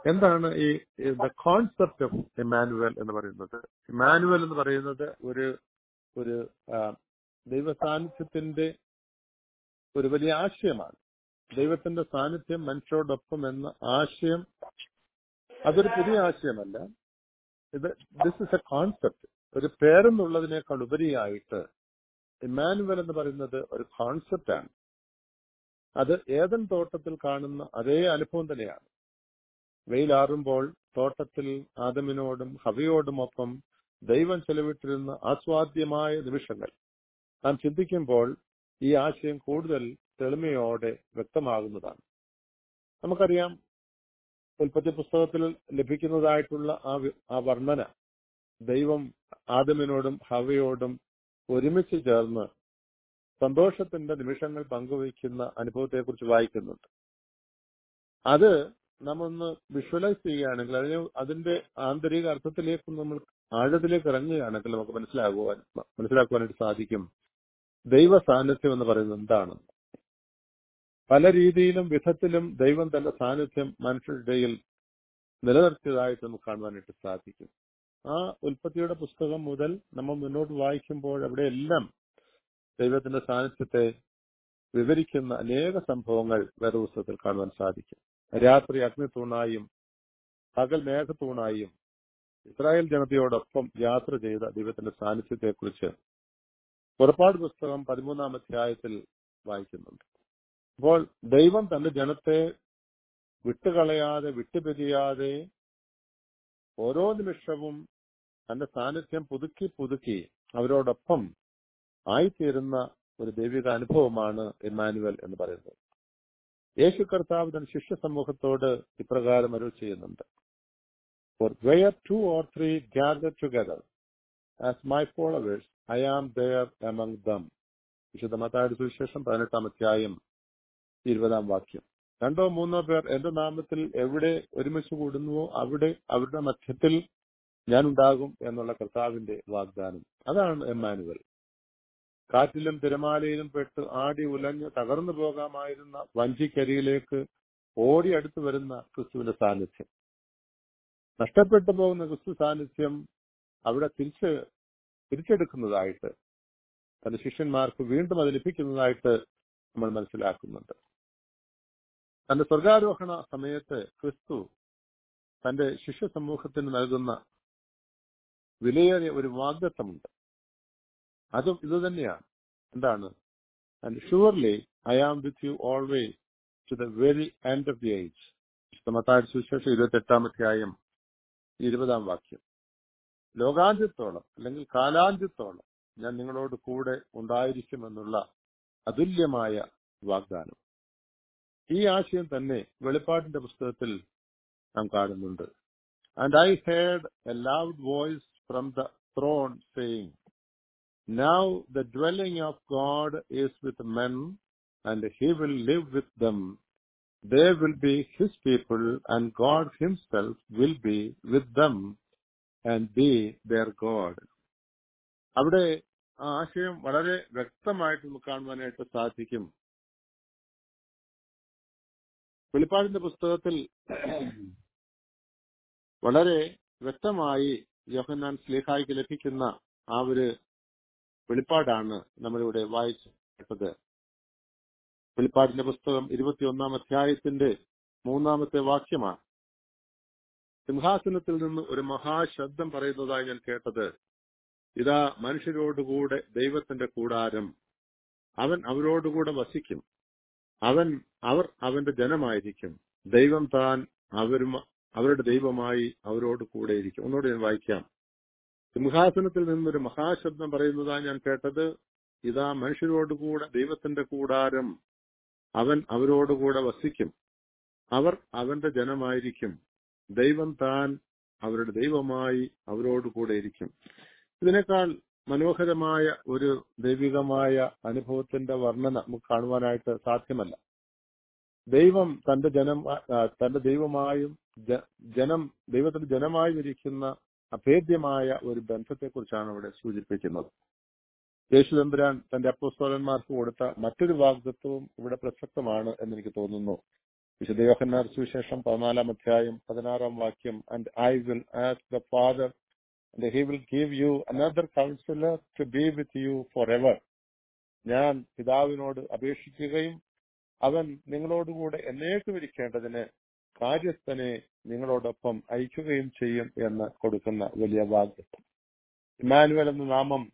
സാധിക്കും എന്താണ് ഈ ദ കോൺസെപ്റ്റ് ഓഫ് ഇമാനുവൽ എന്ന് പറയുന്നത് ഇമാനുവൽ എന്ന് പറയുന്നത് ഒരു ഒരു ആ, ദൈവ സാന്നിധ്യത്തിന്റെ ഒരു വലിയ ആശയമാണ് ദൈവത്തിന്റെ സാന്നിധ്യം മനുഷ്യരോടൊപ്പം എന്ന ആശയം അതൊരു പുതിയ ആശയമല്ല ഇത് ദിസ് ഇസ് എ കോൺസെപ്റ്റ് ഒരു പേരെന്നുള്ളതിനേക്കാൾ ഉപരിയായിട്ട് ഇമാനുവൽ എന്ന് പറയുന്നത് ഒരു കോൺസെപ്റ്റ് ആണ് അത് ഏതൻ തോട്ടത്തിൽ കാണുന്ന അതേ അനുഭവം തന്നെയാണ് വെയിലാറുമ്പോൾ തോട്ടത്തിൽ ആദമിനോടും ഹവയോടുമൊപ്പം ദൈവം ചെലവിട്ടിരുന്ന ആസ്വാദ്യമായ നിമിഷങ്ങൾ നാം ചിന്തിക്കുമ്പോൾ ഈ ആശയം കൂടുതൽ തെളിമയോടെ വ്യക്തമാകുന്നതാണ് നമുക്കറിയാം ഉൽപ്പത്തി പുസ്തകത്തിൽ ലഭിക്കുന്നതായിട്ടുള്ള ആ വി- ആ വർണ്ണന ദൈവം ആദമിനോടും ഹവയോടും ഒരുമിച്ച് ചേർന്ന് സന്തോഷത്തിന്റെ നിമിഷങ്ങൾ പങ്കുവയ്ക്കുന്ന അനുഭവത്തെക്കുറിച്ച് വായിക്കുന്നുണ്ട് അത് നമ്മൊന്ന് വിഷ്വലൈസ് ചെയ്യുകയാണെങ്കിൽ അതിന് അതിന്റെ ആന്തരിക അർത്ഥത്തിലേക്ക് നമ്മൾ ആഴത്തിലേക്ക് ഇറങ്ങുകയാണെങ്കിൽ നമുക്ക് മനസ്സിലാകുവാൻ മനസ്സിലാക്കുവാനായിട്ട് സാധിക്കും ദൈവ സാന്നിധ്യം എന്ന് പറയുന്നത് എന്താണ് പല രീതിയിലും വിധത്തിലും ദൈവം തന്റെ സാന്നിധ്യം മനുഷ്യരുടെ ഇടയിൽ നിലനിർത്തിയതായിട്ട് നമുക്ക് കാണുവാനായിട്ട് സാധിക്കും ആ ഉൽപ്പത്തിയുടെ പുസ്തകം മുതൽ നമ്മൾ മുന്നോട്ട് വായിക്കുമ്പോൾ അവിടെയെല്ലാം ദൈവത്തിന്റെ സാന്നിധ്യത്തെ വിവരിക്കുന്ന അനേക സംഭവങ്ങൾ വേദപുസ്തകത്തിൽ കാണുവാൻ സാധിക്കും രാത്രി അഗ്നിത്തൂണായും പകൽ മേഘത്തൂണായും ഇസ്രായേൽ ജനതയോടൊപ്പം യാത്ര ചെയ്ത ദൈവത്തിന്റെ സാന്നിധ്യത്തെക്കുറിച്ച് പുറപ്പാട് പുസ്തകം പതിമൂന്നാം അധ്യായത്തിൽ വായിക്കുന്നുണ്ട് അപ്പോൾ ദൈവം തന്റെ ജനത്തെ വിട്ടുകളയാതെ വിട്ടുപിരിയാതെ ഓരോ നിമിഷവും തന്റെ സാന്നിധ്യം പുതുക്കി പുതുക്കി അവരോടൊപ്പം ആയിത്തീരുന്ന ഒരു ദൈവിക അനുഭവമാണ് ഇമ്മാനുവൽ എന്ന് പറയുന്നത് യേശു കർത്താവ് തന്റെ ശിഷ്യ സമൂഹത്തോട് ഇപ്രകാരം അരുൾ ചെയ്യുന്നുണ്ട് For where two or three gather together as my followers, I am there among them. വിശുദ്ധ മത്തായുടെ സുവിശേഷം പതിനെട്ടാം അധ്യായം ഇരുപതാം വാക്യം രണ്ടോ മൂന്നോ പേർ എന്റെ നാമത്തിൽ എവിടെ ഒരുമിച്ച് കൂടുന്നുവോ അവിടെ അവരുടെ മധ്യത്തിൽ ഞാൻ ഉണ്ടാകും എന്നുള്ള കർത്താവിന്റെ വാഗ്ദാനം അതാണ് എമ്മാനുവൽ കാറ്റിലും തിരമാലയിലും പെട്ട് ആടി ഉലഞ്ഞ് തകർന്നു പോകാമായിരുന്ന വഞ്ചിക്കരിയിലേക്ക് ഓടി അടുത്ത് വരുന്ന ക്രിസ്തുവിന്റെ സാന്നിധ്യം നഷ്ടപ്പെട്ടു പോകുന്ന ക്രിസ്തു സാന്നിധ്യം അവിടെ തിരിച്ച് തിരിച്ചെടുക്കുന്നതായിട്ട് തന്റെ ശിഷ്യന്മാർക്ക് വീണ്ടും അത് ലഭിക്കുന്നതായിട്ട് നമ്മൾ മനസ്സിലാക്കുന്നുണ്ട് തന്റെ സ്വർഗാരോഹണ സമയത്ത് ക്രിസ്തു തന്റെ ശിഷ്യ സമൂഹത്തിന് നൽകുന്ന വിലയേറിയ ഒരു വാഗ്ദത്തമുണ്ട് അതും ഇത് തന്നെയാണ് എന്താണ് and surely I am with you always to the very end of the age Mathai സുവിശേഷം ഇരുപത്തി എട്ടാം അധ്യായം ഇരുപതാം വാക്യം ലോകാന്ത്യത്തോളം അല്ലെങ്കിൽ കാലാന്ത്യത്തോളം ഞാൻ നിങ്ങളോട് കൂടെ ഉണ്ടായിരിക്കുമെന്നുള്ള അതുല്യമായ വാഗ്ദാനം ഈ ആശയം തന്നെ വെളിപ്പാട്ടിന്റെ പുസ്തകത്തിൽ നാം കാണുന്നുണ്ട് and I heard a loud voice from the throne saying now the dwelling of God is with men and he will live with them they will be his people and God himself will be with them and be their God. അവിടെ ആ ആശയം വളരെ വ്യക്തമായിട്ട് നമുക്ക് കാണുവാനായിട്ട് സാധിക്കും വെളിപ്പാടിന്റെ പുസ്തകത്തിൽ വളരെ വ്യക്തമായി യോഹന്നാൻ സ്ലേഹായിക്ക് ലഭിക്കുന്ന ആ ഒരു വെളിപ്പാടാണ് നമ്മളിവിടെ വായിച്ചത് വെളിപ്പാടിന്റെ പുസ്തകം ഇരുപത്തിയൊന്നാം അധ്യായത്തിന്റെ മൂന്നാമത്തെ വാക്യമാണ് സിംഹാസനത്തിൽ നിന്ന് ഒരു മഹാശബ്ദം പറയുന്നതായി ഞാൻ കേട്ടത് ഇതാ മനുഷ്യരോടുകൂടെ ദൈവത്തിന്റെ കൂടാരം അവൻ അവരോടുകൂടെ വസിക്കും അവൻ അവർ അവന്റെ ജനമായിരിക്കും ദൈവം താൻ അവരും അവരുടെ ദൈവമായി അവരോട് കൂടെ ഇരിക്കും ഒന്നുകൂടി ഞാൻ വായിക്കാം സിംഹാസനത്തിൽ നിന്നൊരു മഹാശബ്ദം പറയുന്നതായി ഞാൻ കേട്ടത് ഇതാ മനുഷ്യരോടുകൂടെ ദൈവത്തിന്റെ കൂടാരം അവൻ അവരോടുകൂടെ വസിക്കും അവർ അവന്റെ ജനമായിരിക്കും ദൈവം താൻ അവരുടെ ദൈവമായി അവരോടുകൂടെ ഇരിക്കും ഇതിനേക്കാൾ മനോഹരമായ ഒരു ദൈവികമായ അനുഭവത്തിന്റെ വർണ്ണന നമുക്ക് കാണുവാനായിട്ട് സാധ്യമല്ല ദൈവം തന്റെ ജനം ആ, തന്റെ ദൈവമായും ജ- ജനം ദൈവത്തിന്റെ ജനമായും ഇരിക്കുന്ന അഭേദ്യമായ ഒരു ബന്ധത്തെക്കുറിച്ചാണ് ഇവിടെ സൂചിപ്പിക്കുന്നത് യേശു തമ്പുരാൻ തന്റെ അപ്പോസ്തോലന്മാർക്ക് കൊടുത്ത മറ്റൊരു വാഗ്ദത്വവും ഇവിടെ പ്രസക്തമാണ് എന്ന് എനിക്ക് തോന്നുന്നു വിശുദ്ധ യോഹന്നാർ സുവിശേഷം പതിനാലാം അധ്യായം പതിനാറാം വാക്യം and I will ask the father and he will give you another counselor to be with you forever ഞാൻ പിതാവിനോട് അപേക്ഷിക്കുകയും അവൻ നിങ്ങളോടുകൂടെ എന്നേക്കും ഇരിക്കേണ്ടതിന് കാര്യസ്ഥനെ നിങ്ങളോടൊപ്പം അയക്കുകയും ചെയ്യും എന്ന് കൊടുക്കുന്ന വലിയ വാഗ്ദത്തം ഇമാനുവൽ എന്ന നാമം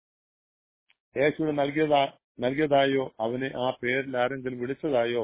യേശുവിന് നൽകിയതാ നൽകിയതായോ അവനെ ആ പേരിൽ ആരെങ്കിലും വിളിച്ചതായോ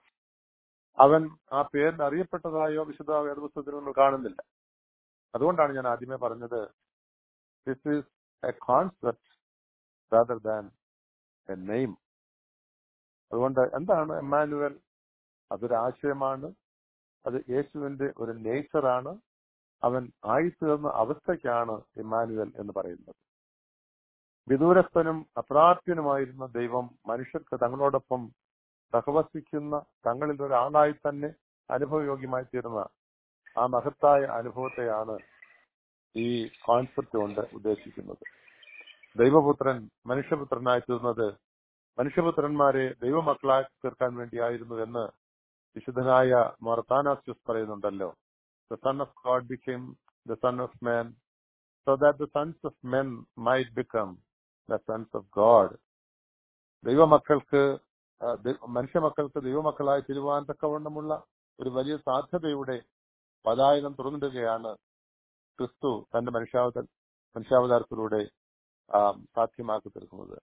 അവൻ ആ പേരിൽ അറിയപ്പെട്ടതായോ വിശുദ്ധ വേദപുസ്തകത്തിൽ നമ്മൾ കാണുന്നില്ല അതുകൊണ്ടാണ് ഞാൻ ആദ്യമേ പറഞ്ഞത് this is a concept rather than a name അതുകൊണ്ട് എന്താണ് എമ്മാനുവൽ അതൊരു ആശയമാണ് അത് യേശുവിന്റെ ഒരു നേച്ചറാണ് അവൻ ആയിത്തീർന്ന അവസ്ഥയ്ക്കാണ് ഇമ്മാനുവൽ എന്ന് പറയുന്നത് വിദൂരസ്ഥനും അപ്രാപ്യനുമായിരുന്ന ദൈവം മനുഷ്യർക്ക് തങ്ങളോടൊപ്പം സഹവസിക്കുന്ന തങ്ങളിൽ ഒരാളായി തന്നെ അനുഭവയോഗ്യമായി തീർന്ന ആ മഹത്തായ അനുഭവത്തെയാണ് ഈ കോൺസെപ്റ്റ് കൊണ്ട് ഉദ്ദേശിക്കുന്നത് ദൈവപുത്രൻ മനുഷ്യപുത്രനായി തീർന്നത് മനുഷ്യപുത്രന്മാരെ ദൈവമക്കളാക്കി തീർക്കാൻ വേണ്ടിയായിരുന്നു എന്ന് വിശുദ്ധനായ മർത്താനാസ്യൂസ് പറയുന്നുണ്ടല്ലോ the son of God became the son of man so that the sons of men might become the sons of God ദൈവമക്കൾക്ക് ആ, ദൈ- മനുഷ്യമക്കൾക്ക് ദൈവമക്കളായി തിരുവാൻ തക്കവണ്ണമുള്ള ഒരു വലിയ സാധ്യതയുടെ പതായനം തുറന്നിടുകയാണ് ക്രിസ്തു തന്റെ മനുഷ്യാവത മനുഷ്യാവതാരത്തിലൂടെ ആ, സാധ്യമാക്കി തീർക്കുന്നത്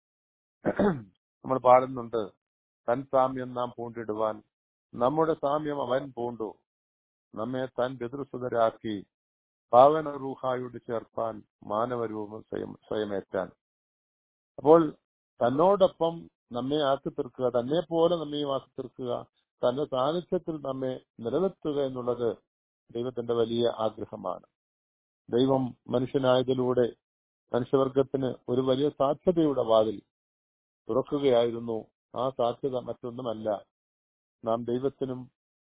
നമ്മൾ പാടുന്നുണ്ട് തൻ സാമ്യം നാം പൂണ്ടിടുവാൻ നമ്മുടെ സാമ്യം അവൻ പൂണ്ടു നമ്മെ താൻ പിതൃസുതരാക്കി പാവന റൂഹായോട് ചേർപ്പാൻ മാനവരൂപം സ്വയം സ്വയമേറ്റാൻ അപ്പോൾ തന്നോടൊപ്പം നമ്മെ ആക്കി തീർക്കുക തന്നെ പോലെ നമ്മയും ആക്കി തീർക്കുക തന്റെ സാന്നിധ്യത്തിൽ നമ്മെ നിലനിർത്തുക എന്നുള്ളത് ദൈവത്തിന്റെ വലിയ ആഗ്രഹമാണ് ദൈവം മനുഷ്യനായതിലൂടെ മനുഷ്യവർഗത്തിന് ഒരു വലിയ സാധ്യതയുടെ വാതിൽ തുറക്കുകയായിരുന്നു ആ സാധ്യത മറ്റൊന്നുമല്ല നാം ദൈവത്തിനും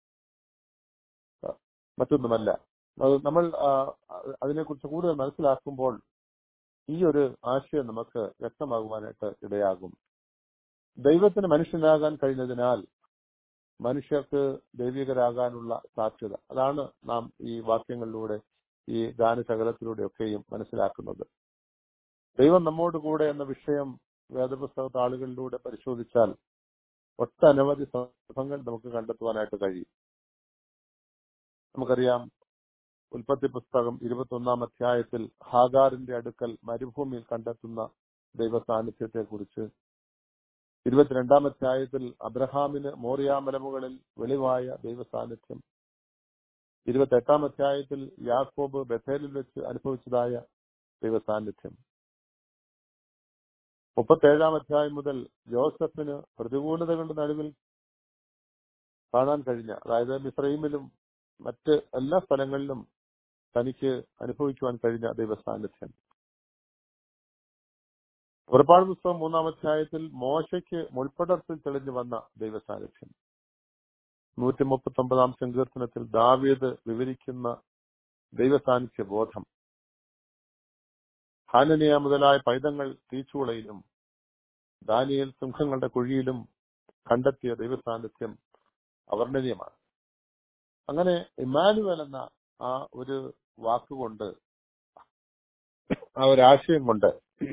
ആ, മറ്റൊന്നുമല്ല അത് നമ്മൾ ആ, അതിനെക്കുറിച്ച് കൂടുതൽ മനസ്സിലാക്കുമ്പോൾ ഈ ഒരു ആശയം നമുക്ക് വ്യക്തമാകുവാനായിട്ട് ഇടയാകും ദൈവത്തിന് മനുഷ്യനാകാൻ കഴിഞ്ഞതിനാൽ മനുഷ്യർക്ക് ദൈവികരാകാനുള്ള സാധ്യത അതാണ് നാം ഈ വാക്യങ്ങളിലൂടെ ഈ ഗാനശകലത്തിലൂടെയൊക്കെയും മനസ്സിലാക്കുന്നത് ദൈവം നമ്മോട് കൂടെ എന്ന വിഷയം വേദപുസ്തക താളുകളിലൂടെ പരിശോധിച്ചാൽ ഒട്ടനവധി സന്ദർഭങ്ങൾ നമുക്ക് കണ്ടെത്തുവാനായിട്ട് കഴിയും നമുക്കറിയാം ഉൽപ്പത്തി പുസ്തകം ഇരുപത്തൊന്നാം അധ്യായത്തിൽ ഹാഗാറിന്റെ അടുക്കൽ മരുഭൂമിയിൽ കണ്ടെത്തുന്ന ദൈവ സാന്നിധ്യത്തെ കുറിച്ച് ഇരുപത്തിരണ്ടാം അധ്യായത്തിൽ അബ്രഹാമിന് മോറിയാമലമുകളിൽ വെളിവായ ദൈവ സാന്നിധ്യം ഇരുപത്തെട്ടാം അധ്യായത്തിൽ യാക്കോബ് ബഥേലിൽ വെച്ച് അനുഭവിച്ചതായ ദൈവ സാന്നിധ്യം മുപ്പത്തേഴാം അധ്യായം മുതൽ ജോസഫിന് പ്രതികൂലതകളുടെ നടുവിൽ കാണാൻ കഴിഞ്ഞ അതായത് മിസ്രൈമിലും മറ്റ് എല്ലാ സ്ഥലങ്ങളിലും തനിക്ക് അനുഭവിക്കുവാൻ കഴിഞ്ഞ ദൈവ സാന്നിധ്യം പുറപ്പാട് പുസ്തകം മൂന്നാം അധ്യായത്തിൽ മോശയ്ക്ക് മുൾപ്പടർത്തിൽ തെളിഞ്ഞു വന്ന ദൈവ സാന്നിധ്യം നൂറ്റി മുപ്പത്തി ഒമ്പതാം സങ്കീർത്തനത്തിൽ ദാവീദ് വിവരിക്കുന്ന ദൈവ സാന്നിധ്യ ബോധം ഹാനനിയ മുതലായ പൈതങ്ങൾ തീച്ചുളയിലും ദാനിയൽ സിംഹങ്ങളുടെ കുഴിയിലും കണ്ടെത്തിയ ദൈവ സാന്നിധ്യം അവർണ്ണനീയമാണ് അങ്ങനെ ഇമാനുവൽ എന്ന ആ ഒരു വാക്കുകൊണ്ട് ആ ഒരു ആശയം കൊണ്ട്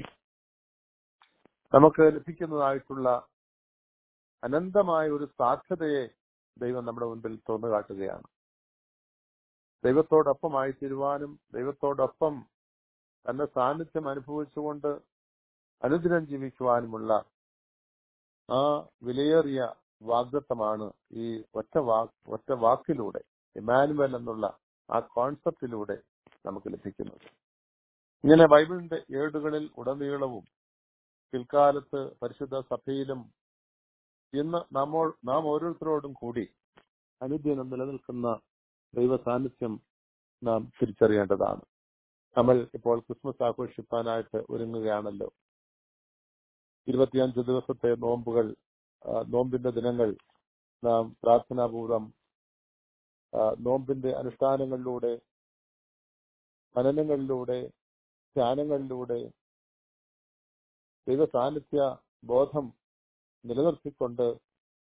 നമുക്ക് ലഭിക്കുന്നതായിട്ടുള്ള അനന്തമായ ഒരു സാധ്യതയെ ദൈവം നമ്മുടെ മുൻപിൽ തുറന്നു കാട്ടുകയാണ് ദൈവത്തോടൊപ്പമായി തീരുവാനും ദൈവത്തോടൊപ്പം തന്റെ സാന്നിധ്യം അനുഭവിച്ചുകൊണ്ട് അനുദിനം ജീവിക്കുവാനുമുള്ള ആ വിലയേറിയ വാഗ്ദത്തമാണ് ഈ ഒറ്റ വാക്ക് ഒറ്റ വാക്കിലൂടെ ഇമാനുവൽ എന്നുള്ള ആ കോൺസെപ്റ്റിലൂടെ നമുക്ക് ലഭിക്കുന്നത് ഇങ്ങനെ ബൈബിളിന്റെ ഏടുകളിൽ ഉടനീളവും പിൽക്കാലത്ത് പരിശുദ്ധ സഭയിലും ഇന്ന് നമ്മോ നാം ഓരോരുത്തരോടും കൂടി അനുദിനം നിലനിൽക്കുന്ന ദൈവ സാന്നിധ്യം നാം തിരിച്ചറിയേണ്ടതാണ് നമ്മൾ ഇപ്പോൾ ക്രിസ്മസ് ആഘോഷിക്കാനായിട്ട് ഒരുങ്ങുകയാണല്ലോ ഇരുപത്തിയഞ്ച് ദിവസത്തെ നോമ്പുകൾ ആ, നോമ്പിന്റെ ദിനങ്ങൾ നാം പ്രാർത്ഥനാപൂർവം ആ, നോമ്പിന്റെ അനുഷ്ഠാനങ്ങളിലൂടെ മനനങ്ങളിലൂടെ ധ്യാനങ്ങളിലൂടെ ദൈവ സാന്നിധ്യ ബോധം നിലനിർത്തിക്കൊണ്ട്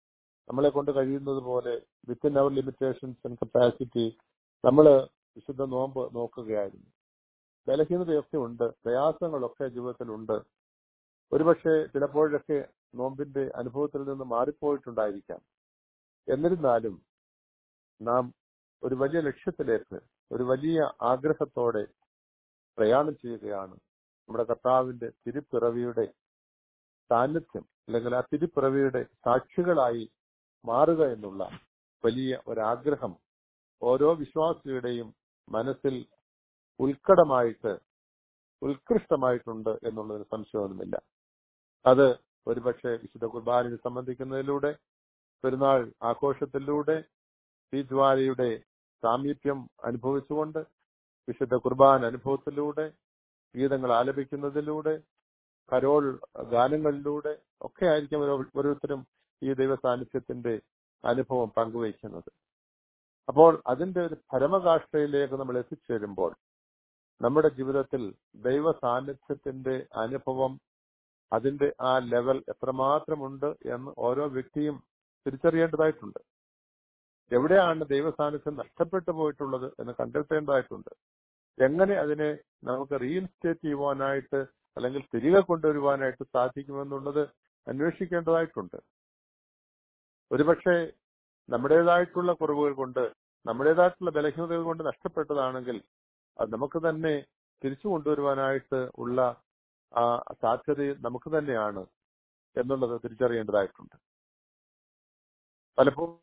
നമ്മളെ കൊണ്ട് കഴിയുന്നത് പോലെ within our limitations and capacity നമ്മൾ വിശുദ്ധ നോമ്പ് നോക്കുകയായിരുന്നു ബലഹീനതയൊക്കെ ഉണ്ട് പ്രയാസങ്ങളൊക്കെ ജീവിതത്തിലുണ്ട് ഒരുപക്ഷെ ചിലപ്പോഴൊക്കെ നോമ്പിന്റെ അനുഭവത്തിൽ നിന്ന് മാറിപ്പോയിട്ടുണ്ടായിരിക്കാം എന്നിരുന്നാലും നാം ഒരു വലിയ ലക്ഷ്യത്തിലേക്ക് ഒരു വലിയ ആഗ്രഹത്തോടെ പ്രയാണം ചെയ്യുകയാണ് നമ്മുടെ കർത്താവിന്റെ തിരുപ്പിറവിയുടെ സാന്നിധ്യം അല്ലെങ്കിൽ ആ തിരുപ്പിറവിയുടെ സാക്ഷികളായി മാറുക എന്നുള്ള വലിയ ഒരാഗ്രഹം ഓരോ വിശ്വാസിയുടെയും മനസ്സിൽ ഉത്കടമായിട്ട് ഉത്കൃഷ്ടമായിട്ടുണ്ട് എന്നുള്ളതിന് സംശയമൊന്നുമില്ല അത് ഒരുപക്ഷെ വിശുദ്ധ കുർബാനയെ സംബന്ധിക്കുന്നതിലൂടെ പെരുന്നാൾ ആഘോഷത്തിലൂടെ തീജ്വാലയുടെ സാമീപ്യം അനുഭവിച്ചുകൊണ്ട് വിശുദ്ധ കുർബാന അനുഭവത്തിലൂടെ ഗീതങ്ങൾ ആലപിക്കുന്നതിലൂടെ കരോൾ ഗാനങ്ങളിലൂടെ ഒക്കെ ആയിരിക്കും ഓരോ- ഓരോരുത്തരും ഈ ദൈവ സാന്നിധ്യത്തിന്റെ അനുഭവം പങ്കുവയ്ക്കുന്നത് അപ്പോൾ അതിന്റെ ഒരു പരമകാഷ്ഠയിലേക്ക് നമ്മൾ എത്തിച്ചേരുമ്പോൾ നമ്മുടെ ജീവിതത്തിൽ ദൈവ സാന്നിധ്യത്തിന്റെ അനുഭവം അതിന്റെ ആ ലെവൽ എത്രമാത്രമുണ്ട് എന്ന് ഓരോ വ്യക്തിയും തിരിച്ചറിയേണ്ടതായിട്ടുണ്ട് എവിടെയാണ് ദൈവ സാന്നിധ്യം നഷ്ടപ്പെട്ടു പോയിട്ടുള്ളത് എന്ന് കണ്ടെത്തേണ്ടതായിട്ടുണ്ട് എങ്ങനെ അതിനെ നമുക്ക് റീഇൻസ്റ്റേറ്റ് ചെയ്യുവാനായിട്ട് അല്ലെങ്കിൽ തിരികെ കൊണ്ടുവരുവാനായിട്ട് സാധിക്കുമെന്നുള്ളത് അന്വേഷിക്കേണ്ടതായിട്ടുണ്ട് ഒരുപക്ഷെ നമ്മുടേതായിട്ടുള്ള കുറവുകൾ കൊണ്ട് നമ്മുടേതായിട്ടുള്ള ബലഹീനതകൾ കൊണ്ട് നഷ്ടപ്പെട്ടതാണെങ്കിൽ അത് നമുക്ക് തന്നെ തിരിച്ചു കൊണ്ടുവരുവാനായിട്ട് ഉള്ള ആ സാധ്യത നമുക്ക് തന്നെയാണ് എന്നുള്ളത് തിരിച്ചറിയേണ്ടതായിട്ടുണ്ട് പലപ്പോഴും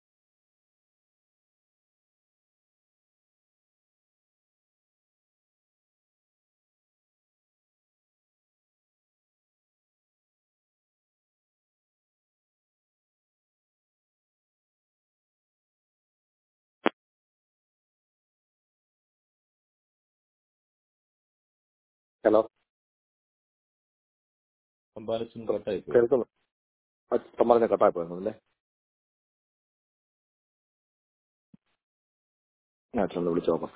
ഹലോ കമ്പാരിസൺ കട്ടായി പോയി കേൾക്കുന്നു പറഞ്ഞ കട്ടായി പോയിരുന്നു അല്ലേ ഞാൻ അച്ഛനൊന്ന് വിളിച്ചു നോക്കാം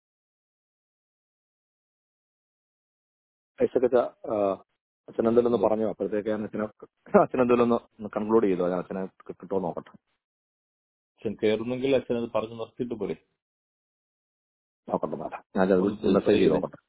ഐസക്കച്ച അച്ഛൻ എന്തെങ്കിലും ഒന്ന് പറഞ്ഞു അപ്പോഴത്തേക്ക് ഞാൻ അച്ഛനെ അച്ഛൻ എന്തെങ്കിലും ഒന്ന് കൺക്ലൂഡ് ചെയ്തോ ഞാൻ അച്ഛനെ കിട്ടുമോ നോക്കട്ടെ അച്ഛൻ കയറുന്നെങ്കിൽ അച്ഛൻ അത് പറഞ്ഞു നിർത്തിയിട്ട് പോലെ നോക്കട്ടെ മാഡം ഞാൻ മെസ്സേജ് ചെയ്ത് നോക്കട്ടെ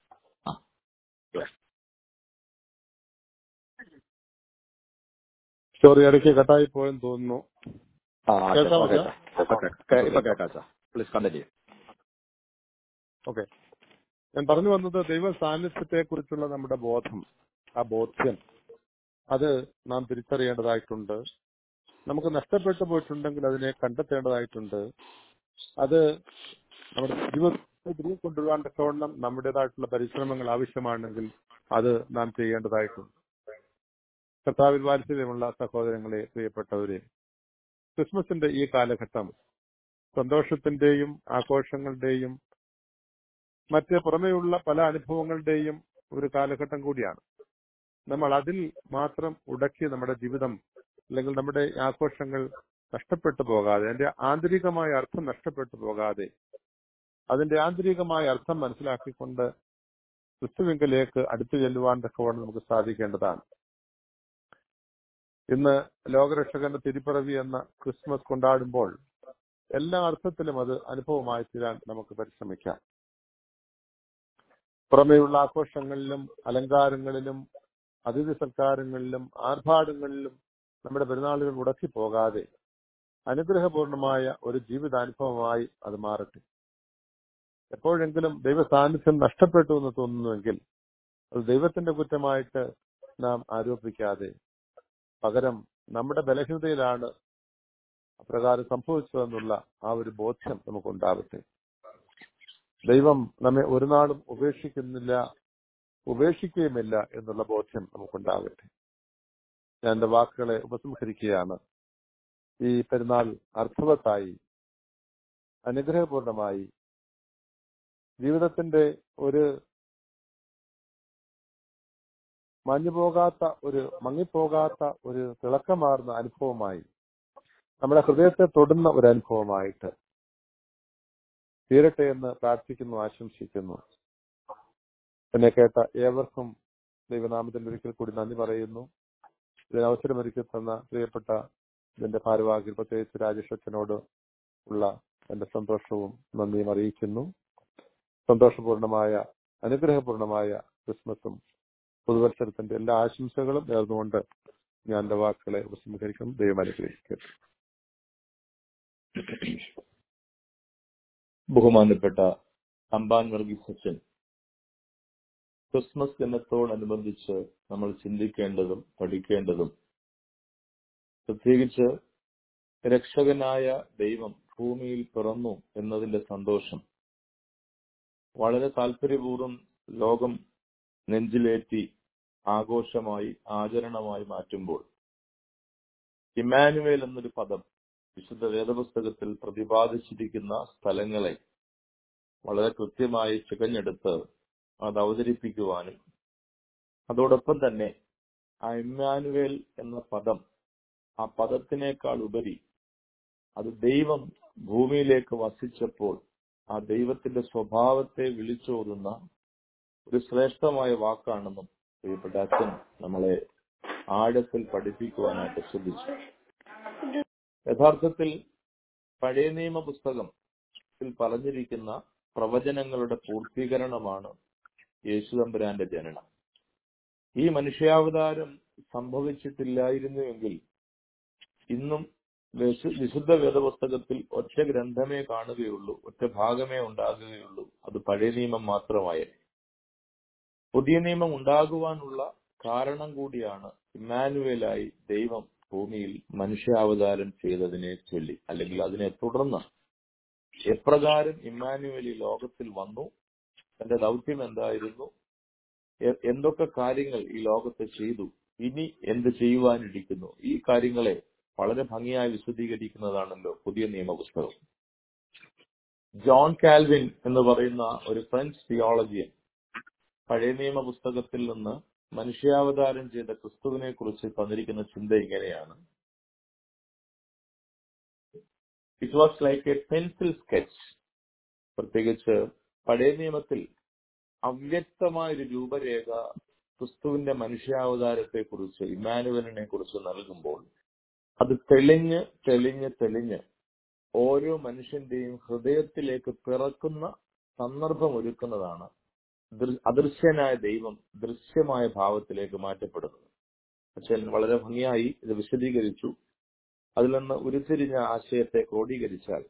സോറി ഇടയ്ക്ക് കട്ടായി പോയെന്ന് തോന്നുന്നു ആ കേൾക്കാമോ, ഓക്കെ ഇപ്പൊ കേൾക്കാം അച്ഛാ പ്ലീസ് കണ്ടിന്യൂ ഓക്കെ ഞാൻ പറഞ്ഞു വന്നത് ദൈവ സാന്നിധ്യത്തെ കുറിച്ചുള്ള നമ്മുടെ ബോധം ആ ബോധ്യം അത് നാം തിരിച്ചറിയേണ്ടതായിട്ടുണ്ട് നമുക്ക് നഷ്ടപ്പെട്ടു പോയിട്ടുണ്ടെങ്കിൽ അതിനെ കണ്ടെത്തേണ്ടതായിട്ടുണ്ട് അത് നമ്മുടെ ജീവിതത്തിൽ തിരികെ കൊണ്ടുവരാൻ തക്കവണ്ണം നമ്മുടേതായിട്ടുള്ള പരിശ്രമങ്ങൾ ആവശ്യമാണെങ്കിൽ അത് നാം ചെയ്യേണ്ടതായിട്ടുണ്ട് കർത്താവിൽ വാത്സല്യമുള്ള സഹോദരങ്ങളെ പ്രിയപ്പെട്ടവരെ ക്രിസ്മസിന്റെ ഈ കാലഘട്ടം സന്തോഷത്തിന്റെയും ആഘോഷങ്ങളുടെയും മറ്റ് പുറമെയുള്ള പല അനുഭവങ്ങളുടെയും ഒരു കാലഘട്ടം കൂടിയാണ് നമ്മൾ അതിൽ മാത്രം ഉടക്കി നമ്മുടെ ജീവിതം അല്ലെങ്കിൽ നമ്മുടെ ആഘോഷങ്ങൾ നഷ്ടപ്പെട്ടു പോകാതെ അതിന്റെ ആന്തരികമായ അർത്ഥം നഷ്ടപ്പെട്ടു പോകാതെ അതിന്റെ ആന്തരികമായ അർത്ഥം മനസ്സിലാക്കിക്കൊണ്ട് ക്രിസ്തുവിങ്കലേക്ക് അടുത്തു ചെല്ലുവാൻ തക്കവണ്ണം നമുക്ക് സാധിക്കേണ്ടതാണ് ഇന്ന് ലോകരക്ഷകന്റെ തിരുപ്പിറവി എന്ന ക്രിസ്മസ് കൊണ്ടാടുമ്പോൾ എല്ലാ അർത്ഥത്തിലും അത് അനുഭവമായി തീരാൻ നമുക്ക് പരിശ്രമിക്കാം പുറമെയുള്ള ആഘോഷങ്ങളിലും അലങ്കാരങ്ങളിലും അതിഥി സൽക്കാരങ്ങളിലും ആർഭാടങ്ങളിലും നമ്മുടെ പെരുന്നാളുകൾ മുടക്കി പോകാതെ അനുഗ്രഹപൂർണമായ ഒരു ജീവിതാനുഭവമായി അത് മാറട്ടെ എപ്പോഴെങ്കിലും ദൈവ സാന്നിധ്യം നഷ്ടപ്പെട്ടു എന്ന് തോന്നുന്നുവെങ്കിൽ അത് ദൈവത്തിന്റെ കുറ്റമായിട്ട് നാം ആരോപിക്കാതെ പകരം നമ്മുടെ ബലഹീനതയിലാണ് അപ്രകാരം സംഭവിച്ചതെന്നുള്ള ആ ഒരു ബോധ്യം നമുക്കുണ്ടാവട്ടെ ദൈവം നമ്മെ ഒരു നാളും ഉപേക്ഷിക്കുന്നില്ല ഉപേക്ഷിക്കുകയുമില്ല എന്നുള്ള ബോധ്യം നമുക്കുണ്ടാവട്ടെ ഞാൻ എന്റെ വാക്കുകളെ ഉപസംഹരിക്കുകയാണ് ഈ പെരുന്നാൾ അർത്ഥവത്തായി അനുഗ്രഹപൂർണമായി ജീവിതത്തിന്റെ ഒരു മഞ്ഞുപോകാത്ത ഒരു മങ്ങിപ്പോകാത്ത ഒരു തിളക്കമാർന്ന അനുഭവമായി നമ്മുടെ ഹൃദയത്തെ തൊടുന്ന ഒരു അനുഭവമായിട്ട് തീരട്ടെ എന്ന് പ്രാർത്ഥിക്കുന്നു ആശംസിക്കുന്നു എന്നെ കേട്ട ഏവർക്കും ദൈവനാമത്തിൽ ഒരിക്കൽ കൂടി നന്ദി പറയുന്നു ഇതിന് അവസരമൊരുക്കി തന്ന പ്രിയപ്പെട്ട ഇതിന്റെ ഭാരവാഹികൾ പ്രത്യേകിച്ച് രാജേഷ് അച്ഛനോട് ഉള്ള എന്റെ സന്തോഷവും നന്ദിയും അറിയിക്കുന്നു സന്തോഷപൂർണമായ അനുഗ്രഹപൂർണമായ ക്രിസ്മസും പുതുവത്സരത്തിന്റെ എല്ലാ ആശംസകളും നേർന്നുകൊണ്ട് ഞാൻ എന്റെ വാക്കുകളെ ഉപസംഹരിക്കും ദൈവം അനുഗ്രഹിക്കട്ടെ ബഹുമാനപ്പെട്ട അമ്പാൻ വർഗീസ് അച്ഛൻ ക്രിസ്മസ് ദിനത്തോടനുബന്ധിച്ച് നമ്മൾ ചിന്തിക്കേണ്ടതും പഠിക്കേണ്ടതും പ്രത്യേകിച്ച് രക്ഷകനായ ദൈവം ഭൂമിയിൽ പിറന്നു എന്നതിന്റെ സന്തോഷം വളരെ താല്പര്യപൂർവ്വം ലോകം നെഞ്ചിലേറ്റി ആഘോഷമായി ആചരണമായി മാറ്റുമ്പോൾ ഇമ്മാനുവേൽ എന്നൊരു പദം വിശുദ്ധ വേദപുസ്തകത്തിൽ പ്രതിപാദിച്ചിരിക്കുന്ന സ്ഥലങ്ങളെ വളരെ കൃത്യമായി ചികഞ്ഞെടുത്ത് അത് അവതരിപ്പിക്കുവാനും അതോടൊപ്പം തന്നെ ആ ഇമ്മാനുവേൽ എന്ന പദം ആ പദത്തിനേക്കാൾ ഉപരി അത് ദൈവം ഭൂമിയിലേക്ക് വസിച്ചപ്പോൾ ആ ദൈവത്തിന്റെ സ്വഭാവത്തെ വിളിച്ചോതുന്ന ഒരു ശ്രേഷ്ഠമായ വാക്കാണെന്നും പ്രിയപ്പെട്ട അച്ഛൻ നമ്മളെ ആഴത്തിൽ പഠിപ്പിക്കുവാനായിട്ട് ശ്രദ്ധിച്ചു യഥാർത്ഥത്തിൽ പഴയ നിയമ പുസ്തകത്തിൽ പറഞ്ഞിരിക്കുന്ന പ്രവചനങ്ങളുടെ പൂർത്തീകരണമാണ് യേശുദമ്പുരാന്റെ ജനനം ഈ മനുഷ്യാവതാരം സംഭവിച്ചിട്ടില്ലായിരുന്നുവെങ്കിൽ ഇന്നും വിശു- വിശുദ്ധ വേദപുസ്തകത്തിൽ ഒറ്റ ഗ്രന്ഥമേ കാണുകയുള്ളൂ ഒറ്റ ഭാഗമേ ഉണ്ടാകുകയുള്ളൂ അത് പഴയ നിയമം മാത്രമായിരുന്നു പുതിയ നിയമം ഉണ്ടാകുവാനുള്ള കാരണം കൂടിയാണ് ഇമ്മാനുവേലായി ദൈവം ഭൂമിയിൽ മനുഷ്യാവതാരം ചെയ്തതിനെ ചൊല്ലി അല്ലെങ്കിൽ അതിനെ തുടർന്ന് എപ്രകാരം ഇമ്മാനുവേൽ ഈ ലോകത്തിൽ വന്നു തന്റെ ദൗത്യം എന്തായിരുന്നു എ- എന്തൊക്കെ കാര്യങ്ങൾ ഈ ലോകത്ത് ചെയ്തു ഇനി എന്ത് ചെയ്യുവാനിരിക്കുന്നു ഈ കാര്യങ്ങളെ വളരെ ഭംഗിയായി വിശദീകരിക്കുന്നതാണല്ലോ പുതിയ നിയമപുസ്തകം ജോൺ കാൽവിൻ എന്ന് പറയുന്ന ഒരു ഫ്രഞ്ച് തിയോളജിയൻ പഴയ നിയമ പുസ്തകത്തിൽ നിന്ന് മനുഷ്യാവതാരം ചെയ്ത ക്രിസ്തുവിനെ കുറിച്ച് തന്നിരിക്കുന്ന ചിന്ത ഇങ്ങനെയാണ് it was like a pencil sketch പ്രത്യേകിച്ച് പഴയ നിയമത്തിൽ അവ്യക്തമായ ഒരു രൂപരേഖ ക്രിസ്തുവിന്റെ മനുഷ്യാവതാരത്തെ കുറിച്ച് ഇമാനുവലിനെ കുറിച്ച് നൽകുമ്പോൾ അത് തെളിഞ്ഞ് തെളിഞ്ഞ് തെളിഞ്ഞ് ഓരോ മനുഷ്യന്റെയും ഹൃദയത്തിലേക്ക് പിറക്കുന്ന സന്ദർഭം ഒരുക്കുന്നതാണ് ദൃ- അദൃശ്യനായ ദൈവം ദൃശ്യമായ ഭാവത്തിലേക്ക് മാറ്റപ്പെടുന്നത് അച്ഛൻ വളരെ ഭംഗിയായി ഇത് വിശദീകരിച്ചു അതിൽ നിന്ന് ഉരുത്തിരിഞ്ഞ ആശയത്തെ ക്രോഡീകരിച്ചാൽ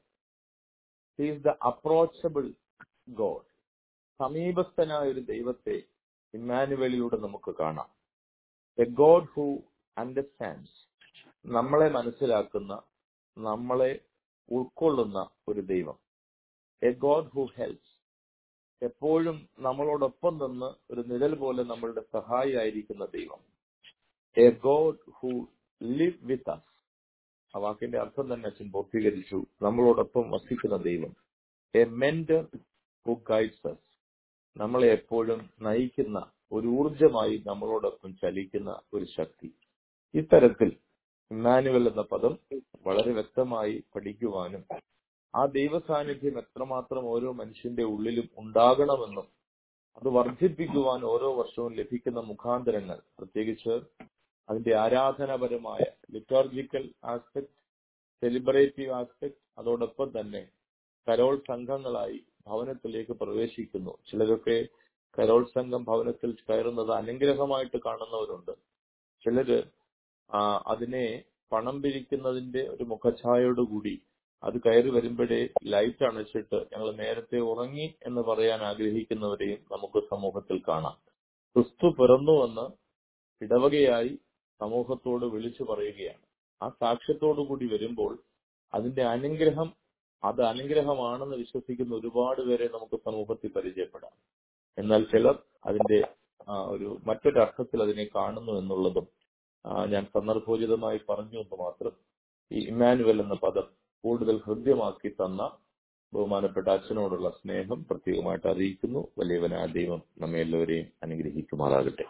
ഈസ് ദ അപ്രോച്ചബിൾ ഗോഡ് സമീപസ്ഥനായ ഒരു ദൈവത്തെ ഇമ്മാനുവലിലൂടെ നമുക്ക് കാണാം എ ഗോഡ് ഹു അണ്ടർസ്റ്റാൻഡ്സ് നമ്മളെ മനസ്സിലാക്കുന്ന നമ്മളെ ഉൾക്കൊള്ളുന്ന ഒരു ദൈവം എ ഗോഡ് ഹു ഹെൽപ്സ് എപ്പോഴും നമ്മളോടൊപ്പം നിന്ന് ഒരു നിഴൽ പോലെ നമ്മളുടെ സഹായിയായിരിക്കുന്ന ദൈവം a God who live with us ആ വാക്കിന്റെ അർത്ഥം തന്നെ അച്ഛൻ പൂർത്തീകരിച്ചു നമ്മളോടൊപ്പം വസിക്കുന്ന ദൈവം a mentor who guides us നമ്മളെ എപ്പോഴും നയിക്കുന്ന ഒരു ഊർജമായി നമ്മളോടൊപ്പം ചലിക്കുന്ന ഒരു ശക്തി ഇത്തരത്തിൽ ഇമ്മാനുവൽ എന്ന പദം വളരെ വ്യക്തമായി പഠിക്കുവാനും ആ ദൈവ സാന്നിധ്യം എത്രമാത്രം ഓരോ മനുഷ്യന്റെ ഉള്ളിലും ഉണ്ടാകണമെന്നും അത് വർദ്ധിപ്പിക്കുവാൻ ഓരോ വർഷവും ലഭിക്കുന്ന മുഖാന്തരങ്ങൾ പ്രത്യേകിച്ച് അതിന്റെ ആരാധനാപരമായ ലിറ്റോർജിക്കൽ ആസ്പെക്ട് സെലിബ്രേറ്റീവ് ആസ്പെക്ട് അതോടൊപ്പം തന്നെ കരോൾ സംഘങ്ങളായി ഭവനത്തിലേക്ക് പ്രവേശിക്കുന്നു ചിലരൊക്കെ കരോൾ സംഘം ഭവനത്തിൽ കയറുന്നത് അനുഗ്രഹമായിട്ട് കാണുന്നവരുണ്ട് ചിലര് ആ, അതിനെ പണം പിരിക്കുന്നതിന്റെ ഒരു മുഖഛായയോടുകൂടി അത് കയറി വരുമ്പോഴേ ലൈറ്റ് അണച്ചിട്ട് ഞങ്ങൾ നേരത്തെ ഉറങ്ങി എന്ന് പറയാൻ ആഗ്രഹിക്കുന്നവരെയും നമുക്ക് സമൂഹത്തിൽ കാണാം ക്രിസ്തു പിറന്നുവെന്ന് ഇടവകയായി സമൂഹത്തോട് വിളിച്ചു പറയുകയാണ് ആ സാക്ഷ്യത്തോടു കൂടി വരുമ്പോൾ അതിന്റെ അനുഗ്രഹം അത് അനുഗ്രഹമാണെന്ന് വിശ്വസിക്കുന്ന ഒരുപാട് പേരെ നമുക്ക് സമൂഹത്തിൽ പരിചയപ്പെടാം എന്നാൽ ചിലർ അതിന്റെ ആ, ഒരു മറ്റൊരു അർത്ഥത്തിൽ അതിനെ കാണുന്നു എന്നുള്ളതും ആ, ഞാൻ സന്ദർഭോചിതമായി പറഞ്ഞു എന്ന് മാത്രം ഈ ഇമ്മാനുവൽ എന്ന പദം കൂടുതൽ ഹൃദ്യമാക്കി തന്ന ബഹുമാനപ്പെട്ട അച്ഛനോടുള്ള സ്നേഹം പ്രത്യേകമായിട്ട് അറിയിക്കുന്നു വലിയവനായ ദൈവം നമ്മെ എല്ലാവരെയും അനുഗ്രഹിക്കുമാറാകട്ടെ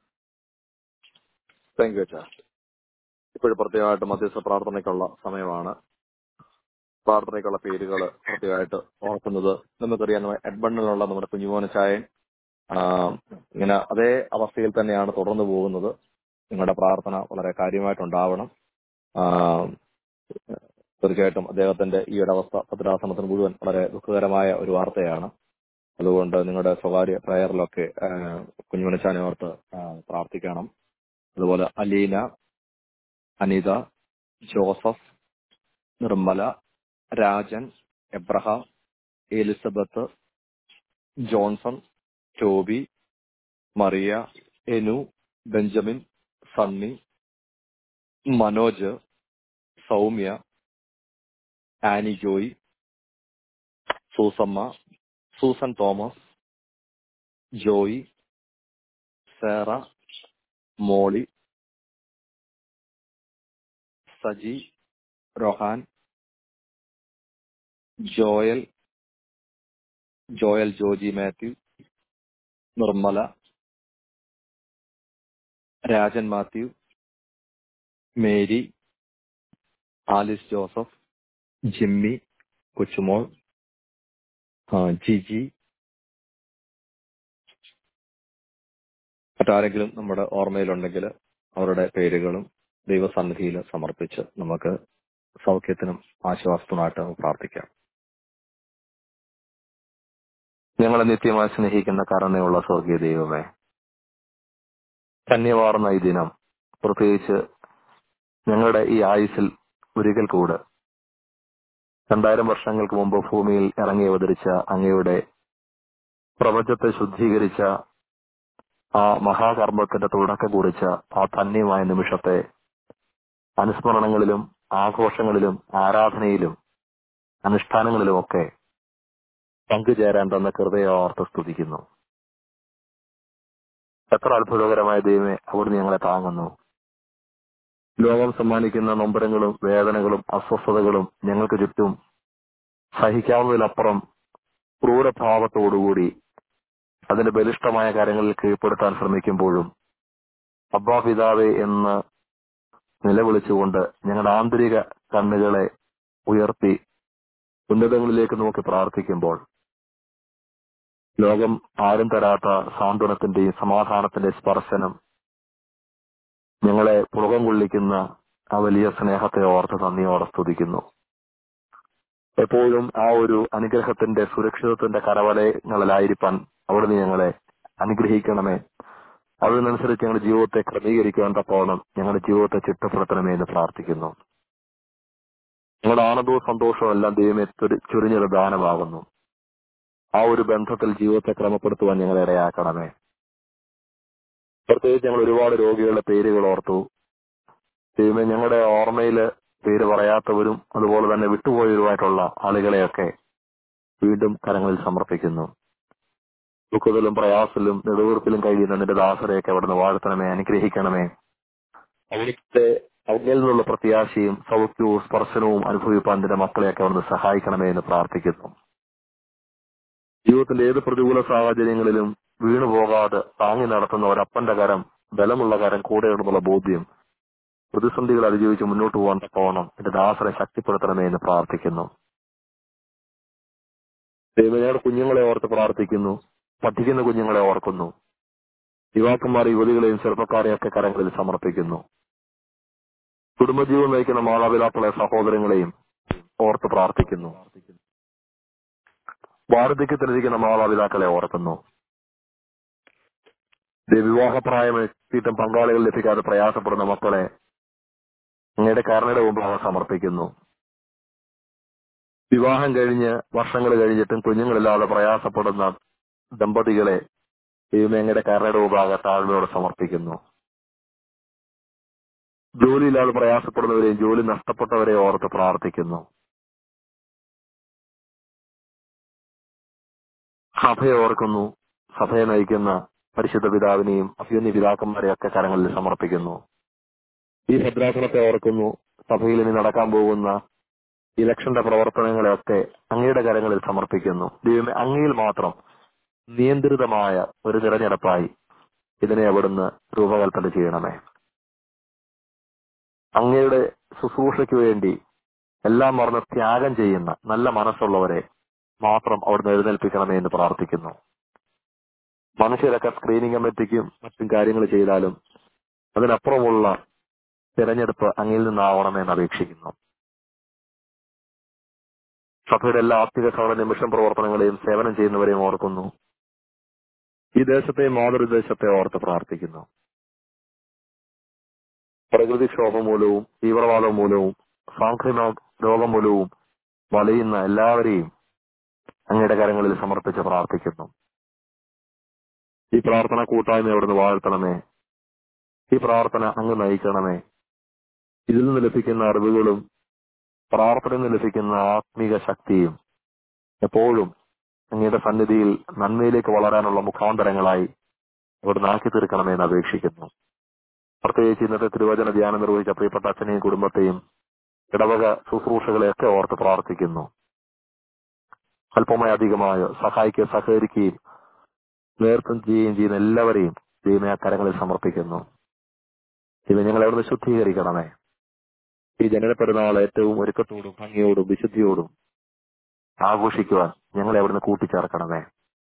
താങ്ക് യു അച്ഛാ ഇപ്പോഴും പ്രത്യേകമായിട്ട് മധ്യസ്ഥ പ്രാർത്ഥനയ്ക്കുള്ള സമയമാണ് പ്രാർത്ഥനയ്ക്കുള്ള പേരുകൾ പ്രത്യേകമായിട്ട് ഓർക്കുന്നത് നമുക്കറിയാം എഡ്ബണ്ണിലുള്ള നമ്മുടെ കുഞ്ഞുമോനച്ചായൻ ആ, ഇങ്ങനെ അതേ അവസ്ഥയിൽ തന്നെയാണ് തുടർന്നു പോകുന്നത് നിങ്ങളുടെ പ്രാർത്ഥന വളരെ കാര്യമായിട്ടുണ്ടാവണം ആ, തീർച്ചയായിട്ടും അദ്ദേഹത്തിന്റെ ഈ ഒരു അവസ്ഥ ഭദ്രാസനത്തിന് മുഴുവൻ വളരെ ദുഃഖകരമായ ഒരു വാർത്തയാണ് അതുകൊണ്ട് നിങ്ങളുടെ സ്വകാര്യ പ്രയറിലൊക്കെ കുഞ്ഞുമണിച്ചാനെ ഓർത്ത് ആ, പ്രാർത്ഥിക്കണം അതുപോലെ Aleena Anitha Joseph Nirmala Rajan Abraham Elizabeth Johnson Toby Mariya എനു Benjamin Sunny Manoj Soumya Annie Joy Susamma Susan Thomas Joy Sara Molly Saji Rohan Joel Joel Joji Mathew Nirmala Rajan Mathew Mary Alice Joseph Jimmy Kochumol ആ, ജിജി മറ്റാരെങ്കിലും നമ്മുടെ ഓർമ്മയിലുണ്ടെങ്കിൽ അവരുടെ പേരുകളും ദൈവസന്നിധിയിൽ സമർപ്പിച്ച് നമുക്ക് സൗഖ്യത്തിനും ആശ്വാസത്തിനുമായിട്ട് പ്രാർത്ഥിക്കാം ഞങ്ങളെ നിത്യമായി സ്നേഹിക്കുന്ന കരുണയുള്ള സ്വർഗീയ ദൈവമേ ധന്യവാർന്ന ഈ ദിനം പ്രത്യേകിച്ച് ഞങ്ങളുടെ ഈ ആയുസിൽ ഒരിക്കൽ കൂടെ രണ്ടായിരം വർഷങ്ങൾക്ക് മുമ്പ് ഭൂമിയിൽ ഇറങ്ങി അവതരിച്ച അങ്ങയുടെ പ്രപഞ്ചത്തെ ശുദ്ധീകരിച്ച ആ മഹാകർമ്മത്തിന്റെ തുടക്കം കുറിച്ച ആ ധന്യമായ നിമിഷത്തെ അനുസ്മരണങ്ങളിലും ആഘോഷങ്ങളിലും ആരാധനയിലും അനുഷ്ഠാനങ്ങളിലുമൊക്കെ പങ്കുചേരാൻ തന്ന കൃതയോർത്ത് സ്തുതിക്കുന്നു എത്ര അത്ഭുതകരമായ ദൈവമേ അവിടുന്ന് ഞങ്ങളെ താങ്ങുന്നു ലോകം സമ്മാനിക്കുന്ന നൊമ്പരങ്ങളും വേദനകളും അസ്വസ്ഥതകളും ഞങ്ങൾക്ക് ചുറ്റും സഹിക്കാവുന്നതിലപ്പുറം ക്രൂരഭാവത്തോടുകൂടി അതിന്റെ ബലിഷ്ഠമായ കാര്യങ്ങളിൽ കീഴ്പ്പെടുത്താൻ ശ്രമിക്കുമ്പോഴും അബ്ബാ പിതാവേ എന്ന് നിലവിളിച്ചുകൊണ്ട് ഞങ്ങളുടെ ആന്തരിക കണ്ണുകളെ ഉയർത്തി ഉന്നതങ്ങളിലേക്ക് നോക്കി പ്രാർത്ഥിക്കുമ്പോൾ ലോകം ആരും തരാത്ത സാന്ത്വനത്തിന്റെയും സമാധാനത്തിന്റെയും സ്പർശനം ഞങ്ങളെ പുളകം കൊള്ളിക്കുന്ന ആ വലിയ സ്നേഹത്തെ ഓർത്ത് നന്ദിയോടെ സ്തുതിക്കുന്നു എപ്പോഴും ആ ഒരു അനുഗ്രഹത്തിന്റെ സുരക്ഷിതത്വത്തിന്റെ കരവലയങ്ങളിലായിരിക്കാൻ അവിടുന്ന് ഞങ്ങളെ അനുഗ്രഹിക്കണമേ അതിനനുസരിച്ച് ഞങ്ങളുടെ ജീവിതത്തെ ക്രമീകരിക്കുവാൻ തക്കോണം ഞങ്ങളുടെ ജീവിതത്തെ ചിട്ടപ്പെടുത്തണമേ എന്ന് പ്രാർത്ഥിക്കുന്നു ഞങ്ങളുടെ ആനന്ദവും സന്തോഷവും എല്ലാം ദൈവമേ ചൊരി- ചൊരിഞ്ഞൊരു ദാനമാകുന്നു ആ ഒരു ബന്ധത്തിൽ ജീവിതത്തെ ക്രമപ്പെടുത്തുവാൻ ഞങ്ങളെ ഇടയാക്കണമേ പ്രത്യേകിച്ച് ഞങ്ങൾ ഒരുപാട് രോഗികളുടെ പേരുകൾ ഓർത്തു ദൈവമേ ഞങ്ങളുടെ ഓർമ്മയില് പേര് പറയാത്തവരും അതുപോലെ തന്നെ വിട്ടുപോയവരുമായിട്ടുള്ള ആളുകളെയൊക്കെ വീണ്ടും കരങ്ങളിൽ സമർപ്പിക്കുന്നു ദുഃഖത്തിലും പ്രയാസത്തിലും നെടുവീർപ്പിലും കഴിയുന്ന നിന്റെ ദാസരെയൊക്കെ അവിടുന്ന് വാഴ്ത്തണമേ അനുഗ്രഹിക്കണമേ അവിടുത്തെ അവിടയിൽ നിന്നുള്ള പ്രത്യാശയും സൗഖ്യവും സ്പർശനവും അനുഭവിപ്പാൻ നിന്റെ മക്കളെയൊക്കെ അവിടുന്ന് സഹായിക്കണമേ എന്ന് പ്രാർത്ഥിക്കുന്നു ജീവിതത്തിന്റെ ഏത് പ്രതികൂല സാഹചര്യങ്ങളിലും വീണു പോകാതെ താങ്ങി നടത്തുന്ന ഒരപ്പന്റെ കരം ബലമുള്ള കരം കൂടെയുണ്ടെന്നുള്ള ബോധ്യം പ്രതിസന്ധികൾ അതിജീവിച്ച് മുന്നോട്ട് പോകാൻ തക്കവണ്ണം എന്റെ ദാസരെ ശക്തിപ്പെടുത്തണമേ എന്ന് പ്രാർത്ഥിക്കുന്നു ദൈവം ഞങ്ങളുടെ കുഞ്ഞുങ്ങളെ ഓർത്ത് പ്രാർത്ഥിക്കുന്നു പഠിക്കുന്ന കുഞ്ഞുങ്ങളെ ഓർക്കുന്നു യുവാക്കന്മാർ യുവതികളെയും ചെറുപ്പക്കാരെയും ഒക്കെ കരങ്ങളിൽ സമർപ്പിക്കുന്നു കുടുംബജീവൻ നയിക്കുന്ന മാതാപിതാക്കളെ സഹോദരങ്ങളെയും ഓർത്ത് പ്രാർത്ഥിക്കുന്നു വാർദ്ധക്യത്തിലിരിക്കുന്ന മാതാപിതാക്കളെ ഓർക്കുന്നു വിവാഹപ്രായം എത്തിയിട്ടും പങ്കാളികൾ ലഭിക്കാതെ പ്രയാസപ്പെടുന്ന മക്കളെ അങ്ങയുടെ കാരണയുടെ മുമ്പാകെ സമർപ്പിക്കുന്നു വിവാഹം കഴിഞ്ഞ് വർഷങ്ങൾ കഴിഞ്ഞിട്ടും കുഞ്ഞുങ്ങളില്ലാതെ പ്രയാസപ്പെടുന്ന ദമ്പതികളെ ദൈവമേ അങ്ങയുടെ കാരണയുടെ മുമ്പാകെ താഴ്മയോടെ സമർപ്പിക്കുന്നു ജോലിയില്ലാതെ പ്രയാസപ്പെടുന്നവരെയും ജോലി നഷ്ടപ്പെട്ടവരെ ഓർത്ത് പ്രാർത്ഥിക്കുന്നു സഭയെ ഓർക്കുന്നു സഭയെ നയിക്കുന്ന പരിശുദ്ധ പിതാവിനെയും അഭ്യുന്യ പിതാക്കന്മാരെയൊക്കെ കരങ്ങളിൽ സമർപ്പിക്കുന്നു ഈ ഭദ്രാസനത്തെ ഓർക്കുന്നു സഭയിൽ ഇനി നടക്കാൻ പോകുന്ന ഇലക്ഷന്റെ പ്രവർത്തനങ്ങളെയൊക്കെ അങ്ങയുടെ കരങ്ങളിൽ സമർപ്പിക്കുന്നു ദൈവമേ അങ്ങയിൽ മാത്രം നിയന്ത്രിതമായ ഒരു തിരഞ്ഞെടുപ്പായി ഇതിനെ അവിടുന്ന് രൂപകൽപ്പന ചെയ്യണമേ അങ്ങയുടെ ശുശ്രൂഷയ്ക്ക് വേണ്ടി എല്ലാം മറന്ന് ത്യാഗം ചെയ്യുന്ന നല്ല മനസ്സുള്ളവരെ മാത്രം അവിടുന്ന് എഴുന്നേൽപ്പിക്കണമേ എന്ന് പ്രാർത്ഥിക്കുന്നു മനുഷ്യരൊക്കെ സ്ക്രീനിങ് കമ്മിറ്റിക്കും മറ്റും കാര്യങ്ങൾ ചെയ്താലും അതിനപ്പുറമുള്ള തിരഞ്ഞെടുപ്പ് അങ്ങിൽ നിന്നാവണമെന്ന് അപേക്ഷിക്കുന്നു സഭയുടെ എല്ലാ ആത്മിക സഹോദര നിമിഷം പ്രവർത്തനങ്ങളെയും സേവനം ചെയ്യുന്നവരെയും ഓർക്കുന്നു ഈ ദേശത്തെ മാതൃദേശത്തെ ഓർത്ത് പ്രാർത്ഥിക്കുന്നു പ്രകൃതിക്ഷോഭം മൂലവും തീവ്രവാദം മൂലവും സാംക്രമിക രോഗം മൂലവും വലയുന്ന എല്ലാവരെയും അങ്ങയുടെ കരങ്ങളിൽ സമർപ്പിച്ച് പ്രാർത്ഥിക്കുന്നു ഈ പ്രാർത്ഥന കൂട്ടായ്മ അവിടുന്ന് വാഴ്ത്തണമേ ഈ പ്രാർത്ഥന അങ്ങ് നയിക്കണമേ ഇതിൽ നിന്ന് ലഭിക്കുന്ന അറിവുകളും പ്രാർത്ഥനയിൽ നിന്ന് ലഭിക്കുന്ന ആത്മീക ശക്തിയും എപ്പോഴും അങ്ങയുടെ സന്നിധിയിൽ നന്മയിലേക്ക് വളരാനുള്ള മുഖാന്തരങ്ങളായി അവിടുന്ന് ആക്കി തീർക്കണമെന്ന് അപേക്ഷിക്കുന്നു പ്രത്യേകിച്ച് ഇന്നത്തെ തിരുവചന ധ്യാനം നിർവഹിച്ച പ്രിയപ്പെട്ട അച്ഛനെയും കുടുംബത്തെയും ഇടവക ശുശ്രൂഷകളെയൊക്കെ ഓർത്ത് പ്രാർത്ഥിക്കുന്നു അല്പമായി അധികമായോ സഹായിക്കുകയും സഹകരിക്കുകയും നേതൃത്വം ചെയ്യുകയും ചെയ്യുന്ന എല്ലാവരെയും ദൈവമേ ആ കരങ്ങളിൽ സമർപ്പിക്കുന്നു ഇത് ഞങ്ങൾ അവിടുന്ന് ശുദ്ധീകരിക്കണമേ ഈ ജനന പെരുന്നാൾ ഏറ്റവും ഒരുക്കത്തോടും ഭംഗിയോടും വിശുദ്ധിയോടും ആഘോഷിക്കുവാൻ ഞങ്ങളെ അവിടുന്ന് കൂട്ടിച്ചേർക്കണമേ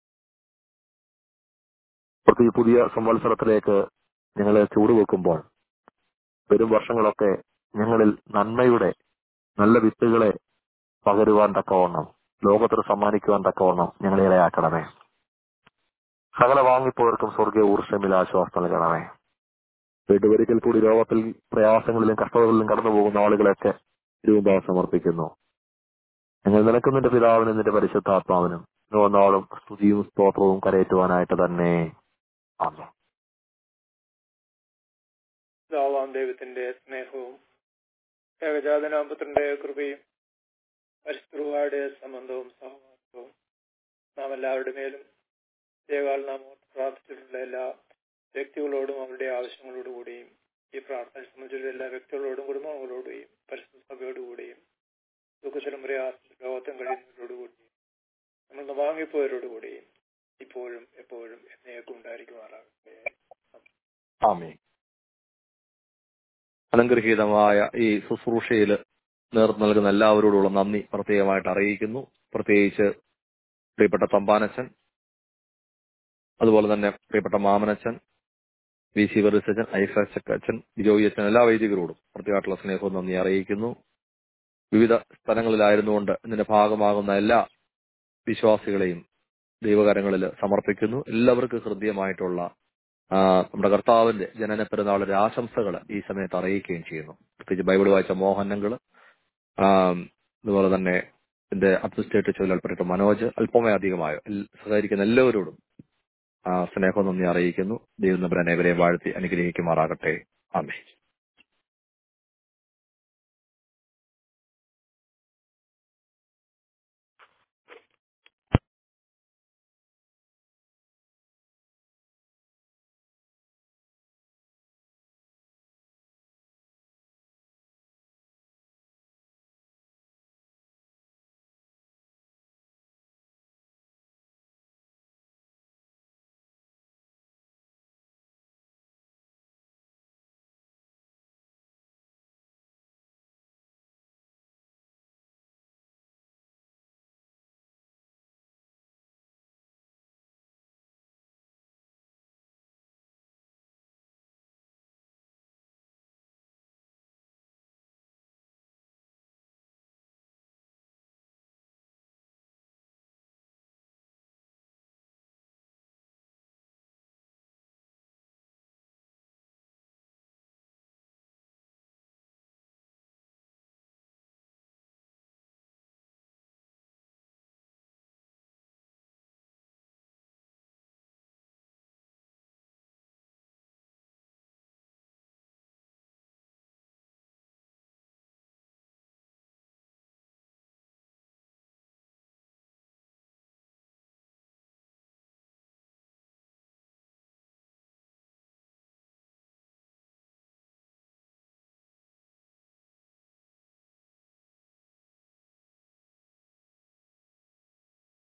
പ്രത്യേക പുതിയ സംവത്സരത്തിലേക്ക് ഞങ്ങളെ ചൂടുവെക്കുമ്പോൾ വരും വർഷങ്ങളൊക്കെ ഞങ്ങളിൽ നന്മയുടെ നല്ല വിത്തുകളെ പകരുവാൻ തക്കവണ്ണം ലോകത്തിന് സമ്മാനിക്കുവാൻ തക്കവണ്ണം ഞങ്ങളെ ഇടയാക്കണമേ സകല വാങ്ങിപ്പോർക്കും സ്വർഗീയ ഊർഷമിൽ ആശ്വാസം നൽകണമേ വീട്ടുപരിക്കൽ കൂടി രോഗത്തിൽ പ്രയാസങ്ങളിലും കഷ്ടതകളിലും കടന്നു പോകുന്ന ആളുകളെയൊക്കെ രൂപ സമർപ്പിക്കുന്നു ഞങ്ങൾ നിനക്കും നിന്റെ പിതാവിനും നിന്റെ പരിശുദ്ധാത്മാവിനും ഒന്നാളും സ്തുതിയും സ്തോത്രവും കരയേറ്റുവാനായിട്ട് തന്നെ ആമേ പിതാവാം ദൈവത്തിന്റെ സ്നേഹവും ഏകജാതനാപുത്രന്റെ കൃപയും പരിശുദ്ധയുടെ സംബന്ധവും സഹവാസവും നാം എല്ലാവരുടെ മേലും ഏകാൽ നാം ഓർത്ത് പ്രാർത്ഥിച്ചിട്ടുള്ള എല്ലാ വ്യക്തികളോടും അവരുടെ ആവശ്യങ്ങളോടുകൂടിയും ഈ പ്രാർത്ഥന സംബന്ധിച്ചുള്ള എല്ലാ വ്യക്തികളോടും കുടുംബങ്ങളോടുകൂടിയും പരിശുദ്ധ സഭയോടുകൂടിയും ദുഃഖത്തിലും പ്രയാസം ലോകത്തും കഴിയുന്നവരോടുകൂടിയും നമ്മൾ വാങ്ങിപ്പോയവരോടുകൂടിയും ഇപ്പോഴും എപ്പോഴും എന്നേക്കും ഉണ്ടായിരിക്കുമാറാകട്ടെ ആമേ അനുഗ്രഹീതമായ ഈ ശുശ്രൂഷയിൽ നേതൃത്വം നൽകുന്ന എല്ലാവരോടുള്ള നന്ദി പ്രത്യേകമായിട്ട് അറിയിക്കുന്നു പ്രത്യേകിച്ച് പ്രിയപ്പെട്ട തമ്പാനച്ചൻ അതുപോലെ തന്നെ പ്രിയപ്പെട്ട മാമനച്ചൻ വി സി വെറിസച്ചൻ ഐഫച്ചൻ അച്ഛൻ ബിജോയി അച്ഛൻ എല്ലാ വൈദികരോടും പ്രത്യേകമായിട്ടുള്ള സ്നേഹവും നന്ദി അറിയിക്കുന്നു വിവിധ സ്ഥലങ്ങളിലായിരുന്നുകൊണ്ട് ഇതിന്റെ ഭാഗമാകുന്ന എല്ലാ വിശ്വാസികളെയും ദൈവകരങ്ങളിൽ സമർപ്പിക്കുന്നു എല്ലാവർക്കും ഹൃദ്യമായിട്ടുള്ള ആ, നമ്മുടെ കർത്താവിന്റെ ജനന പെരുന്നാളിന്റെ ആശംസകൾ ഈ സമയത്ത് അറിയിക്കുകയും ചെയ്യുന്നു പ്രത്യേകിച്ച് ബൈബിൾ വായിച്ച മോഹനങ്ങൾ അതുപോലെ തന്നെ ഇതിന്റെ അഡ്മിനിസ്ട്രേറ്റീവ് ചുമതലപ്പെട്ട മനോജ് അല്പമേ അധികമായോ എൽ- സഹകരിക്കുന്ന എല്ലാവരോടും ആ, സ്നേഹം നന്ദി അറിയിക്കുന്നു ദൈവം നമ്പർ അനേവരെ വാഴ്ത്തി അനുഗ്രഹിക്കുമാറാകട്ടെ ആമേ